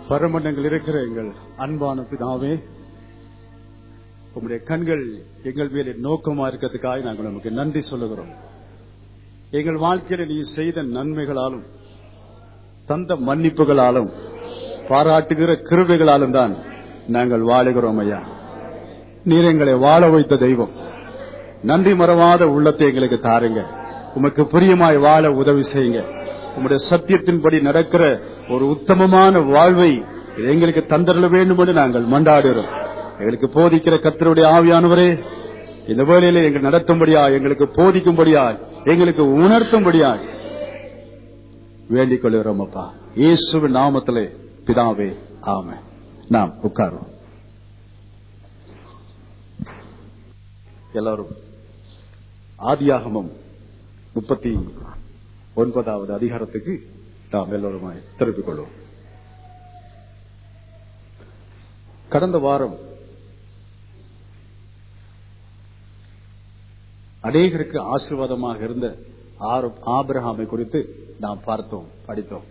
பரமண்டங்கள் இருக்கிற எங்கள் அன்பான பிதாவே உங்களுடைய கண்கள் எங்கள் மேலே நோக்கமா இருக்கிறதுக்காக நாங்கள் நமக்கு நன்றி சொல்லுகிறோம் எங்கள் வாழ்க்கையில நீ செய்த நன்மைகளாலும் தந்த மன்னிப்புகளாலும் பாராட்டுகிற கிருபைகளாலும் தான் நாங்கள் வாழுகிறோம் ஐயா நீர் எங்களை வாழ வைத்த தெய்வம் நன்றி மறவாத உள்ளத்தை எங்களுக்கு தாருங்க உமக்கு பிரியமாய் வாழ உதவி செய்யுங்க உங்களுடைய சத்தியத்தின்படி நடக்கிற ஒரு உத்தமமான வாழ்வை எங்களுக்கு தந்தரல வேண்டும் என்று நாங்கள் மண்டாடுகிறோம் எங்களுக்கு போதிக்கிற கத்தருடைய ஆவியானவரே இந்த வேலையில எங்கள் நடத்தும்படியா எங்களுக்கு போதிக்கும்படியா எங்களுக்கு உணர்த்தும்படியா வேண்டிக் கொள்கிறோம் அப்பா இயேசுவின் நாமத்திலே பிதாவே ஆமே நாம் உட்காருவோம் எல்லாரும் ஆதியாகமம் முப்பத்தி ஒன்பதாவது அதிகாரத்துக்கு நாம் எல்லோருமாய் திருப்பிக் கொள்வோம் கடந்த வாரம் அநேகருக்கு ஆசீர்வாதமாக இருந்த ஆறு- ஆபிரகாமை குறித்து நாம் பார்த்தோம் படித்தோம்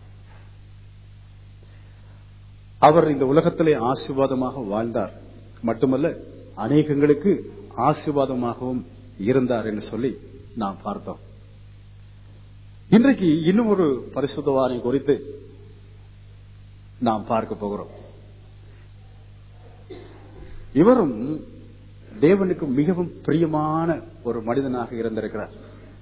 அவர் இந்த உலகத்திலே ஆசீர்வாதமாக வாழ்ந்தார் மட்டுமல்ல அநேகங்களுக்கு ஆசீர்வாதமாகவும் இருந்தார் என்று சொல்லி நாம் பார்த்தோம் இன்றைக்கு இன்னும் ஒரு பரிசுத்தவானை குறித்து நாம் பார்க்க போகிறோம் இவரும் தேவனுக்கு மிகவும் பிரியமான ஒரு மனிதனாக இருந்திருக்கிறார்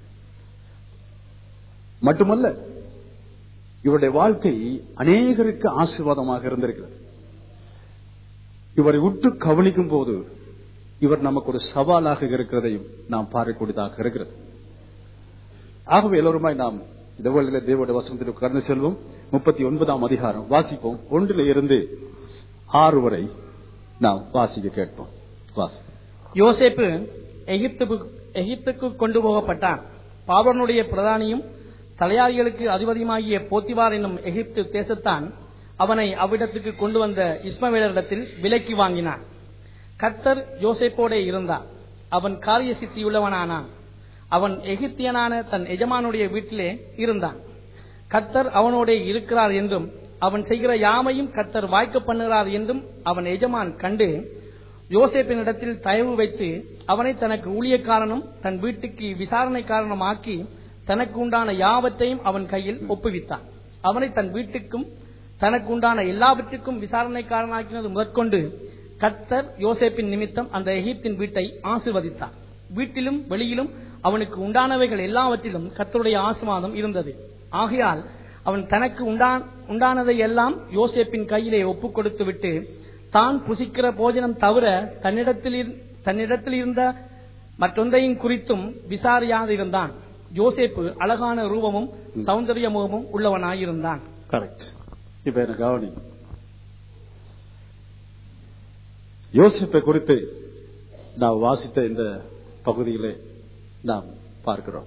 மட்டுமல்ல இவருடைய வாழ்க்கை அநேகருக்கு ஆசீர்வாதமாக இருந்திருக்கிறது இவரை உற்று கவனிக்கும் போது இவர் நமக்கு ஒரு சவாலாக இருக்கிறதையும் நாம் பார்க்கக்கூடியதாக இருக்கிறது ஆகவே எல்லோருமாய் நாம் இந்த வேளையிலே தேவனுடைய வசனத்திற்கு கடந்து செல்வோம் முப்பத்தி ஒன்பதாம் அதிகாரம் வாசிப்போம் ஒன்றில் இருந்து ஆறு வரை நாம் வாசிக்க கேட்போம் வாசி யோசேப்பு எகிப்துக்கு எகிப்துக்கு கொண்டு போகப்பட்டான் பாவனுடைய பிரதானியும் தலையாரிகளுக்கு அதிபதியுமாகிய போத்திவார் என்னும் எகிப்து தேசத்தான் அவனை அவ்விடத்துக்கு கொண்டு வந்த இஸ்மவேலரிடத்தில் விலைக்கு வாங்கினான் கர்த்தர் யோசேப்போடே இருந்தார் அவன் காரிய சித்தியுள்ளவனானான் அவன் எகிப்தியனான தன் எஜமானுடைய வீட்டிலே இருந்தான் கர்த்தர் அவனோடே இருக்கிறார் என்றும் அவன் செய்கிற யாமையும் கர்த்தர் வாய்க்க பண்ணுகிறார் என்றும் அவன் எஜமான் கண்டு யோசேப்பினிடத்தில் தயவு வைத்து அவனை தனக்கு ஊழியக்காரனும் தன் வீட்டுக்கு விசாரணைக்காரனும் ஆக்கி தனக்கு உண்டான யாவற்றையும் அவன் கையில் ஒப்புவித்தான் அவனை தன் வீட்டுக்கும் தனக்கு உண்டான எல்லாவற்றுக்கும் விசாரணைக்காரனாக்கினது முதற்கொண்டு கர்த்தர் யோசேப்பின் நிமித்தம் அந்த எகிப்தின் வீட்டை ஆசிர்வதித்தார் வீட்டிலும் வெளியிலும் அவனுக்கு உண்டானவைகள் எல்லாவற்றிலும் கர்த்தருடைய ஆசிர்வாதம் இருந்தது ஆகையால் அவன் தனக்கு உண்டான் உண்டானதை எல்லாம் யோசேப்பின் கையிலே ஒப்புக் கொடுத்து விட்டு தான் புசிக்கிற போஜனம் தவிர தன்னிடத்தில் இரு- தன்னிடத்தில் இருந்த மற்றொன்றையும் குறித்தும் விசாரியாதிருந்தான் யோசேப்பு அழகான ரூபமும் சௌந்தரிய முகமும் உள்ளவனாயிருந்தான் கரெக்ட் இப்ப என்ன கவனி யோசிப்பை குறித்து நாம் வாசித்த இந்த பகுதியிலே நாம் பார்க்கிறோம்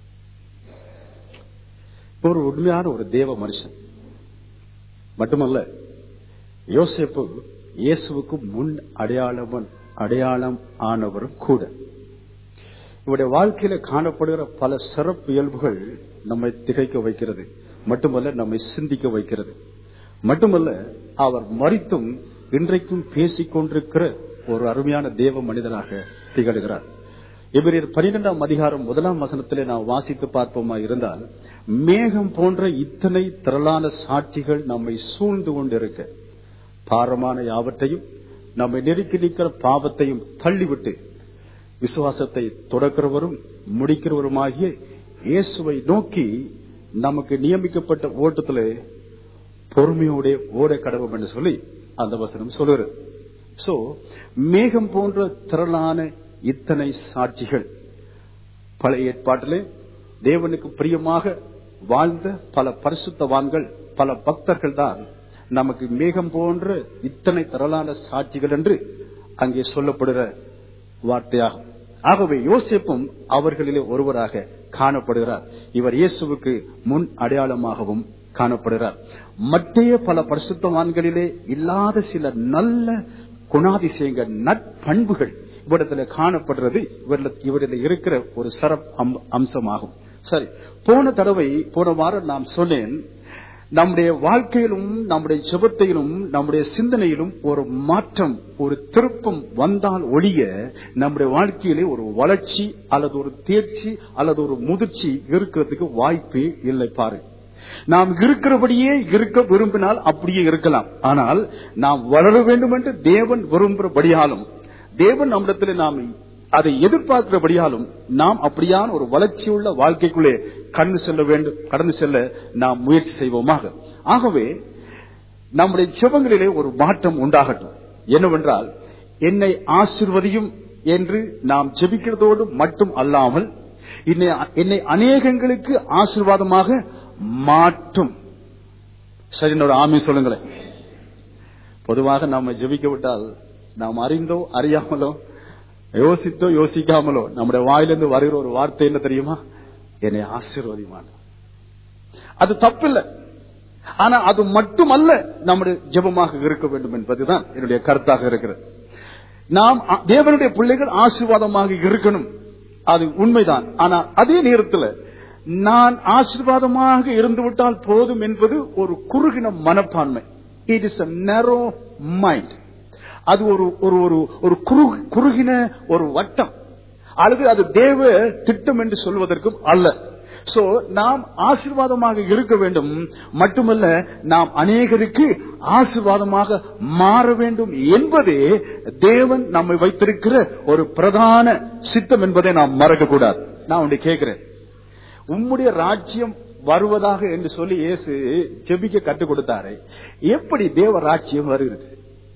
ஒரு உண்மையான ஒரு தேவ மனுஷன் மட்டுமல்ல யோசேப்பு இயேசுவுக்கு முன் அடையாளவன் அடையாளம் ஆனவரும் கூட இவருடைய வாழ்க்கையில காணப்படுகிற பல சிறப்பு இயல்புகள் நம்மை திகைக்க வைக்கிறது மட்டுமல்ல நம்மை சிந்திக்க வைக்கிறது மட்டுமல்ல அவர் மறித்தும் இன்றைக்கும் பேசிக் கொண்டிருக்கிற ஒரு அருமையான தேவ மனிதனாக திகழ்கிறார் இவரின் பனிரெண்டாம் அதிகாரம் முதலாம் வசனத்திலே நாம் வாசித்து பார்ப்போமா இருந்தால் மேகம் போன்ற இத்தனை திரளான சாட்சிகள் நம்மை சூழ்ந்து கொண்டிருக்க பாரமான யாவற்றையும் நம்மை நெருக்கி நிற்கிற பாவத்தையும் தள்ளிவிட்டு விசுவாசத்தை தொடக்கிறவரும் முடிக்கிறவருமாகிய இயேசுவை நோக்கி நமக்கு நியமிக்கப்பட்ட ஓட்டத்திலே பொறுமையோட ஓட கடவும் என்று சொல்லி அந்த வசனம் சொல்லுறது சோ மேகம் போன்ற திரளான இத்தனை சாட்சிகள் பழைய ஏற்பாட்டிலே தேவனுக்கு பிரியமாக வாழ்ந்த பல பரிசுத்தவான்கள் பல பக்தர்கள் தான் நமக்கு மேகம் போன்ற இத்தனை திரளான சாட்சிகள் என்று அங்கே சொல்லப்படுகிற வார்த்தையாகும் ஆகவே யோசிப்பும் அவர்களிலே ஒருவராக காணப்படுகிறார் இவர் இயேசுவுக்கு முன் அடையாளமாகவும் காணப்படுகிறார் மற்றைய பல பரிசுத்தவான்களிலே இல்லாத சில நல்ல குணாதிசயங்கள் நற்பண்புகள் இவரிடத்துல காணப்படுறது இவரில் இவரில் இருக்கிற ஒரு சிறப்பு அம்சமாகும் சரி போன தடவை போன வாரம் நாம் சொன்னேன் நம்முடைய வாழ்க்கையிலும் நம்முடைய ஜெபத்தையிலும் நம்முடைய சிந்தனையிலும் ஒரு மாற்றம் ஒரு திருப்பம் வந்தால் ஒழிய நம்முடைய வாழ்க்கையிலே ஒரு வளர்ச்சி அல்லது ஒரு தேர்ச்சி அல்லது ஒரு முதிர்ச்சி இருக்கிறதுக்கு வாய்ப்பே இல்லை பாரு நாம் இருக்கிறபடியே இருக்க விரும்பினால் அப்படியே இருக்கலாம் ஆனால் நாம் வளர வேண்டும் என்று தேவன் விரும்புகிறபடியாலும் தேவன் நம்மிடத்தில் நாம் அதை எதிர்பார்க்கிறபடியாலும் நாம் அப்படியான ஒரு வளர்ச்சியுள்ள வாழ்க்கைக்குள்ளே கடந்து செல்ல வேண்டும் கடந்து செல்ல நாம் முயற்சி செய்வோமாக ஆகவே நம்முடைய ஜெபங்களிலே ஒரு மாற்றம் உண்டாகட்டும் என்னவென்றால் என்னை ஆசிர்வதியும் என்று நாம் ஜெபிக்கிறதோடு மட்டும் அல்லாமல் என்னை என்னை அநேகங்களுக்கு ஆசீர்வாதமாக மாற்றும் சரி என்னோட ஆமி சொல்லுங்களேன் பொதுவாக நாம ஜெபிக்க விட்டால் நாம் அறிந்தோ அறியாமலோ யோசித்தோ யோசிக்காமலோ நம்முடைய வாயிலிருந்து வருகிற ஒரு வார்த்தை என்ன தெரியுமா என்னை ஆசீர்வதிமான அது தப்பில்லை ஆனா அது மட்டுமல்ல நம்முடைய ஜெபமாக இருக்க வேண்டும் என்பதுதான் என்னுடைய கருத்தாக இருக்கிறது நாம் அ- தேவனுடைய பிள்ளைகள் ஆசீர்வாதமாக இருக்கணும் அது உண்மைதான் ஆனா அதே நேரத்தில் நான் ஆசீர்வாதமாக இருந்து விட்டால் போதும் என்பது ஒரு குறுகின மனப்பான்மை இட் இஸ் அ நேரோ மைண்ட் அது ஒரு ஒரு ஒரு ஒரு குறு- குறுகின ஒரு வட்டம் அல்லது அது தேவ திட்டம் என்று சொல்வதற்கும் அல்ல சோ நாம் ஆசீர்வாதமாக இருக்க வேண்டும் மட்டுமல்ல நாம் அநேகருக்கு ஆசீர்வாதமாக மாற வேண்டும் என்பதே தேவன் நம்மை வைத்திருக்கிற ஒரு பிரதான சித்தம் என்பதை நாம் மறக்க கூடாது நான் உன்னை கேட்கிறேன் உம்முடைய ராஜ்யம் வருவதாக என்று சொல்லி இயேசு ஜெபிக்க கற்றுக் கொடுத்தாரு எப்படி தேவ ராஜ்யம் வருகிறது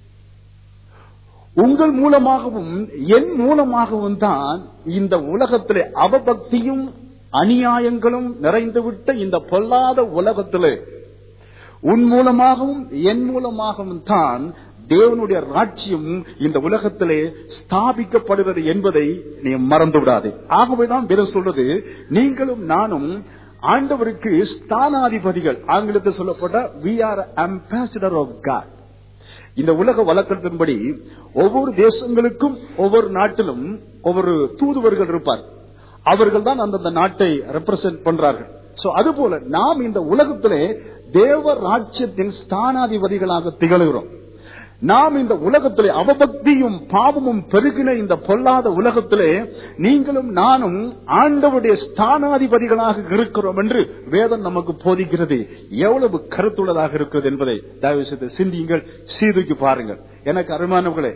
உங்கள் மூலமாகவும் என் மூலமாகவும் தான் இந்த உலகத்திலே அவபக்தியும் அநியாயங்களும் நிறைந்துவிட்ட இந்த பொல்லாத உலகத்திலே உன் மூலமாகவும் என் மூலமாகவும் தான் தேவனுடைய ராஜ்யம் இந்த உலகத்திலே ஸ்தாபிக்கப்படுகிறது என்பதை நீ மறந்து விடாதே ஆகவேதான் வேதம் சொல்றது நீங்களும் நானும் ஆண்டவருக்கு ஸ்தானாதிபதிகள் ஆங்கிலத்தில் சொல்லப்பட்ட we are ambassador of God இந்த உலக வழக்கத்தின்படி ஒவ்வொரு தேசங்களுக்கும் ஒவ்வொரு நாட்டிலும் ஒவ்வொரு தூதுவர்கள் இருப்பார் அவர்கள் தான் அந்தந்த நாட்டை ரெப்ரசென்ட் பண்றார்கள் சோ அதுபோல நாம் இந்த உலகத்திலே தேவ ராஜ்யத்தின் ஸ்தானாதிபதிகளாக திகழ்கிறோம் நாம் இந்த உலகத்திலே அவபக்தியும் பாவமும் பெருகின இந்த பொல்லாத உலகத்திலே நீங்களும் நானும் ஆண்டவருடைய ஸ்தானாதிபதிகளாக இருக்கிறோம் என்று வேதம் நமக்கு போதிக்கிறது எவ்வளவு கருத்துள்ளதாக இருக்கிறது என்பதை தயவு செய்து சிந்தியுங்கள் சீதுக்கு பாருங்கள் எனக்கு அருமானவர்களே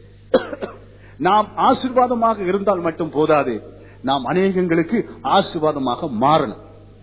நாம் ஆசீர்வாதமாக இருந்தால் மட்டும் போதாது நாம் அநேகங்களுக்கு ஆசீர்வாதமாக மாறணும்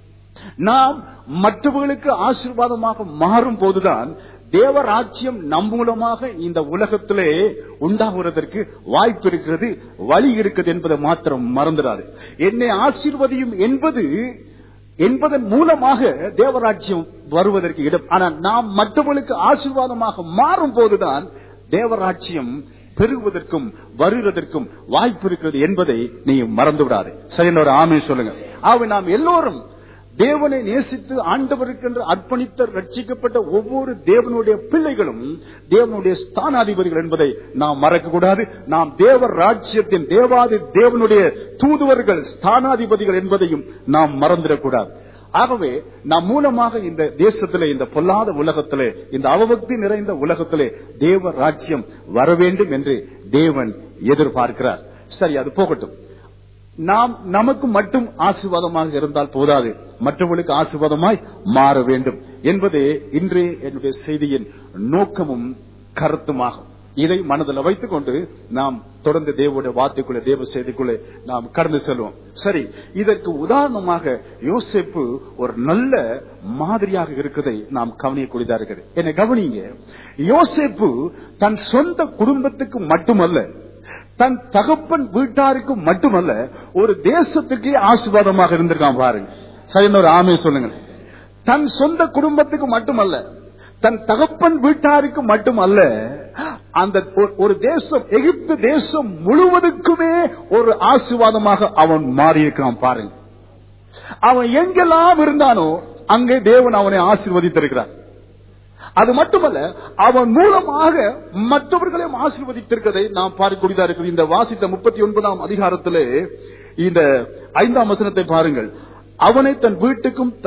நாம் மற்றவர்களுக்கு ஆசீர்வாதமாக மாறும் போதுதான் தேவராஜ்யம் நம் மூலமாக இந்த உலகத்திலே உண்டாகுவதற்கு வாய்ப்பு இருக்கிறது வழி இருக்குது என்பதை மாத்திரம் மறந்துடாது என்னை ஆசீர்வதியும் என்பது என்பதன் மூலமாக தேவராஜ்யம் வருவதற்கு இடம் ஆனால் நாம் மற்றவர்களுக்கு ஆசீர்வாதமாக மாறும் போதுதான் தேவராஜ்யம் பெருகுவதற்கும் வருவதற்கும் வாய்ப்பு இருக்கிறது என்பதை நீ மறந்து விடாது சரி ஒரு ஆமை சொல்லுங்க ஆக நாம் எல்லோரும் தேவனை நேசித்து ஆண்டவருக்கென்று அர்ப்பணித்த ரட்சிக்கப்பட்ட ஒவ்வொரு தேவனுடைய பிள்ளைகளும் தேவனுடைய ஸ்தானாதிபதிகள் என்பதை நாம் மறக்க கூடாது நாம் தேவ ராஜ்யத்தின் தேவாதி தேவனுடைய தூதுவர்கள் ஸ்தானாதிபதிகள் என்பதையும் நாம் மறந்துடக்கூடாது ஆகவே நம் மூலமாக இந்த தேசத்திலே இந்த பொல்லாத உலகத்திலே இந்த அவபக்தி நிறைந்த உலகத்திலே தேவ ராஜ்யம் வர வேண்டும் என்று தேவன் எதிர்பார்க்கிறார் சரி அது போகட்டும் நாம் நமக்கு மட்டும் ஆசீர்வாதமாக இருந்தால் போதாது மற்றவர்களுக்கு ஆசீர்வாதமாய் மாற வேண்டும் என்பதே இன்றே என்னுடைய செய்தியின் நோக்கமும் கருத்துமாகும் இதை மனதில் வைத்துக் கொண்டு நாம் தொடர்ந்து தேவனுடைய வார்த்தைக்குள்ளே தேவ செய்திக்குள்ளே நாம் கடந்து செல்வோம் சரி இதற்கு உதாரணமாக யோசிப்பு ஒரு நல்ல மாதிரியாக இருக்கிறதை நாம் கவனியக்கூடியதா இருக்குது என்னை கவனிங்க யோசிப்பு தன் சொந்த குடும்பத்துக்கு மட்டுமல்ல தன் தகப்பன் வீட்டாருக்கு மட்டுமல்ல ஒரு தேசத்துக்கே ஆசீர்வாதமாக இருந்திருக்கான் பாருங்க சரி ஒரு ஆமே சொல்லுங்க தன் சொந்த குடும்பத்துக்கு மட்டுமல்ல தன் தகப்பன் வீட்டாருக்கு மட்டுமல்ல அந்த ஒரு- ஒரு தேசம் எகிப்து தேசம் முழுவதுக்குமே ஒரு ஆசீர்வாதமாக அவன் மாறியிருக்கிறான் பாருங்க அவன் எங்கெல்லாம் இருந்தானோ அங்கே தேவன் அவனை ஆசீர்வதித்திருக்கிறார் அது மட்டுமல்ல அவன் மூலமாக மற்றவர்களையும் ஆசீர்வதித்திருக்கிறதை நாம் பார்க்கக்கூடியதா இருக்குது இந்த வாசித்த முப்பத்தி ஒன்பதாம் அதிகாரத்திலே இந்த ஐந்தாம் வசனத்தை பாருங்கள் அவனை தன் வீட்டுக்கும் தன்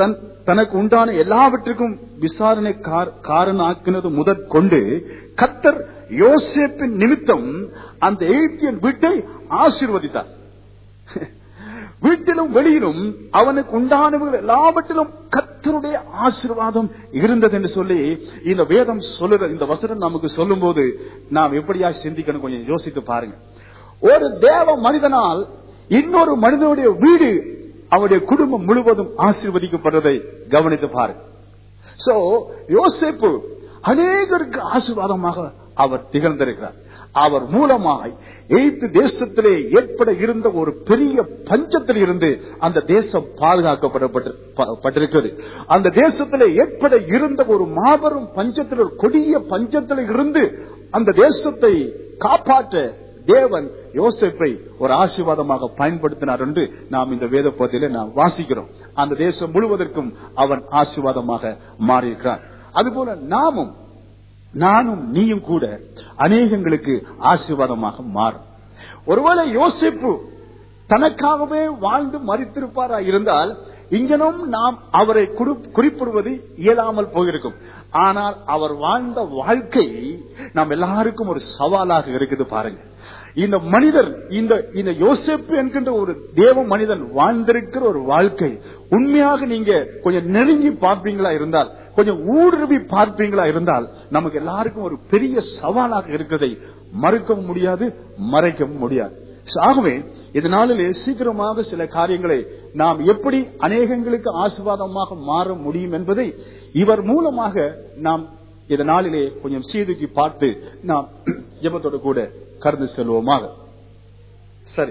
தனக்கு உண்டான எல்லாவற்றுக்கும் விசாரணை காரணாக்கினது முதற்கொண்டு கத்தர் யோசேப்பின் நிமித்தம் அந்த எகிப்தியன் வீட்டை ஆசீர்வதித்தார் வீட்டிலும் வெளியிலும் அவனுக்கு உண்டானவர்கள் எல்லாவற்றிலும் கத்தருடைய ஆசீர்வாதம் இருந்தது என்று சொல்லி இந்த வேதம் சொல்லுற இந்த வசனம் நமக்கு சொல்லும் போது நாம் எப்படியா சிந்திக்கணும் கொஞ்சம் யோசித்து பாருங்க ஒரு தேவ மனிதனால் இன்னொரு மனிதனுடைய வீடு அவருடைய குடும்பம் முழுவதும் ஆசீர்வதிக்கப்படுறதை கவனித்து பாருங்க சோ யோசிப்பு அநேகருக்கு ஆசீர்வாதமாக அவர் திகழ்ந்திருக்கிறார் அவர் மூலமாய் எய்த்து தேசத்திலே ஏற்பட இருந்த ஒரு பெரிய பஞ்சத்தில் இருந்து அந்த தேசம் பாதுகாக்கப்பட்டிருக்கிறது அந்த தேசத்திலே ஏற்பட இருந்த ஒரு மாபெரும் பஞ்சத்தில் ஒரு கொடிய பஞ்சத்தில் இருந்து அந்த தேசத்தை காப்பாற்ற தேவன் யோசிப்பை ஒரு ஆசீர்வாதமாக பயன்படுத்தினார் என்று நாம் இந்த வேத பகுதியில நாம் வாசிக்கிறோம் அந்த தேசம் முழுவதற்கும் அவன் ஆசீர்வாதமாக மாறியிருக்கிறார் அதுபோல நாமும் நானும் நீயும் கூட அநேகங்களுக்கு ஆசீர்வாதமாக மாறும் ஒருவேளை யோசிப்பு தனக்காகவே வாழ்ந்து மறித்திருப்பாரா இருந்தால் இங்கனும் நாம் அவரை குறிப்பிடுவது இயலாமல் போயிருக்கும் ஆனால் அவர் வாழ்ந்த வாழ்க்கை நாம் எல்லாருக்கும் ஒரு சவாலாக இருக்குது பாருங்க இந்த மனிதர் இந்த இந்த யோசிப்பு என்கின்ற ஒரு தேவ மனிதன் வாழ்ந்திருக்கிற ஒரு வாழ்க்கை உண்மையாக நீங்க கொஞ்சம் நெருங்கி பார்ப்பீங்களா இருந்தால் கொஞ்சம் ஊடுருவி பார்ப்பீங்களா இருந்தால் நமக்கு எல்லாருக்கும் ஒரு பெரிய சவாலாக இருக்கிறதை மறுக்கவும் முடியாது மறைக்கவும் முடியாது ஆகவே இதனாலே சீக்கிரமாக சில காரியங்களை நாம் எப்படி அநேகங்களுக்கு ஆசிர்வாதமாக மாற முடியும் என்பதை இவர் மூலமாக நாம் இதனாலே கொஞ்சம் சீதுக்கி பார்த்து நாம் ஜபத்தோடு கூட கடந்து செல்வோமாக சரி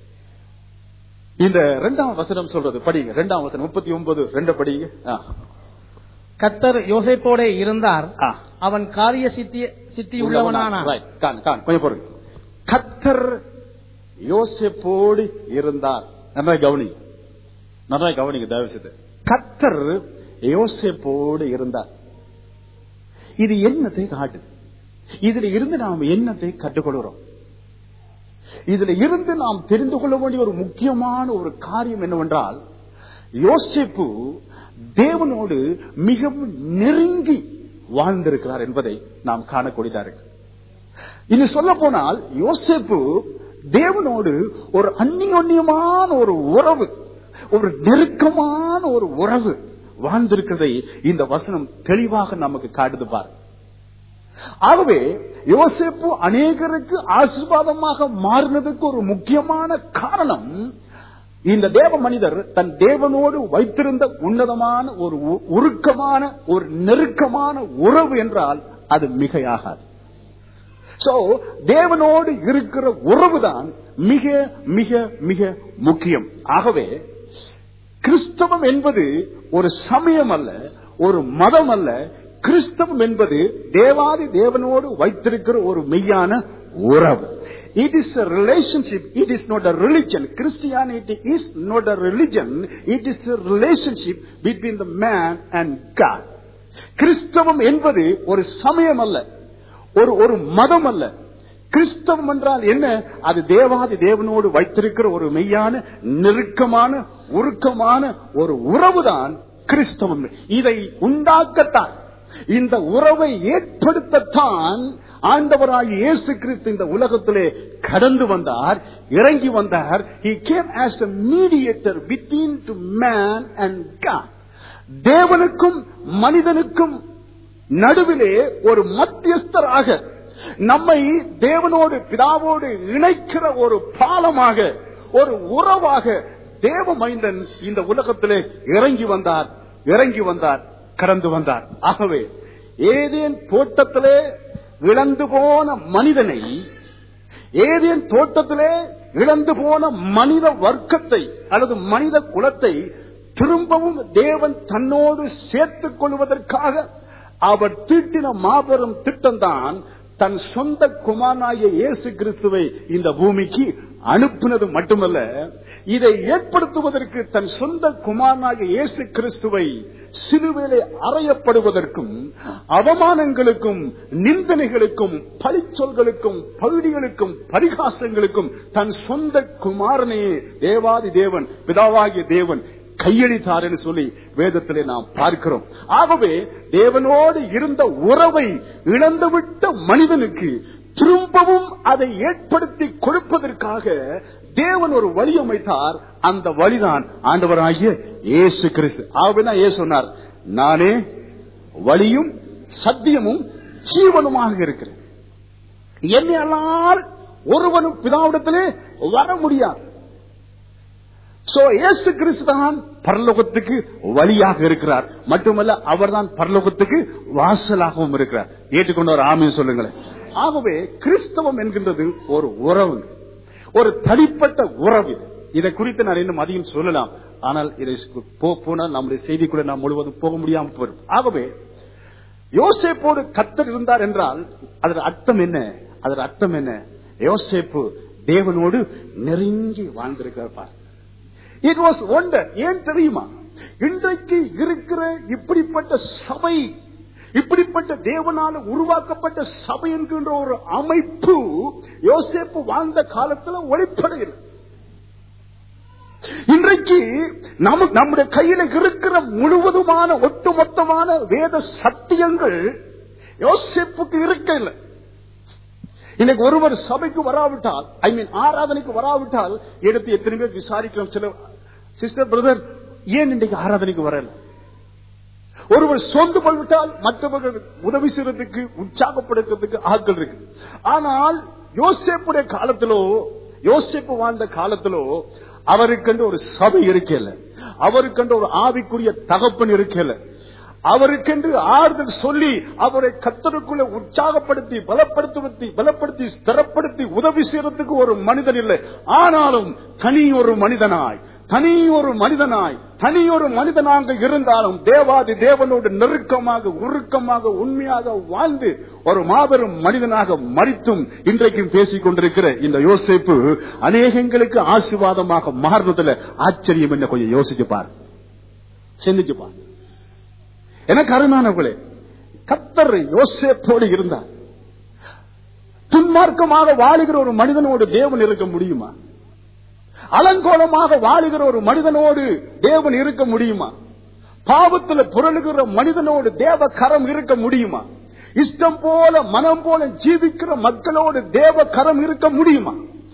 இந்த இரண்டாம் வசனம் சொல்றது படிங்க இரண்டாம் வசனம் முப்பத்தி ஒன்பது ரெண்டு படிங்க கத்தர் யோசேப்போட இருந்தார் ஆ. அவன் காரிய சித்தி சித்தி உள்ளவனானான் Right. காண், காண். கொஞ்சம் பொறுங்க கத்தர் யோசேப்போடு இருந்தார் நல்லா கவனி நல்லா கவனிங்க தயவு செய்து கத்தர் யோசேப்போடு இருந்தார் இது என்னத்தை காட்டுது இதுல இருந்து நாம் என்னத்தை கற்றுக்கொள்கிறோம் இதுல இருந்து நாம் தெரிந்து கொள்ள வேண்டிய ஒரு முக்கியமான ஒரு காரியம் என்னவென்றால் யோசிப்பு தேவனோடு மிகவும் நெருங்கி வாழ்ந்திருக்கிறார் என்பதை நாம் காணக்கூடியதா இருக்கு இன்னும் சொல்ல போனால் யோசேப்பு தேவனோடு ஒரு அந்நியோன்யமான ஒரு உறவு ஒரு நெருக்கமான ஒரு உறவு வாழ்ந்திருக்கிறதை இந்த வசனம் தெளிவாக நமக்கு காட்டுது பாரு ஆகவே யோசேப்பு அநேகருக்கு ஆசீர்வாதமாக மாறினதுக்கு ஒரு முக்கியமான காரணம் இந்த தேவ மனிதர் தன் தேவனோடு வைத்திருந்த உன்னதமான ஒரு உ- உருக்கமான ஒரு நெருக்கமான உறவு என்றால் அது மிகையாகாது சோ தேவனோடு இருக்கிற உறவுதான் மிக மிக மிக முக்கியம் ஆகவே கிறிஸ்தவம் என்பது ஒரு சமயம் அல்ல ஒரு மதம் அல்ல கிறிஸ்தவம் என்பது தேவாதி தேவனோடு வைத்திருக்கிற ஒரு மெய்யான உறவு it is a relationship it is not a religion christianity is not a religion it is a relationship between the man and god கிறிஸ்தவம் என்பது ஒரு சமயம் அல்ல ஒரு ஒரு மதம் அல்ல கிறிஸ்தவம் என்றால் என்ன அது தேவாதி தேவனோடு வைத்திருக்கிற ஒரு மெய்யான நெருக்கமான உருக்கமான ஒரு உறவுதான் கிறிஸ்தவம் இதை உண்டாக்கத்தான் இந்த உறவை ஏற்படுத்தத்தான் ஆண்டவராகிய இயேசு கிறிஸ்து இந்த உலகத்திலே கடந்து வந்தார் இறங்கி வந்தார் he came as a mediator between to man and God தேவனுக்கும் மனிதனுக்கும் நடுவிலே ஒரு மத்தியஸ்தராக நம்மை தேவனோடு பிதாவோடு இணைக்கிற ஒரு பாலமாக ஒரு உறவாக தேவ மைந்தன் இந்த உலகத்திலே இறங்கி வந்தார் இறங்கி வந்தார் கடந்து வந்தார் ஆகவே ஏதேன் தோட்டத்திலே இழந்து போன மனிதனை ஏதேன் தோட்டத்திலே இழந்து போன மனித வர்க்கத்தை அல்லது மனித குலத்தை திரும்பவும் தேவன் தன்னோடு சேர்த்துக் கொள்வதற்காக அவர் தீட்டின மாபெரும் திட்டம்தான் தன் சொந்த குமாரனாகிய இயேசு கிறிஸ்துவை இந்த பூமிக்கு அனுப்பினது மட்டுமல்ல இதை ஏற்படுத்துவதற்கு தன் சொந்த குமாரனாகிய இயேசு கிறிஸ்துவை சிலுவையிலே அறையப்படுவதற்கும் அவமானங்களுக்கும் நிந்தனைகளுக்கும் பழிச்சொல்களுக்கும் பகுதிகளுக்கும் பரிகாசங்களுக்கும் தன் சொந்த குமாரனையே தேவாதி தேவன் பிதாவாகிய தேவன் கையளித்தார் என்று சொல்லி வேதத்திலே நாம் பார்க்கிறோம் ஆகவே தேவனோடு இருந்த உறவை இழந்துவிட்ட மனிதனுக்கு திரும்பவும் அதை ஏற்படுத்தி கொடுப்பதற்காக தேவன் ஒரு வழி அமைத்தார் அந்த வழிதான் ஆண்டவராகிய இயேசு கிறிஸ்து ஆகவேதான் ஏ சொன்னார் நானே வழியும் சத்தியமும் ஜீவனுமாக இருக்கிறேன் என்னையால் ஒருவனும் பிதாவிடத்திலே வர முடியாது சோ இயேசு கிறிஸ்து தான் பரலோகத்துக்கு வழியாக இருக்கிறார் மட்டுமல்ல அவர்தான் பரலோகத்துக்கு வாசலாகவும் இருக்கிறார் ஏற்றுக்கொண்டு ஒரு ஆமையை சொல்லுங்களேன் ஆகவே கிறிஸ்தவம் என்கின்றது ஒரு உறவு ஒரு தனிப்பட்ட உறவு இது. இதை குறித்து நான் இன்னும் அதிகம் சொல்லலாம் ஆனால் இதை போ- போனால் நம்முடைய செய்திக்குள்ள நாம் முழுவதும் போக முடியாமல் போயிடும் ஆகவே யோசேப்போடு கத்தர் இருந்தார் என்றால் அதன் அர்த்தம் என்ன அதன் அர்த்தம் என்ன யோசேப்பு தேவனோடு நெருங்கி வாழ்ந்திருக்கிறார் பார் இட் வாஸ் ஒண்டர் ஏன் தெரியுமா இன்றைக்கு இருக்கிற இப்படிப்பட்ட சபை இப்படிப்பட்ட தேவனால உருவாக்கப்பட்ட சபை என்கின்ற ஒரு அமைப்பு யோசேப்பு வாழ்ந்த காலத்துல ஒளிப்படையில் இன்றைக்கு நம நம்முடைய கையில இருக்கிற முழுவதுமான ஒட்டுமொத்தமான வேத சத்தியங்கள் யோசிப்புக்கு இருக்க இல்லை இன்னைக்கு ஒருவர் சபைக்கு வராவிட்டால் ஐ மீன் ஆராதனைக்கு வராவிட்டால் எடுத்து எத்தனை பேர் விசாரிக்கிறோம் சில சிஸ்டர் பிரதர் ஏன் இன்றைக்கு ஆராதனைக்கு வரல ஒருவர் சோர்ந்து போய்விட்டால் மற்றவர்கள் உதவி செய்யறதுக்கு உற்சாகப்படுத்துறதுக்கு ஆட்கள் இருக்கு ஆனால் யோசேப்புடைய காலத்திலோ யோசேப்பு வாழ்ந்த காலத்திலோ அவருக்கென்று ஒரு சபை இருக்கல அவருக்கென்று ஒரு ஆவிக்குரிய தகப்பன் இருக்கல அவருக்கென்று ஆறுதல் சொல்லி அவரை கத்தருக்குள்ள உற்சாகப்படுத்தி பலப்படுத்தி பலப்படுத்தி ஸ்திரப்படுத்தி உதவி செய்யறதுக்கு ஒரு மனிதன் இல்லை ஆனாலும் தனி ஒரு மனிதனாய் தனி ஒரு மனிதனாய் தனி ஒரு மனிதனாக இருந்தாலும் தேவாதி தேவனோடு நெருக்கமாக உருக்கமாக உண்மையாக வாழ்ந்து ஒரு மாபெரும் மனிதனாக மறித்தும் இன்றைக்கும் பேசிக் கொண்டிருக்கிற இந்த யோசிப்பு அநேகங்களுக்கு ஆசீர்வாதமாக மாறினதுல ஆச்சரியம் என்ன கொஞ்சம் யோசிச்சு பார் சிந்திச்சு பார் எனக்கு அருமையானவர்களே கத்தர் யோசேப்போடு இருந்தார் துன்மார்க்கமாக வாழுகிற ஒரு மனிதனோடு தேவன் இருக்க முடியுமா அலங்கோலமாக வாழுகிற ஒரு மனிதனோடு தேவன் இருக்க முடியுமா பாவத்துல புரளுகிற மனிதனோடு தேவ கரம் இருக்க முடியுமா இஷ்டம் போல மனம் போல ஜீவிக்கிற மக்களோடு தேவ கரம் இருக்க முடியுமா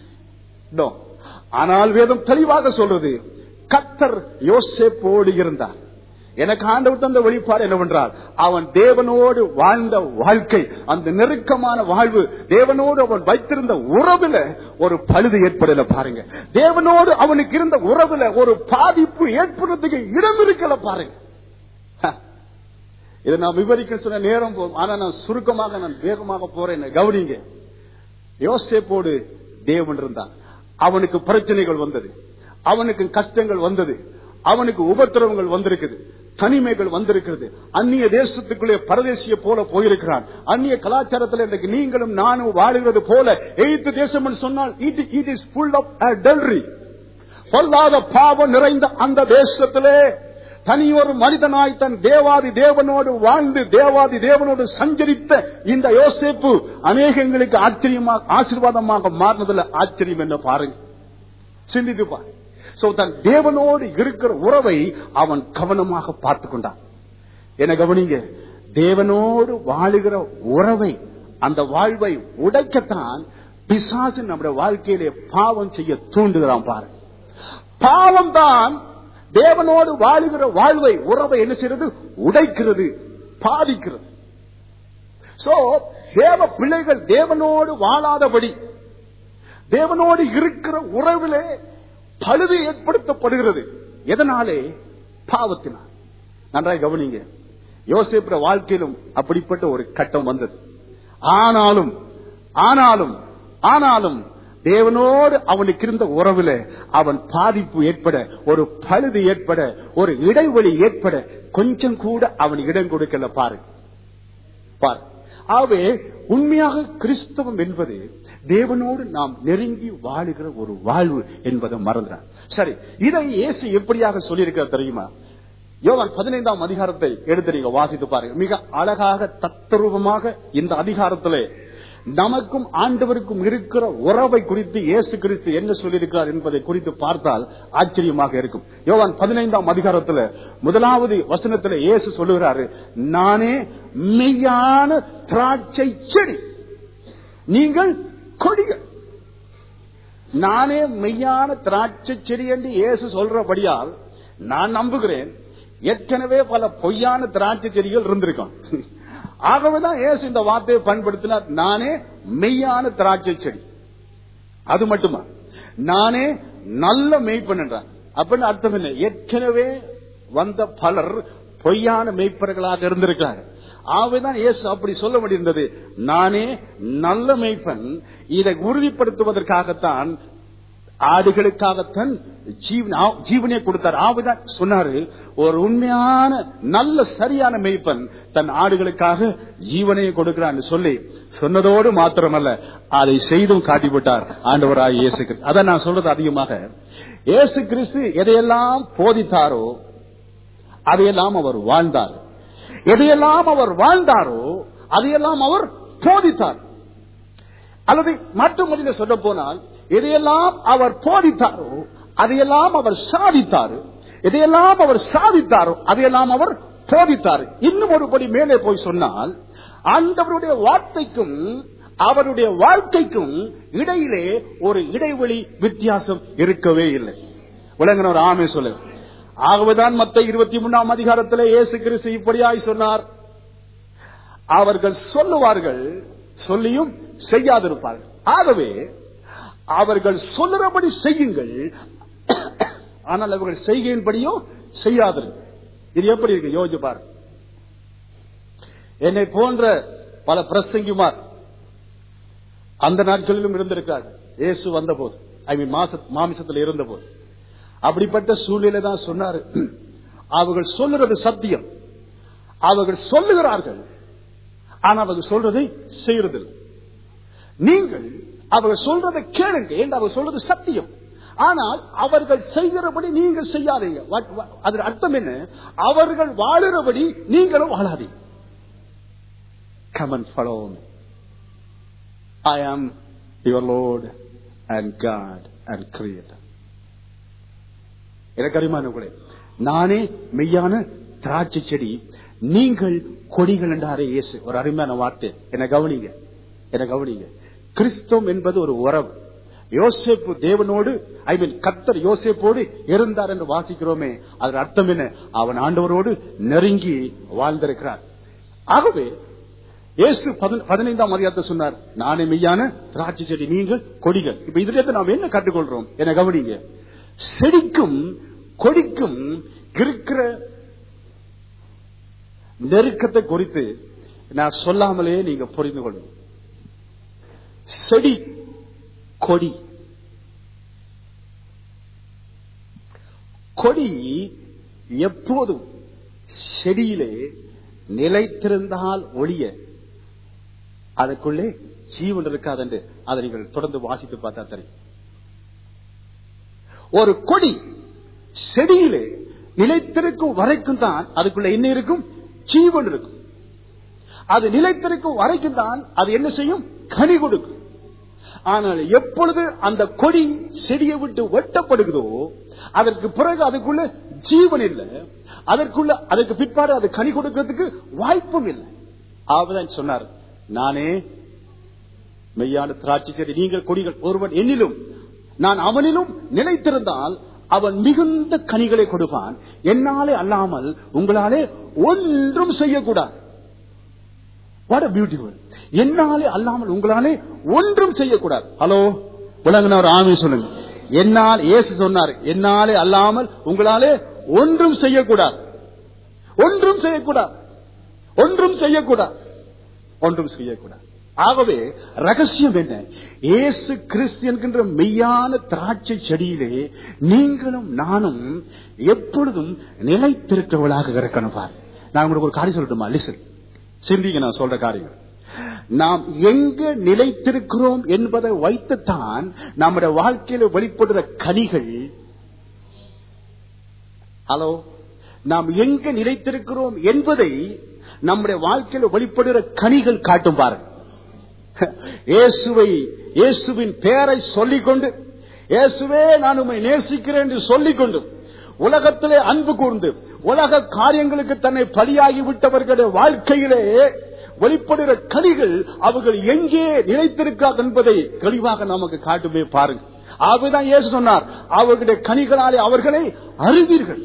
No. ஆனால் வேதம் தெளிவாக சொல்றது கத்தர் யோசேப்போடு இருந்தார் எனக்கு ஆண்டவர் தந்த வெளிப்பாடு என்னவென்றால் அவன் தேவனோடு வாழ்ந்த வாழ்க்கை அந்த நெருக்கமான வாழ்வு தேவனோடு அவன் வைத்திருந்த உறவுல ஒரு பழுது ஏற்படல பாருங்க தேவனோடு அவனுக்கு இருந்த உறவுல ஒரு பாதிப்பு ஏற்படுறதுக்கு இடம் இருக்கல பாருங்க ஹ. இதை நான் விவரிக்க சொன்ன நேரம் போகும் ஆனா நான் சுருக்கமாக நான் வேகமாக போறேன் கவனிங்க யோசேப்போடு தேவன் இருந்தான் அவனுக்கு பிரச்சனைகள் வந்தது அவனுக்கு கஷ்டங்கள் வந்தது அவனுக்கு உபத்திரவங்கள் வந்திருக்குது தனிமைகள் வந்திருக்கிறது அந்நிய தேசத்துக்குள்ளே பரதேசிய போல போயிருக்கிறான் அந்நிய கலாச்சாரத்தில் இன்றைக்கு நீங்களும் நானும் வாழுகிறது போல எய்த்து தேசம் என்று சொன்னால் it it is full of adultery பொல்லாத பாவம் நிறைந்த அந்த தேசத்திலே தனி ஒரு மனிதனாய் தன் தேவாதி தேவனோடு வாழ்ந்து தேவாதி தேவனோடு சஞ்சரித்த இந்த யோசேப்பு அநேகங்களுக்கு ஆச்சரியமாக ஆசீர்வாதமாக மாறினதுல ஆச்சரியம் என்ன பாருங்க சிந்தித்து பாரு சோ தன் தேவனோடு இருக்கிற உறவை அவன் கவனமாக பார்த்து கொண்டான் என்ன கவனிங்க தேவனோடு வாழுகிற உறவை அந்த வாழ்வை உடைக்கத்தான் பிசாசு நம்முடைய வாழ்க்கையிலே பாவம் செய்ய தூண்டுகிறான் பாரு பாவம் தான் தேவனோடு வாழுகிற வாழ்வை உறவை என்ன செய்யறது உடைக்கிறது பாதிக்கிறது சோ தேவ பிள்ளைகள் தேவனோடு வாழாதபடி தேவனோடு இருக்கிற உறவிலே பழுது ஏற்படுத்தப்படுகிறது எதனாலே பாவத்தினால் நன்றாய் கவனிங்க யோசிப்புற வாழ்க்கையிலும் அப்படிப்பட்ட ஒரு கட்டம் வந்தது ஆனாலும் ஆனாலும் ஆனாலும் தேவனோடு அவனுக்கு இருந்த உறவுல அவன் பாதிப்பு ஏற்பட ஒரு பழுது ஏற்பட ஒரு இடைவெளி ஏற்பட கொஞ்சம் கூட அவன் இடம் கொடுக்கல பாரு பாரு ஆகவே உண்மையாக கிறிஸ்தவம் என்பது தேவனோடு நாம் நெருங்கி வாழுகிற ஒரு வாழ்வு என்பதை மறந்துறான் சரி இதை இயேசு எப்படியாக சொல்லியிருக்கிறார் தெரியுமா யோவான் பதினைந்தாம் அதிகாரத்தை எடுத்து நீங்க வாசித்து பாருங்க மிக அழகாக தத்துரூபமாக இந்த அதிகாரத்திலே நமக்கும் ஆண்டவருக்கும் இருக்கிற உறவை குறித்து இயேசு கிறிஸ்து என்ன சொல்லியிருக்கிறார் என்பதை குறித்து பார்த்தால் ஆச்சரியமாக இருக்கும் யோவான் பதினைந்தாம் அதிகாரத்துல முதலாவது வசனத்துல இயேசு சொல்லுகிறாரு நானே மெய்யான திராட்சை செடி நீங்கள் கொடிகள் நானே மெய்யான திராட்சை செடி என்று இயேசு சொல்றபடியால் நான் நம்புகிறேன் ஏற்கனவே பல பொய்யான திராட்சை செடிகள் இருந்திருக்கும் ஆகவேதான் இயேசு இந்த வார்த்தையை பயன்படுத்தினார் நானே மெய்யான திராட்சை செடி அது மட்டுமா நானே நல்ல மெய்ப்பன் என்றார் அப்படின்னு அர்த்தம் என்ன ஏற்கனவே வந்த பலர் பொய்யான மெய்ப்பர்களாக இருந்திருக்கிறாங்க ஆகவேதான் இயேசு அப்படி சொல்ல முடிந்தது நானே நல்ல மெய்ப்பன் இதை உறுதிப்படுத்துவதற்காகத்தான் ஆடுகளுக்காகத்தான் ஜீவன் ஜீவனை கொடுத்தார் ஆவுதான் சொன்னாரு ஒரு உண்மையான நல்ல சரியான மெய்ப்பன் தன் ஆடுகளுக்காக ஜீவனையை கொடுக்கிறான்னு சொல்லி சொன்னதோடு மாத்திரமல்ல அதை செய்தும் காட்டிவிட்டார் ஆண்டவராய் இயேசு கிறிஸ்து அதை நான் சொல்றது அதிகமாக இயேசு கிறிஸ்து எதையெல்லாம் போதித்தாரோ அதையெல்லாம் அவர் வாழ்ந்தார் எதையெல்லாம் அவர் வாழ்ந்தாரோ அதையெல்லாம் அவர் போதித்தார் அல்லது மற்ற மொழியில சொல்ல போனால் எதையெல்லாம் அவர் போதித்தாரோ அதையெல்லாம் அவர் சாதித்தாரு எதையெல்லாம் அவர் சாதித்தாரோ அதையெல்லாம் அவர் போதித்தார் இன்னும் ஒருபடி மேலே போய் சொன்னால் ஆண்டவருடைய வார்த்தைக்கும் அவருடைய வாழ்க்கைக்கும் இடையிலே ஒரு இடைவெளி வித்தியாசம் இருக்கவே இல்லை விளங்கினவர் ஆமே சொல்லு ஆகவேதான் மத்த இருபத்தி மூணாம் அதிகாரத்தில் இயேசு கிறிஸ்து இப்படியாய் சொன்னார் அவர்கள் சொல்லுவார்கள் சொல்லியும் செய்யாதிருப்பார்கள் ஆகவே அவர்கள் சொல்லுறபடி செய்யுங்கள் ஆனால் அவர்கள் செய்கையின்படியும் செய்யாதிருங்க இது எப்படி இருக்கு யோசிச்சு பாரு என்னை போன்ற பல பிரசங்கிமார் அந்த நாட்களிலும் இருந்திருக்காங்க இயேசு வந்த போது ஐ மீன் மாச மாமிசத்தில் இருந்த போது அப்படிப்பட்ட சூழ்நிலை தான் சொன்னாரு அவர்கள் சொல்லுறது சத்தியம் அவர்கள் சொல்லுகிறார்கள் ஆனா அவர்கள் சொல்றதை செய்யறதில்லை நீங்கள் அவர்கள் சொல்றதை கேளுங்க என்று அவர் சொல்றது சத்தியம் ஆனால் அவர்கள் செய்கிறபடி நீங்கள் செய்யாதீங்க அதன் அர்த்தம் என்ன அவர்கள் வாழுறபடி நீங்களும் வாழாதீங்க come on follow I am your Lord and God and creator எனக்கு அறிமான நானே மெய்யான திராட்சை செடி நீங்கள் கொடிகள் என்றாரே இயேசு ஒரு அருமையான வார்த்தை என்ன கவனிங்க என்ன கவனிங்க கிறிஸ்தவம் என்பது ஒரு உறவு யோசேப்பு தேவனோடு ஐ மீன் கத்தர் யோசேப்போடு இருந்தார் என்று வாசிக்கிறோமே அதன் அர்த்தம் என்ன அவன் ஆண்டவரோடு நெருங்கி வாழ்ந்திருக்கிறார் ஆகவே இயேசு பதினைந்தாம் அதிகாரத்தை சொன்னார் நானே மெய்யான திராட்சை செடி நீங்கள் கொடிகள் இப்ப இதுல இருந்து நாம் என்ன கற்றுக்கொள்றோம் என கவனிங்க செடிக்கும் கொடிக்கும் இருக்கிற நெருக்கத்தை குறித்து நான் சொல்லாமலே நீங்க புரிந்து கொள்ளும் செடி கொடி கொடி எப்போதும் செடியிலே நிலைத்திருந்தால் ஒளிய அதுக்குள்ளே ஜீவன் இருக்காது என்று அதை நீங்கள் தொடர்ந்து வாசித்து பார்த்தா தெரியும் ஒரு கொடி செடியிலே நிலைத்திருக்கும் வரைக்கும் தான் அதுக்குள்ள என்ன இருக்கும் ஜீவன் இருக்கும் அது நிலைத்திருக்கும் வரைக்கும் தான் அது என்ன செய்யும் கனி கொடுக்கும் ஆனால் எப்பொழுது அந்த கொடி செடியை விட்டு வெட்டப்படுகிறதோ அதற்கு பிறகு அதுக்குள்ள ஜீவன் இல்லை அதற்குள்ள அதற்கு பிற்பாடு அது கனி கொடுக்கிறதுக்கு வாய்ப்பும் இல்லை ஆவதான் சொன்னார் நானே மெய்யான திராட்சை செடி நீங்கள் கொடிகள் ஒருவன் என்னிலும் நான் அவனிலும் நிலைத்திருந்தால் அவன் மிகுந்த கனிகளை கொடுப்பான் என்னாலே அல்லாமல் உங்களாலே ஒன்றும் செய்யக்கூடாது வாட் பியூட்டிஃபுல் என்னாலே அல்லாமல் உங்களாலே ஒன்றும் செய்யக்கூடாது ஹலோ விளங்கினவர் ஆமி சொல்லுங்க என்னால் ஏசு சொன்னார் என்னாலே அல்லாமல் உங்களாலே ஒன்றும் செய்யக்கூடாது ஒன்றும் செய்யக்கூடாது ஒன்றும் செய்யக்கூடாது ஒன்றும் செய்யக்கூடாது ஆகவே ரகசியம் என்ன ஏசு கிறிஸ்து என்கின்ற மெய்யான திராட்சை செடியிலே நீங்களும் நானும் எப்பொழுதும் நிலைத்திருக்கிறவளாக இருக்கணும் பாரு நான் உங்களுக்கு ஒரு காரியம் சொல்லட்டுமா லிசன் சிந்திங்க நான் சொல்ற காரியம் நாம் எங்க நிலைத்திருக்கிறோம் என்பதை வைத்துத்தான் நம்முடைய வாழ்க்கையில வெளிப்படுற கனிகள் ஹலோ நாம் எங்க நிலைத்திருக்கிறோம் என்பதை நம்முடைய வாழ்க்கையில வெளிப்படுகிற கனிகள் காட்டும் பாருங்க இயேசுவை இயேசுவின் பெயரை சொல்லிக்கொண்டு இயேசுவே நான் உம்மை நேசிக்கிறேன் என்று சொல்லிக்கொண்டு உலகத்திலே அன்பு கூர்ந்து உலக காரியங்களுக்கு தன்னை பலியாகி விட்டவர்களுடைய வாழ்க்கையிலே வெளிப்படுகிற கனிகள் அவர்கள் எங்கே நிலைத்திருக்கிறார் என்பதை தெளிவாக நமக்கு காட்டுமே பாருங்க ஆகவேதான் இயேசு சொன்னார் அவர்களுடைய கனிகளாலே அவர்களை அறிவீர்கள்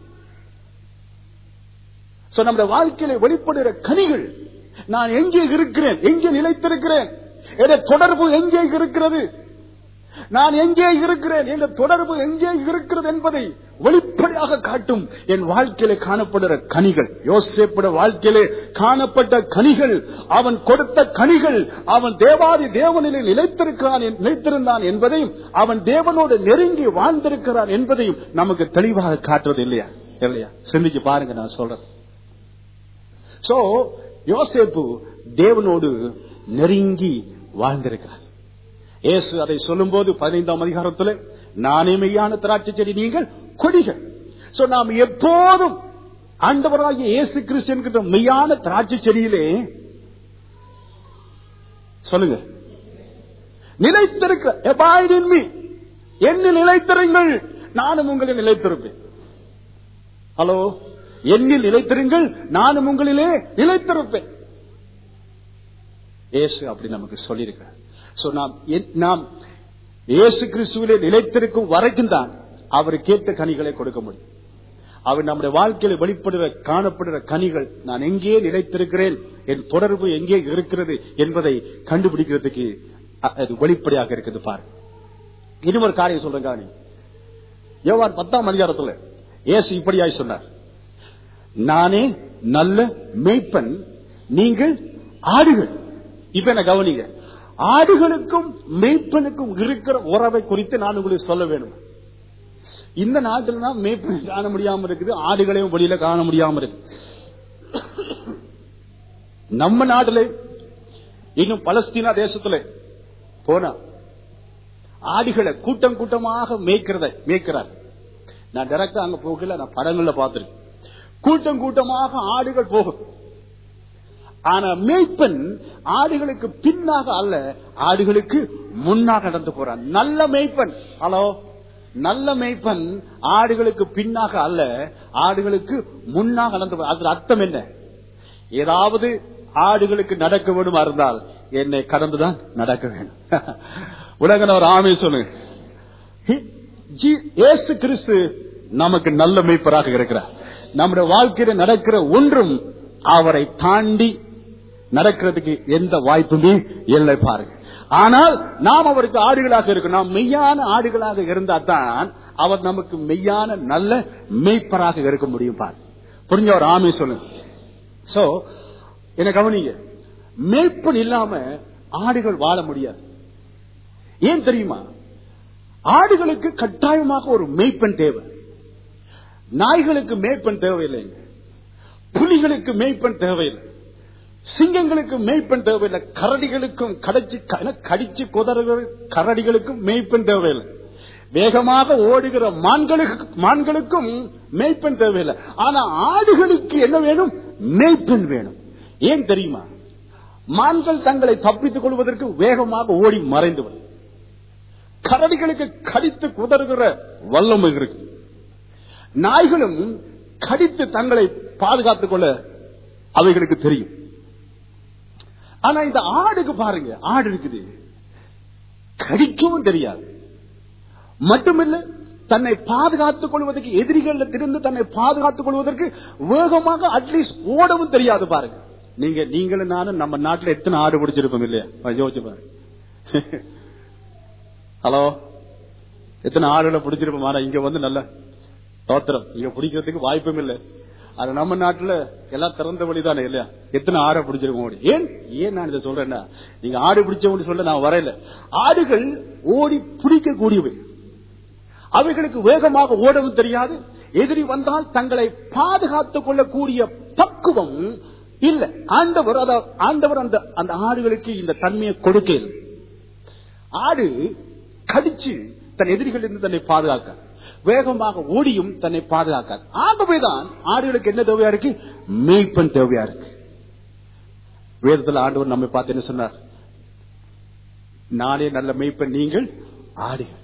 So, நம்முடைய வாழ்க்கையில வெளிப்படுகிற கனிகள் நான் எங்கே இருக்கிறேன் எங்கே நிலைத்திருக்கிறேன் என்ற தொடர்பு எங்கே இருக்கிறது நான் எங்கே இருக்கிறேன் என்ற தொடர்பு எங்கே இருக்கிறது என்பதை வெளிப்படையாக காட்டும் என் வாழ்க்கையில காணப்படுகிற கனிகள் யோசேப்பட வாழ்க்கையிலே காணப்பட்ட கனிகள் அவன் கொடுத்த கனிகள் அவன் தேவாதி தேவனிலே நிலைத்திருக்கிறான் என்- நிலைத்திருந்தான் என்பதையும் அவன் தேவனோடு நெருங்கி வாழ்ந்திருக்கிறான் என்பதையும் நமக்கு தெளிவாக காட்டுறது இல்லையா இல்லையா சிந்திச்சு பாருங்க நான் சொல்றேன் சோ யோசேப்பு தேவனோடு நெருங்கி வாழ்ந்திருக்கிறார் இயேசு அதை சொல்லும்போது பதினைந்தாம் அதிகாரத்தில் நானே மெய்யான திராட்சை செடி நீங்கள் கொடிகள் சோ நாம் எப்போதும் ஆண்டவராகிய இயேசு கிறிஸ்து என்கிற மெய்யான திராட்சை செடியிலே சொல்லுங்க நிலைத்திருக்க abide in me. என்னில் நிலைத்திருங்கள் நானும் உங்களில் நிலைத்திருப்பேன் ஹலோ என்னில் நிலைத்திருங்கள் நானும் உங்களிலே நிலைத்திருப்பேன் இயேசு அப்படி நமக்கு சொல்லியிருக்கிறார் சோ நாம் என்- நாம் இயேசு கிறிஸ்துவிலே நிலைத்திருக்கும் வரைக்கும் தான் அவர் கேட்ட கனிகளை கொடுக்க முடியும் அவர் நம்முடைய வாழ்க்கையில் வெளிப்படுகிற காணப்படுகிற கனிகள் நான் எங்கே நிலைத்திருக்கிறேன் என் தொடர்பு எங்கே இருக்கிறது என்பதை கண்டுபிடிக்கிறதுக்கு அ- அது வெளிப்படையாக இருக்குது பாரு இன்னும் ஒரு காரியம் சொல்றேன் காணி யோவான் பத்தாம் அதிகாரத்துல இயேசு இப்படியாய் சொன்னார் நானே நல்ல மேய்ப்பன் நீங்கள் ஆடுகள் இப்ப என்ன கவனிங்க ஆடுகளுக்கும் மேய்ப்பனுக்கும் இருக்கிற உறவை குறித்து நான் உங்களுக்கு சொல்ல வேணும் இந்த நாட்டில் தான் மேய்ப்பனை காண முடியாம இருக்குது ஆடுகளையும் வெளியில காண முடியாம இருக்கு நம்ம நாட்டிலே இன்னும் பலஸ்தீனா தேசத்துல போனா ஆடுகளை கூட்டம் கூட்டமாக மேய்க்கிறத மேய்க்கிறார் நான் டைரக்டா அங்க போகல நான் படங்கள்ல பார்த்திருக்கேன் கூட்டம் கூட்டமாக ஆடுகள் போகும் ஆனா மேய்ப்பன் ஆடுகளுக்கு பின்னாக அல்ல ஆடுகளுக்கு முன்னாக நடந்து போறான் நல்ல மேய்ப்பன் ஹலோ நல்ல மேய்ப்பன் ஆடுகளுக்கு பின்னாக அல்ல ஆடுகளுக்கு முன்னாக நடந்து போறான். அதுக்கு அர்த்தம் என்ன ஏதாவது ஆடுகளுக்கு நடக்க வேண்டுமா இருந்தால் என்னை கடந்துதான் நடக்க வேண்டும் உலக ஒரு ஆமை சொல்லுங்க He- ஜீ- இயேசு கிறிஸ்து நமக்கு நல்ல மெய்ப்பராக இருக்கிறார் நம்முடைய வாழ்க்கையில நடக்கிற ஒன்றும் அவரை தாண்டி நடக்கிறதுக்கு எந்த வாய்ப்புமே இல்லை பாருங்க ஆனால் நாம் அவருக்கு ஆடுகளாக இருக்கணும் நாம் மெய்யான ஆடுகளாக இருந்தா தான் அவர் நமக்கு மெய்யான நல்ல மெய்ப்பராக இருக்க முடியும் பாரு புரிஞ்ச ஒரு ஆமை சொல்லுங்க சோ என்ன கவனிங்க மேய்ப்பன் இல்லாம ஆடுகள் வாழ முடியாது ஏன் தெரியுமா ஆடுகளுக்கு கட்டாயமாக ஒரு மேய்ப்பன் தேவை நாய்களுக்கு மேய்ப்பன் தேவையில்லைங்க புலிகளுக்கு மேய்ப்பன் தேவையில்லை சிங்கங்களுக்கு மேய்ப்பன் தேவையில்லை கரடிகளுக்கும் கடைச்சி கடிச்சு குதறுகிற கரடிகளுக்கும் மேய்ப்பன் தேவையில்லை வேகமாக ஓடுகிற மான்களுக்கு மான்களுக்கும் மேய்ப்பன் தேவையில்லை ஆனா ஆடுகளுக்கு என்ன வேணும் மேய்ப்பன் வேணும் ஏன் தெரியுமா மான்கள் தங்களை தப்பித்துக் கொள்வதற்கு வேகமாக ஓடி மறைந்துவிடும் கரடிகளுக்கு கடித்து குதறுகிற வல்லமை இருக்கு நாய்களும் கடித்து தங்களை பாதுகாத்துக் கொள்ள அவைகளுக்கு தெரியும் ஆனா இந்த ஆடுக்கு பாருங்க ஆடு இருக்குது கடிக்கவும் தெரியாது மட்டுமில்ல தன்னை பாதுகாத்துக் கொள்வதற்கு எதிரிகள் இருந்து தன்னை பாதுகாத்துக் கொள்வதற்கு வேகமாக அட்லீஸ்ட் ஓடவும் தெரியாது பாருங்க நீங்க நீங்களும் நானும் நம்ம நாட்டுல எத்தனை ஆடு பிடிச்சிருப்போம் இல்லையா கொஞ்சம் யோசிச்சு பாருங்க ஹலோ எத்தனை ஆடுகளை பிடிச்சிருப்போம் ஆனா இங்க வந்து நல்ல தோத்திரம் இங்க பிடிக்கிறதுக்கு வாய்ப்பும் இல்லை அது நம்ம நாட்டுல எல்லாம் திறந்த வழிதானே இல்லையா எத்தனை ஆடை பிடிச்சிருக்கோம் ஓடி ஏன் ஏன் நான் இதை சொல்றேன்னா நீங்க ஆடு பிடிச்சவங்க சொல்ல நான் வரையில ஆடுகள் ஓடி பிடிக்க கூடியவை அவைகளுக்கு வேகமாக ஓடவும் தெரியாது எதிரி வந்தால் தங்களை பாதுகாத்துக் கொள்ளக்கூடிய பக்குவம் இல்ல ஆண்டவர் அத ஆண்டவர் அந்த அந்த ஆடுகளுக்கு இந்த தன்மையை கொடுக்கல ஆடு கடிச்சு தன் எதிரிகளிலிருந்து தன்னை பாதுகாக்க வேகமாக ஓடியும் தன்னை பாதுகாக்க ஆகவேதான் ஆடுகளுக்கு என்ன தேவையா இருக்கு மேய்ப்பன் தேவையா இருக்கு வேதத்தில் ஆண்டவர் நம்மை பார்த்து என்ன சொன்னார் நானே நல்ல மெய்ப்பன் நீங்கள் ஆடுகள்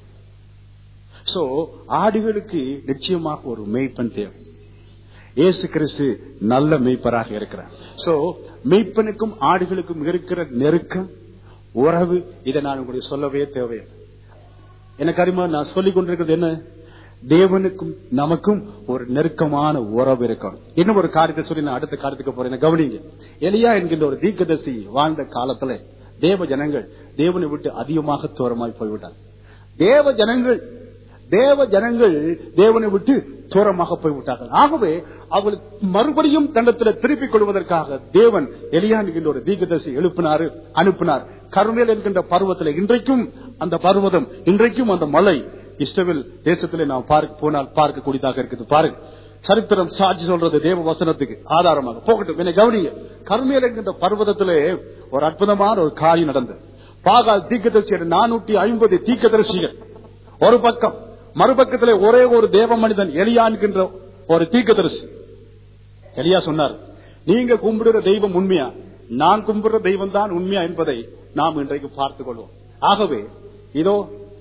சோ ஆடுகளுக்கு நிச்சயமாக ஒரு மெய்ப்பன் தேவை இயேசு கிறிஸ்து நல்ல மெய்ப்பராக இருக்கிறார் சோ மெய்ப்பனுக்கும் ஆடுகளுக்கும் இருக்கிற நெருக்கம் உறவு இதை நான் உங்களுக்கு சொல்லவே தேவையில்லை எனக்கு அறிமுக நான் சொல்லிக் கொண்டிருக்கிறது என்ன தேவனுக்கும் நமக்கும் ஒரு நெருக்கமான உறவு இருக்கணும் இன்னும் ஒரு காரியத்தை சொல்லி நான் அடுத்த காரியத்துக்கு போறேன் கவனிங்க எலியா என்கின்ற ஒரு தீர்க்கதரிசி வாழ்ந்த காலத்துல தேவ ஜனங்கள் தேவனை விட்டு அதிகமாக தூரமாய் போய்விட்டார் தேவ ஜனங்கள் தேவ ஜனங்கள் தேவனை விட்டு தூரமாக போய்விட்டார்கள் ஆகவே அவர்கள் மறுபடியும் தண்டத்தில் திருப்பிக் கொள்வதற்காக தேவன் எலியா என்கின்ற ஒரு தீர்க்கதரிசி எழுப்பினாரு அனுப்பினார் கருமேல் என்கின்ற பருவத்தில் இன்றைக்கும் அந்த பர்வதம் இன்றைக்கும் அந்த மலை இஸ்ரவேல் தேசத்திலே நாம் பார்க்க போனால் பார்க்கக்கூடியதாக இருக்குது பாருங்க சரித்திரம் சாட்சி சொல்றது தேவ வசனத்துக்கு ஆதாரமாக போகட்டும் என்னை கவனிங்க கருமேல் என்கின்ற பர்வதத்திலே ஒரு அற்புதமான ஒரு காரியம் நடந்தது பாகால் தீக்கதரிசி நானூற்றி ஐம்பது தீக்கதரிசிகள் ஒரு பக்கம் மறுபக்கத்திலே ஒரே ஒரு தேவ மனிதன் எலியா என்கின்ற ஒரு தீக்கதரிசி எலியா சொன்னார் நீங்க கும்பிடுற தெய்வம் உண்மையா நான் கும்பிடுற தெய்வம் தான் உண்மையா என்பதை நாம் இன்றைக்கு பார்த்துக் கொள்வோம் ஆகவே இதோ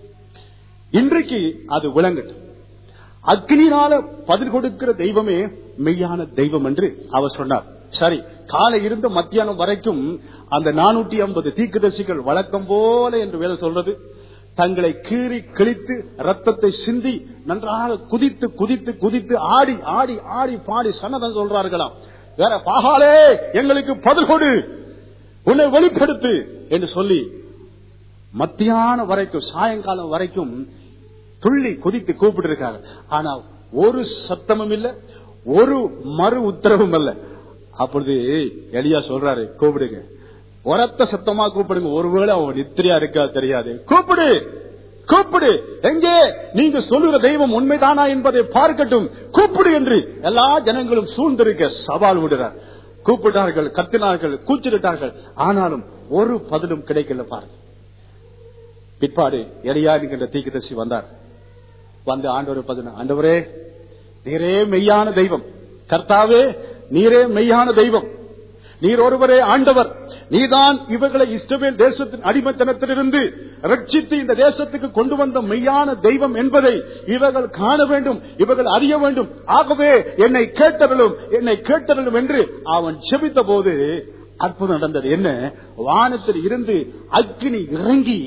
இன்றைக்கு அது விளங்கட்டும் அக்னினால பதில் கொடுக்கிற தெய்வமே மெய்யான தெய்வம் என்று அவர் சொன்னார் சரி காலை இருந்து மத்தியானம் வரைக்கும் அந்த நானூற்றி ஐம்பது தீக்குதர்சிகள் வழக்கம் போல என்று வேலை சொல்றது தங்களை கீறி கிழித்து ரத்தத்தை சிந்தி நன்றாக குதித்து குதித்து குதித்து ஆடி ஆடி ஆடி பாடி சன்னதம் சொல்றார்களாம் வேற பாகாலே எங்களுக்கு பதில் கொடு உன்னை வெளிப்படுத்து என்று சொல்லி மத்தியான வரைக்கும் சாயங்காலம் வரைக்கும் துள்ளி குதித்து கூப்பிட்டு இருக்காங்க ஆனா ஒரு சத்தமும் இல்ல ஒரு மறு உத்தரவும் இல்ல அப்பொழுது எலியா சொல்றாரு கூப்பிடுங்க உரத்த சத்தமா கூப்பிடுங்க ஒருவேளை அவன் நித்திரியா இருக்கா தெரியாது கூப்பிடு கூப்பிடு எங்கே நீங்க சொல்லுகிற தெய்வம் உண்மைதானா என்பதை பார்க்கட்டும் கூப்பிடு என்று எல்லா ஜனங்களும் சூழ்ந்திருக்க சவால் விடுறார் கூப்பிட்டார்கள் கத்தினார்கள் கூச்சிட்டார்கள் ஆனாலும் ஒரு பதிலும் கிடைக்கல பாருங்க பிற்பாடு எலியா என்கின்ற தீக்குதர்சி வந்தார் வந்து ஆண்டவர் பதின ஆண்டவரே நீரே மெய்யான தெய்வம் கர்த்தாவே நீரே மெய்யான தெய்வம் நீர் ஒருவரே ஆண்டவர் நீதான் இவர்களை இஸ்ரவேல் தேசத்தின் அடிமத்தனத்திலிருந்து ரட்சித்து இந்த தேசத்துக்கு கொண்டு வந்த மெய்யான தெய்வம் என்பதை இவர்கள் காண வேண்டும் இவர்கள் அறிய வேண்டும் ஆகவே என்னை கேட்டவர்களும் என்னை கேட்டவர்களும் என்று அவன் செபித்த போது அற்புதம் நடந்தது என்ன வானத்தில் இருந்து அக்னி இறங்கி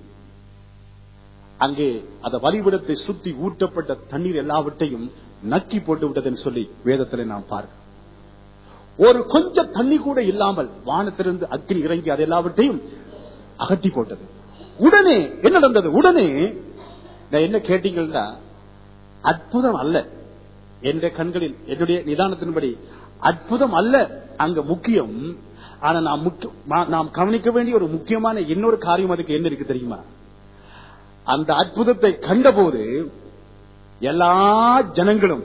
அங்கே அந்த வழிவிடத்தை சுத்தி ஊற்றப்பட்ட தண்ணீர் எல்லாவற்றையும் நக்கி போட்டு விட்டதுன்னு சொல்லி வேதத்துல நாம் பார்க்கிறோம் ஒரு கொஞ்சம் தண்ணி கூட இல்லாமல் வானத்திலிருந்து அக்னி இறங்கி அது எல்லாவற்றையும் அகற்றி போட்டது உடனே என்ன நடந்தது உடனே நான் என்ன கேட்டீங்கன்னா அற்புதம் அல்ல என்ற கண்களில் என்னுடைய நிதானத்தின்படி அற்புதம் அல்ல அங்க முக்கியம் ஆனா நாம் முக்கிய நாம் கவனிக்க வேண்டிய ஒரு முக்கியமான இன்னொரு காரியம் அதுக்கு என்ன இருக்கு தெரியுமா அந்த அற்புதத்தை கண்டபோது எல்லா ஜனங்களும்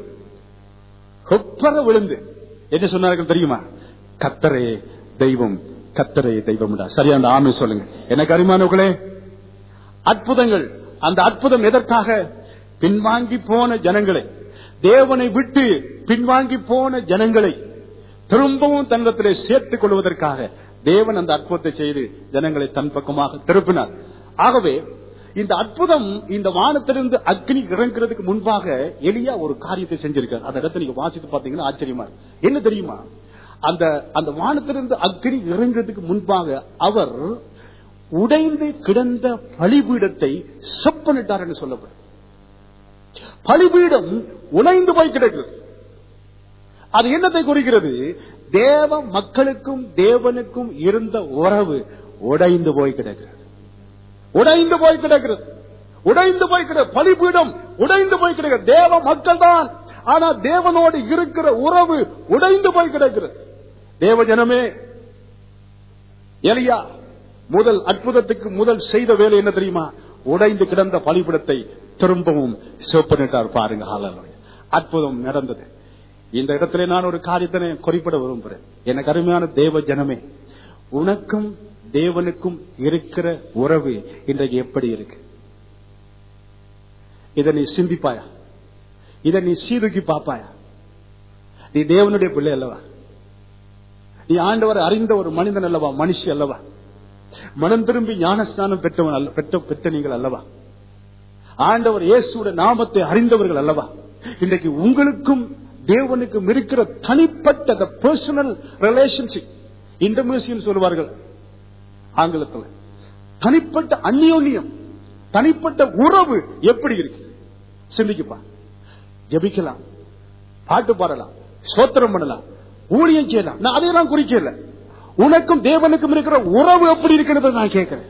கொப்பர விழுந்து என்ன சொன்னார்கள் தெரியுமா கத்தரே தெய்வம் கத்தரே தெய்வம் சரியா அந்த ஆமை சொல்லுங்க எனக்கு அருமானவர்களே அற்புதங்கள் அந்த அற்புதம் எதற்காக பின்வாங்கி போன ஜனங்களை தேவனை விட்டு பின்வாங்கி போன ஜனங்களை திரும்பவும் தன்னத்திலே சேர்த்துக் கொள்வதற்காக தேவன் அந்த அற்புதத்தை செய்து ஜனங்களை தன் பக்கமாக திருப்பினார் ஆகவே இந்த அற்புதம் இந்த வானத்திலிருந்து அக்னி இறங்குறதுக்கு முன்பாக எளியா ஒரு காரியத்தை செஞ்சிருக்காரு அந்த இடத்தை நீங்க வாசித்து பாத்தீங்கன்னா ஆச்சரியமா என்ன தெரியுமா அந்த அந்த வானத்திலிருந்து அக்னி இறங்குறதுக்கு முன்பாக அவர் உடைந்து கிடந்த பலிபீடத்தை செப்பனிட்டார் என்று சொல்லப்படும் பலிபீடம் உடைந்து போய் கிடக்கிறது அது என்னத்தை குறிக்கிறது தேவ மக்களுக்கும் தேவனுக்கும் இருந்த உறவு உடைந்து போய் கிடக்கிறது உடைந்து போய் கிடக்கிறது உடைந்து போய் கிட பலிபீடம் உடைந்து போய் கிடக்கிறது தேவ மக்கள் தான் ஆனா தேவனோடு இருக்கிற உறவு உடைந்து போய் கிடக்கிறது தேவ ஜனமே எலியா முதல் அற்புதத்துக்கு முதல் செய்த வேலை என்ன தெரியுமா உடைந்து கிடந்த பலிபீடத்தை திரும்பவும் சிவப்பனிட்டார் பாருங்க ஹalleluya. அற்புதம் நடந்தது இந்த இடத்துல நான் ஒரு காரியத்தை குறிப்பிட விரும்புகிறேன் எனக்கு அருமையான தேவ ஜனமே உனக்கும் தேவனுக்கும் இருக்கிற உறவு இன்றைக்கு எப்படி இருக்கு இதை நீ சிந்திப்பாயா இதை நீ சீதுக்கி பாப்பாயா நீ தேவனுடைய பிள்ளை அல்லவா நீ ஆண்டவர் அறிந்த ஒரு மனிதன் அல்லவா மனுஷி அல்லவா மனம் திரும்பி ஞானஸ்நானம் பெற்றவன் அல்ல பெற்ற பெற்ற நீங்கள் அல்லவா ஆண்டவர் இயேசுவோட நாமத்தை அறிந்தவர்கள் அல்லவா இன்றைக்கு உங்களுக்கும் தேவனுக்கும் இருக்கிற தனிப்பட்ட பர்சனல் ரிலேஷன்ஷிப் இன்டர்மியூசியம் சொல்வார்கள் ஆங்கிலத்தில் தனிப்பட்ட அந்யோன்யம் தனிப்பட்ட உறவு எப்படி இருக்கு சிந்திக்குப்பா ஜபிக்கலாம் பாட்டு பாடலாம் சோத்திரம் பண்ணலாம் ஊழியம் செய்யலாம் நான் அதையெல்லாம் குறிக்கல உனக்கும் தேவனுக்கும் இருக்கிற உறவு எப்படி இருக்கிறது நான் கேட்கிறேன்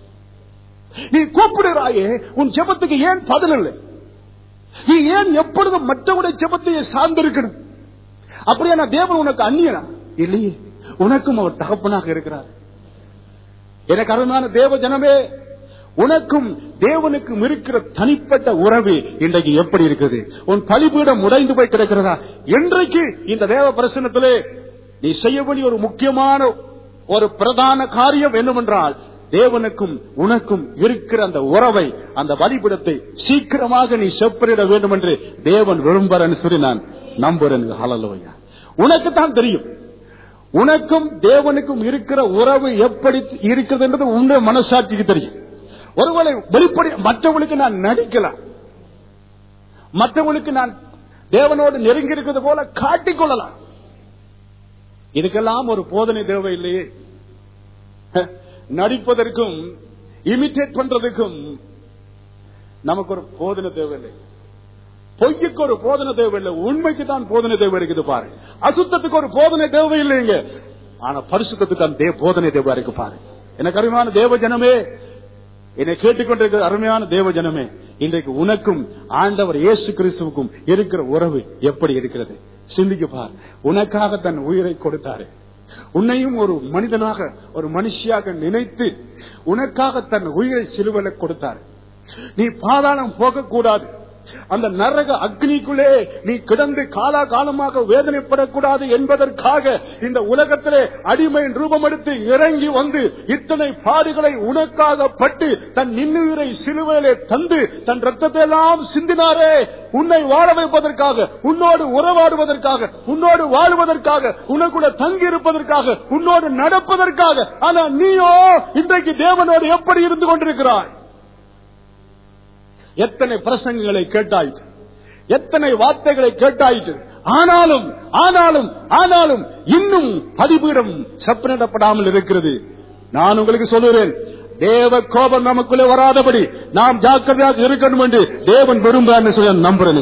நீ கூப்பிடுறாயே உன் ஜெபத்துக்கு ஏன் பதில் இல்லை நீ ஏன் எப்பொழுதும் மற்றவுடைய ஜெபத்தையே சார்ந்திருக்கணும் அப்படியா நான் தேவன் உனக்கு அந்நியனா இல்லையே உனக்கும் அவர் தகப்பனாக இருக்கிறார் எனக்கு அருமையான தேவ ஜனமே உனக்கும் தேவனுக்கும் இருக்கிற தனிப்பட்ட உறவு இன்றைக்கு எப்படி இருக்குது உன் பலிபீடம் உடைந்து போய் கிடக்கிறதா இன்றைக்கு இந்த தேவ பிரசனத்திலே நீ செய்ய வேண்டிய ஒரு முக்கியமான ஒரு பிரதான காரியம் என்னவென்றால் தேவனுக்கும் உனக்கும் இருக்கிற அந்த உறவை அந்த வழிபடத்தை சீக்கிரமாக நீ செப்பரிட வேண்டும் என்று தேவன் விரும்புறன்னு சொல்லி நான் நம்புறேன் ஹalleluya உனக்கு தான் தெரியும் உனக்கும் தேவனுக்கும் இருக்கிற உறவு எப்படி இருக்கிறது என்றது உன்னுடைய மனசாட்சிக்கு தெரியும் ஒருவேளை வெளிப்படை மற்றவங்களுக்கு நான் நடிக்கலாம் மற்றவங்களுக்கு நான் தேவனோடு நெருங்கி இருக்கிறது போல காட்டிக்கொள்ளலாம் இதுக்கெல்லாம் ஒரு போதனை தேவை இல்லையே நடிப்பதற்கும் இமிட்டேட் பண்றதுக்கும் நமக்கு ஒரு போதனை தேவையில்லை பொய்யுக்கு ஒரு போதனை தேவையில்லை உண்மைக்கு தான் போதனை தேவை இருக்குது பாரு அசுத்தத்துக்கு ஒரு போதனை தேவை இல்லைங்க ஆனா பரிசுத்தத்துக்கு தான் தே போதனை தேவை இருக்கு பாரு எனக்கு அருமையான தேவ ஜனமே என்னை கேட்டுக்கொண்டிருக்கிற அருமையான தேவ ஜனமே இன்றைக்கு உனக்கும் ஆண்டவர் இயேசு கிறிஸ்துவுக்கும் இருக்கிற உறவு எப்படி இருக்கிறது சிந்திக்கு பார் உனக்காக தன் உயிரை கொடுத்தாரு உன்னையும் ஒரு மனிதனாக ஒரு மனுஷியாக நினைத்து உனக்காக தன் உயிரை சிலுவலை கொடுத்தார் நீ பாதாளம் போகக்கூடாது அந்த நரக அக்னிக்குள்ளே நீ கிடந்து காலா காலமாக வேதனைப்படக்கூடாது என்பதற்காக இந்த உலகத்திலே அடிமையின் ரூபம் எடுத்து இறங்கி வந்து இத்தனை பாடுகளை உனக்காக பட்டு தன் நின்னுயிரை சிலுவையிலே தந்து தன் ரத்தத்தை எல்லாம் சிந்தினாரே உன்னை வாழ வைப்பதற்காக உன்னோடு உறவாடுவதற்காக உன்னோடு வாழ்வதற்காக உனக்குள்ள தங்கி இருப்பதற்காக உன்னோடு நடப்பதற்காக ஆனா நீயோ இன்றைக்கு தேவனோடு எப்படி இருந்து கொண்டிருக்கிறாய் எத்தனை பிரசங்கங்களை கேட்டாயிற்று எத்தனை வார்த்தைகளை கேட்டாயிற்று ஆனாலும் ஆனாலும் ஆனாலும் இன்னும் பதிபீடம் சப்பனிடப்படாமல் இருக்கிறது நான் உங்களுக்கு சொல்லுகிறேன் தேவ கோபம் நமக்குள்ளே வராதபடி நாம் ஜாக்கிரதையாக இருக்கணும் என்று தேவன் விரும்புறான்னு சொல்லி நம்புறேன்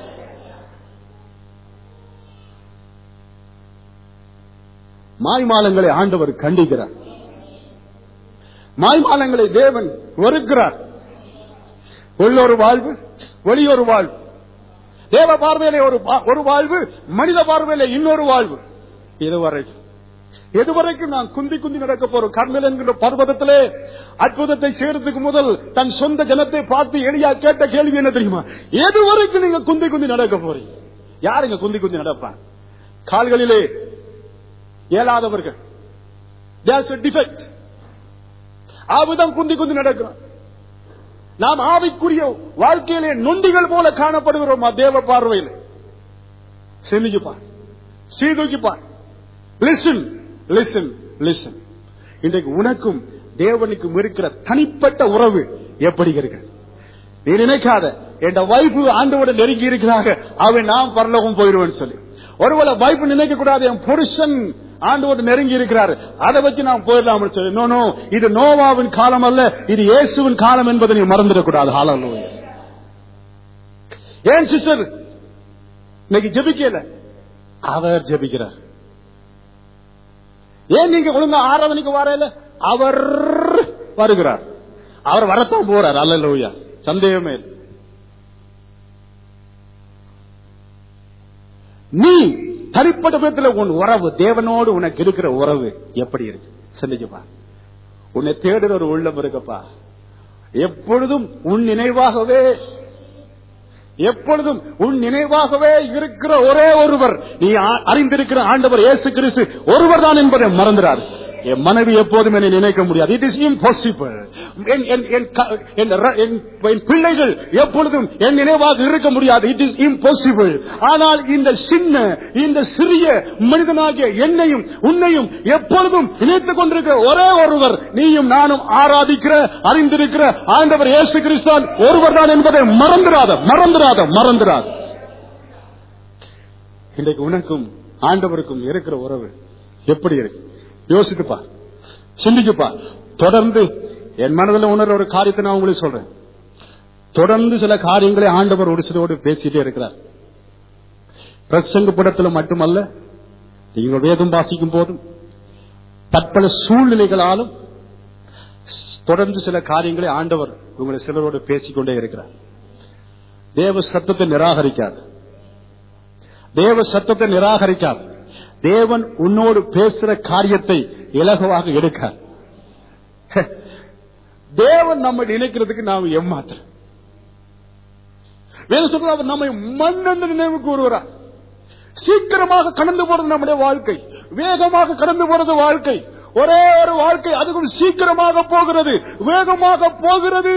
மாய்மாலங்களை ஆண்டவர் கண்டிக்கிறார் மாய்மாலங்களை தேவன் வெறுக்கிறார் உள்ளொரு வாழ்வு வெளியொரு வாழ்வு தேவ பார்வையிலே ஒரு ஒரு வாழ்வு மனித பார்வையிலே இன்னொரு வாழ்வு இதுவரைக்கும் எதுவரைக்கும் நான் குந்தி குந்தி நடக்க போறோம் கர்மேல் என்கிற பர்வதத்திலே அற்புதத்தை செய்யறதுக்கு முதல் தன் சொந்த ஜனத்தை பார்த்து எளியா கேட்ட கேள்வி என்ன தெரியுமா எதுவரைக்கும் நீங்க குந்தி குந்தி நடக்க போறீங்க யாருங்க குந்தி குந்தி நடப்பான் கால்களிலே இயலாதவர்கள் டிஃபெக்ட் ஆவுதான் குந்தி குந்தி நடக்கிறோம் நாம் ஆவிக்குரிய வாழ்க்கையிலே நொண்டிகள் போல காணப்படுகிறோம் தேவ பார்வையில் செமிக்குப்பார் சீதூக்கிப்பார் லிசன் லிசன் லிசன் இன்றைக்கு உனக்கும் தேவனுக்கும் இருக்கிற தனிப்பட்ட உறவு எப்படி இருக்கிறது நீ நினைக்காத என் வைப்பு ஆண்டோட நெருங்கி இருக்கிறாங்க அவன் நாம் பரலோகம் போயிடுவேன் சொல்லி ஒருவேளை வைப்பு நினைக்க கூடாது என் புருஷன் ஆண்டோடு நெருங்கி இருக்கிறார் அதை வச்சு நாம் போயிடலாம் சொல்லி நோ நோ இது நோவாவின் காலம் அல்ல இது இயேசுவின் காலம் என்பதை நீ மறந்துடக்கூடாது ஹாலம் ஏன் சிஸ்டர் இன்னைக்கு ஜபிக்கல அவர் ஜபிக்கிறார் ஏன் நீங்க ஒழுங்கா ஆராதனைக்கு வரையில அவர் வருகிறார் அவர் வரத்தான் போறார் அல்ல சந்தேகமே நீ தனிப்பட்ட விதத்தில் உன் உறவு தேவனோடு உனக்கு இருக்கிற உறவு எப்படி இருக்கு சிந்திச்சுப்பா உன்னை தேடுற ஒரு உள்ளம் இருக்கப்பா எப்பொழுதும் உன் நினைவாகவே எப்பொழுதும் உன் நினைவாகவே இருக்கிற ஒரே ஒருவர் நீ அறிந்திருக்கிற ஆண்டவர் இயேசு கிறிஸ்து ஒருவர் தான் என்பதை மறந்துறார் என் மனைவி எப்போதும் என்னை நினைக்க முடியாது இட் இஸ் இம்பாசிபிள் என் என்- என் க- என் ர- என் என் பிள்ளைகள் எப்பொழுதும் என் நினைவாக இருக்க முடியாது இட் இஸ் இம்பாசிபிள் ஆனால் இந்த சின்ன இந்த சிறிய மனிதனாகிய என்னையும் உன்னையும் எப்பொழுதும் இணைத்துக் கொண்டிருக்கிற ஒரே ஒருவர் நீயும் நானும் ஆராதிக்கிற அறிந்திருக்கிற ஆண்டவர் இயேசு கிறிஸ்தான் ஒருவர் தான் என்பதை மறந்துடாத மறந்துடாத மறந்துடாத இன்றைக்கு உனக்கும் ஆண்டவருக்கும் இருக்கிற உறவு எப்படி இருக்கு யோசித்துப்பா சிந்திச்சுப்பா தொடர்ந்து என் மனதில் உணர்ற ஒரு காரியத்தை நான் உங்களுக்கு சொல்றேன் தொடர்ந்து சில காரியங்களை ஆண்டவர் ஒரு சிலோடு பேசிட்டே இருக்கிறார் பிரசங்க படத்தில் மட்டுமல்ல நீங்கள் வேதம் வாசிக்கும் போதும் தற்பல சூழ்நிலைகளாலும் தொடர்ந்து சில காரியங்களை ஆண்டவர் உங்களை சிலரோடு பேசிக்கொண்டே இருக்கிறார் தேவ சத்தத்தை நிராகரிக்காது தேவ சத்தத்தை நிராகரிக்காது தேவன் உன்னோடு பேசுற காரியத்தை இலகுவாக எடுக்கார் தேவன் நம்மை நினைக்கிறதுக்கு நாம் ஏமாத்துறோம் வேறு சொல்ற அவர் நம்மை மண்ணென்று நினைவு கூறுகிறார் சீக்கிரமாக கடந்து போறது நம்முடைய வாழ்க்கை வேகமாக கடந்து போறது வாழ்க்கை ஒரே ஒரு வாழ்க்கை அதுக்கும் சீக்கிரமாக போகிறது வேகமாக போகிறது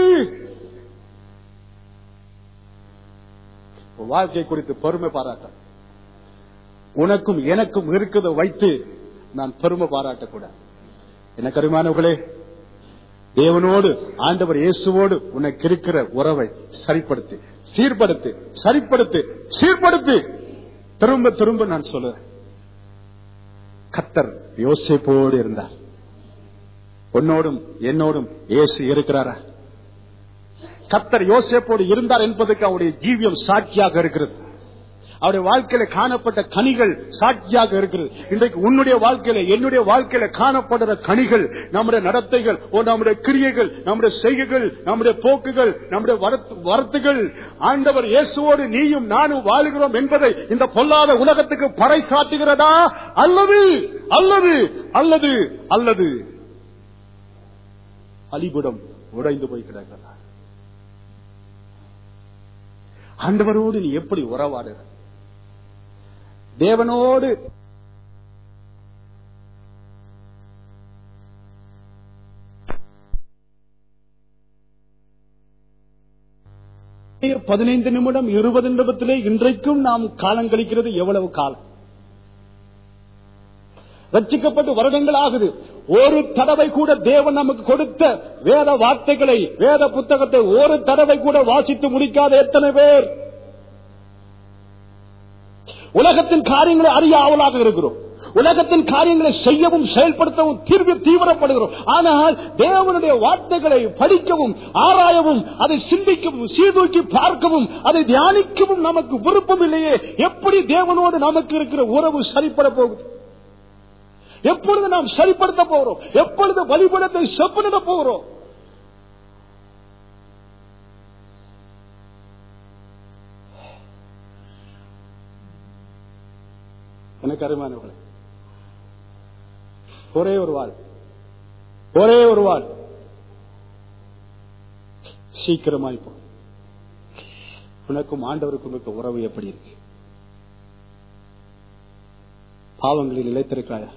வாழ்க்கை குறித்து பெருமை பாராட்ட உனக்கும் எனக்கும் இருக்கிறத வைத்து நான் பெருமை பாராட்டக்கூடாது என்ன கருமானவர்களே தேவனோடு ஆண்டவர் இயேசுவோடு உனக்கு இருக்கிற உறவை சரிப்படுத்து சீர்படுத்து சரிப்படுத்து சீர்படுத்து திரும்ப திரும்ப நான் சொல்லுறேன் கத்தர் யோசிப்போடு இருந்தார் உன்னோடும் என்னோடும் இயேசு இருக்கிறாரா கத்தர் யோசேப்போடு இருந்தார் என்பதற்கு அவருடைய ஜீவியம் சாட்சியாக இருக்கிறது அவருடைய வாழ்க்கையில காணப்பட்ட கனிகள் சாட்சியாக இருக்கிறது இன்றைக்கு உன்னுடைய வாழ்க்கையில என்னுடைய வாழ்க்கையில காணப்படுற கனிகள் நம்முடைய நடத்தைகள் ஓ நம்முடைய கிரியைகள் நம்முடைய செய்கைகள் நம்முடைய போக்குகள் நம்முடைய வரத்து- வரத்துகள் ஆண்டவர் இயேசுவோடு நீயும் நானும் வாழுகிறோம் என்பதை இந்த பொல்லாத உலகத்துக்கு பறை சாட்டுகிறதா அல்லது அல்லது அல்லது அல்லது அலிபுடம் உடைந்து போய் கிடக்கிறதா ஆண்டவரோடு நீ எப்படி உறவாடுற தேவனோடு பதினைந்து நிமிடம் இருபது நிமிடத்திலே இன்றைக்கும் நாம் காலம் கழிக்கிறது எவ்வளவு காலம் ரட்சிக்கப்பட்டு வருடங்கள் ஆகுது ஒரு தடவை கூட தேவன் நமக்கு கொடுத்த வேத வார்த்தைகளை வேத புத்தகத்தை ஒரு தடவை கூட வாசித்து முடிக்காத எத்தனை பேர் உலகத்தின் காரியங்களை அறிய ஆவலாக இருக்கிறோம் உலகத்தின் காரியங்களை செய்யவும் செயல்படுத்தவும் தீர்வு தீவிரப்படுகிறோம் ஆனால் தேவனுடைய வார்த்தைகளை படிக்கவும் ஆராயவும் அதை சிந்திக்கவும் சீர்தூக்கி பார்க்கவும் அதை தியானிக்கவும் நமக்கு விருப்பம் இல்லையே எப்படி தேவனோடு நமக்கு இருக்கிற உறவு சரிப்பட போகுது எப்பொழுது நாம் சரிப்படுத்த போகிறோம் எப்பொழுது வழிபடத்தை செப்பனிட போகிறோம் எனக்கு அருமானவர்களே ஒரே ஒரு வாழ் ஒரே ஒரு வாழ் சீக்கிரமாய் போ உனக்கும் ஆண்டவருக்கும் இருக்க உறவு எப்படி இருக்கு பாவங்களில் நிலைத்திருக்கிறாயா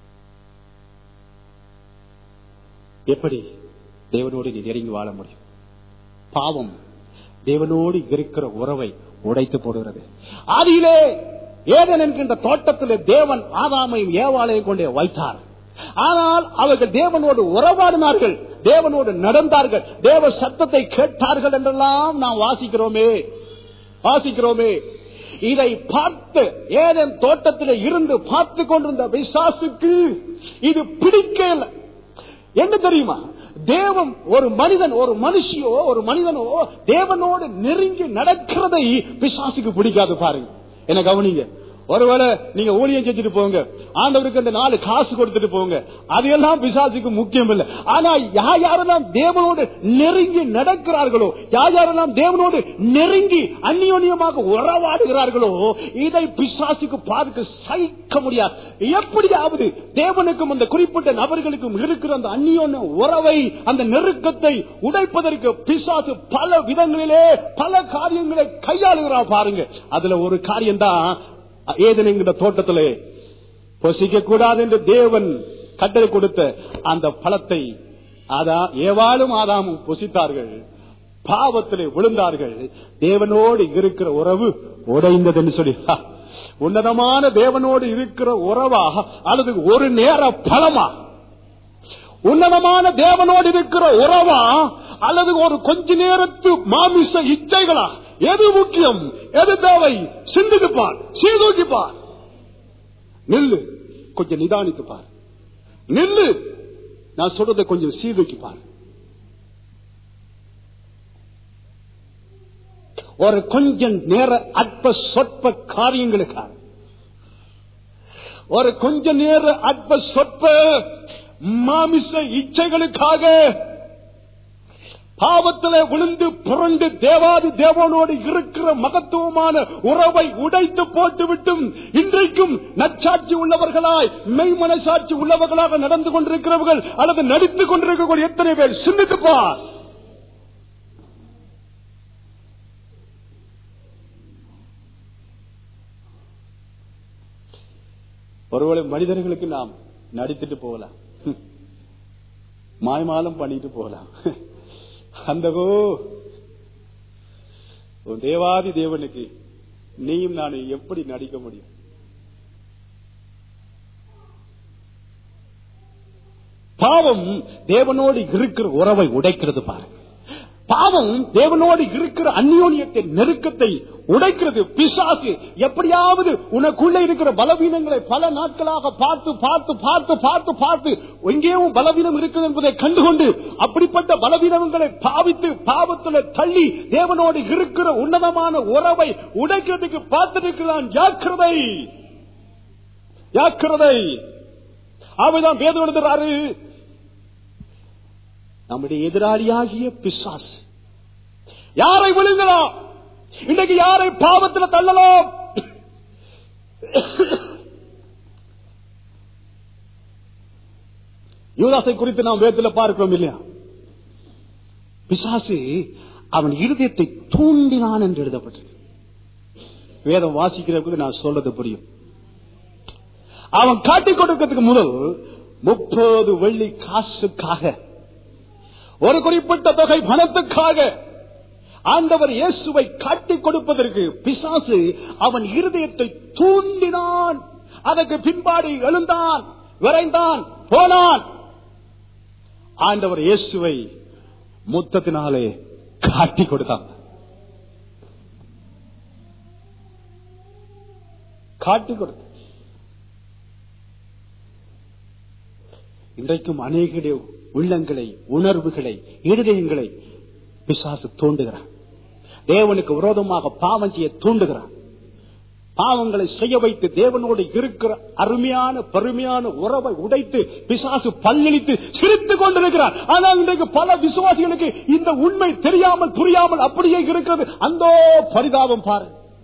எப்படி தேவனோடு நீ நெருங்கி வாழ முடியும் பாவம் தேவனோடு இருக்கிற உறவை உடைத்து போடுகிறது ஆதியிலே ஏதன் என்கின்ற தோட்டத்திலே தேவன் ஆதாமையும் ஏவாளையும் கொண்டே வைத்தார் ஆனால் அவர்கள் தேவனோடு உறவாடினார்கள் தேவனோடு நடந்தார்கள் தேவ சத்தத்தை கேட்டார்கள் என்றெல்லாம் நாம் வாசிக்கிறோமே வாசிக்கிறோமே இதை பார்த்து ஏதன் தோட்டத்திலே இருந்து பார்த்து கொண்டிருந்த பிசாசுக்கு இது பிடிக்கல என்ன தெரியுமா தேவன் ஒரு மனிதன் ஒரு மனுஷியோ ஒரு மனிதனோ தேவனோடு நெருங்கி நடக்கிறதை பிசாசுக்கு பிடிக்காது பாருங்க என்ன கவனிங்க ஒருவேளை நீங்க ஊழியம் செஞ்சுட்டு போங்க ஆண்டவருக்கு அந்த நாலு காசு கொடுத்துட்டு போங்க அதையெல்லாம் பிசாசுக்கு முக்கியம் இல்லை ஆனா யார் யாரெல்லாம் தேவனோடு நெருங்கி நடக்கிறார்களோ யார் யாரெல்லாம் தேவனோடு நெருங்கி அந்நியோன்யமாக உறவாடுகிறார்களோ இதை பிசாசுக்கு பார்க்க சகிக்க முடியாது எப்படியாவது தேவனுக்கும் அந்த குறிப்பிட்ட நபர்களுக்கும் இருக்கிற அந்த அந்நியோன்ய உறவை அந்த நெருக்கத்தை உடைப்பதற்கு பிசாசு பல விதங்களிலே பல காரியங்களை கையாளுகிறா பாருங்க அதுல ஒரு காரியம் தான் ஏதன் என்கிற தோட்டத்திலே பொசிக்க கூடாது என்று தேவன் கட்டளை கொடுத்த அந்த பழத்தை அதா ஏவாளும் ஆதாமும் புசித்தார்கள் பாவத்திலே விழுந்தார்கள் தேவனோடு இருக்கிற உறவு உடைந்தது என்று சொல்லி ஹா, உன்னதமான தேவனோடு இருக்கிற உறவா அல்லது ஒரு நேர பலமா உன்னதமான தேவனோடு இருக்கிற உறவா அல்லது ஒரு கொஞ்ச நேரத்து மாமிச இச்சைகளா எது முக்கியம் எது தேவை சிந்தித்து பார் சீதூக்கி பார் நில்லு கொஞ்சம் நிதானித்து பார் நில்லு நான் சொல்றதை கொஞ்சம் சீதூக்கி பார் ஒரு கொஞ்சம் நேர அற்ப சொற்ப காரியங்களுக்காக ஒரு கொஞ்ச நேர அற்ப சொற்ப மாமிச இச்சைகளுக்காக பாவத்தில் விழுந்து புரண்டு தேவாதி தேவனோடு இருக்கிற மகத்துவமான உறவை உடைத்து போட்டுவிட்டும் இன்றைக்கும் நற்சாட்சி உள்ளவர்களாய் மெய் மனசாட்சி உள்ளவர்களாக நடந்து கொண்டிருக்கிறவர்கள் அல்லது நடித்துக் கொண்டிருக்கக்கூடிய எத்தனை பேர் சிந்தித்துப்பார் ஒருவேளை மனிதர்களுக்கு நாம் நடித்துட்டு போகலாம் மாய்மாலம் பண்ணிட்டு போகலாம் அந்தகோ உன் தேவாதி தேவனுக்கு நீயும் நானும் எப்படி நடிக்க முடியும் பாவம் தேவனோடு இருக்கிற உறவை உடைக்கிறது பாருங்க பாவம் தேவனோடு இருக்கிற அந்யோன்யத்தை நெருக்கத்தை உடைக்கிறது பிசாசு எப்படியாவது உனக்குள்ள இருக்கிற பலவீனங்களை பல நாட்களாக பார்த்து பார்த்து பார்த்து பார்த்து பார்த்து எங்கேயும் பலவீனம் இருக்குது என்பதை கண்டுகொண்டு அப்படிப்பட்ட பலவீனங்களை பாவித்து பாவத்தில் தள்ளி தேவனோடு இருக்கிற உன்னதமான உறவை உடைக்கிறதுக்கு பார்த்திருக்கிறான் ஜாக்கிரதை ஜாக்கிரதை அவதான் வேதம் எழுதுறாரு நம்முடைய எதிராளியாகிய பிசாசு யாரை விழுங்கலாம் இன்னைக்கு யாரை பாவத்தில் தள்ளலாம் யூதாசை குறித்து நாம் வேதத்தில் பார்க்கிறோம் இல்லையா பிசாசு அவன் இருதயத்தை தூண்டினான் என்று எழுதப்பட்டது வேதம் வாசிக்கிறதுக்கு நான் சொல்றது புரியும் அவன் காட்டிக் கொடுக்கிறதுக்கு முதல் முப்பது வெள்ளி காசுக்காக ஒரு குறிப்பிட்ட தொகை பணத்துக்காக ஆண்டவர் இயேசுவை காட்டிக் கொடுப்பதற்கு பிசாசு அவன் இருதயத்தை தூண்டினான் அதற்கு பின்பாடி எழுந்தான் விரைந்தான் போனான் ஆண்டவர் இயேசுவை முத்தத்தினாலே காட்டி கொடுத்தான் காட்டி கொடுத்த இன்றைக்கும் அநேக உள்ளங்களை உணர்வுகளை இருதயங்களை பிசாசு தூண்டுகிறான் தேவனுக்கு விரோதமாக பாவம் செய்ய தூண்டுகிறான் பாவங்களை செய்ய வைத்து தேவனோடு இருக்கிற அருமையான பெருமையான உறவை உடைத்து பிசாசு பல்லளித்து சிரித்துக் கொண்டிருக்கிறார் ஆனால் இன்றைக்கு பல விசுவாசிகளுக்கு இந்த உண்மை தெரியாமல் புரியாமல் அப்படியே இருக்கிறது அந்த பரிதாபம் பாரு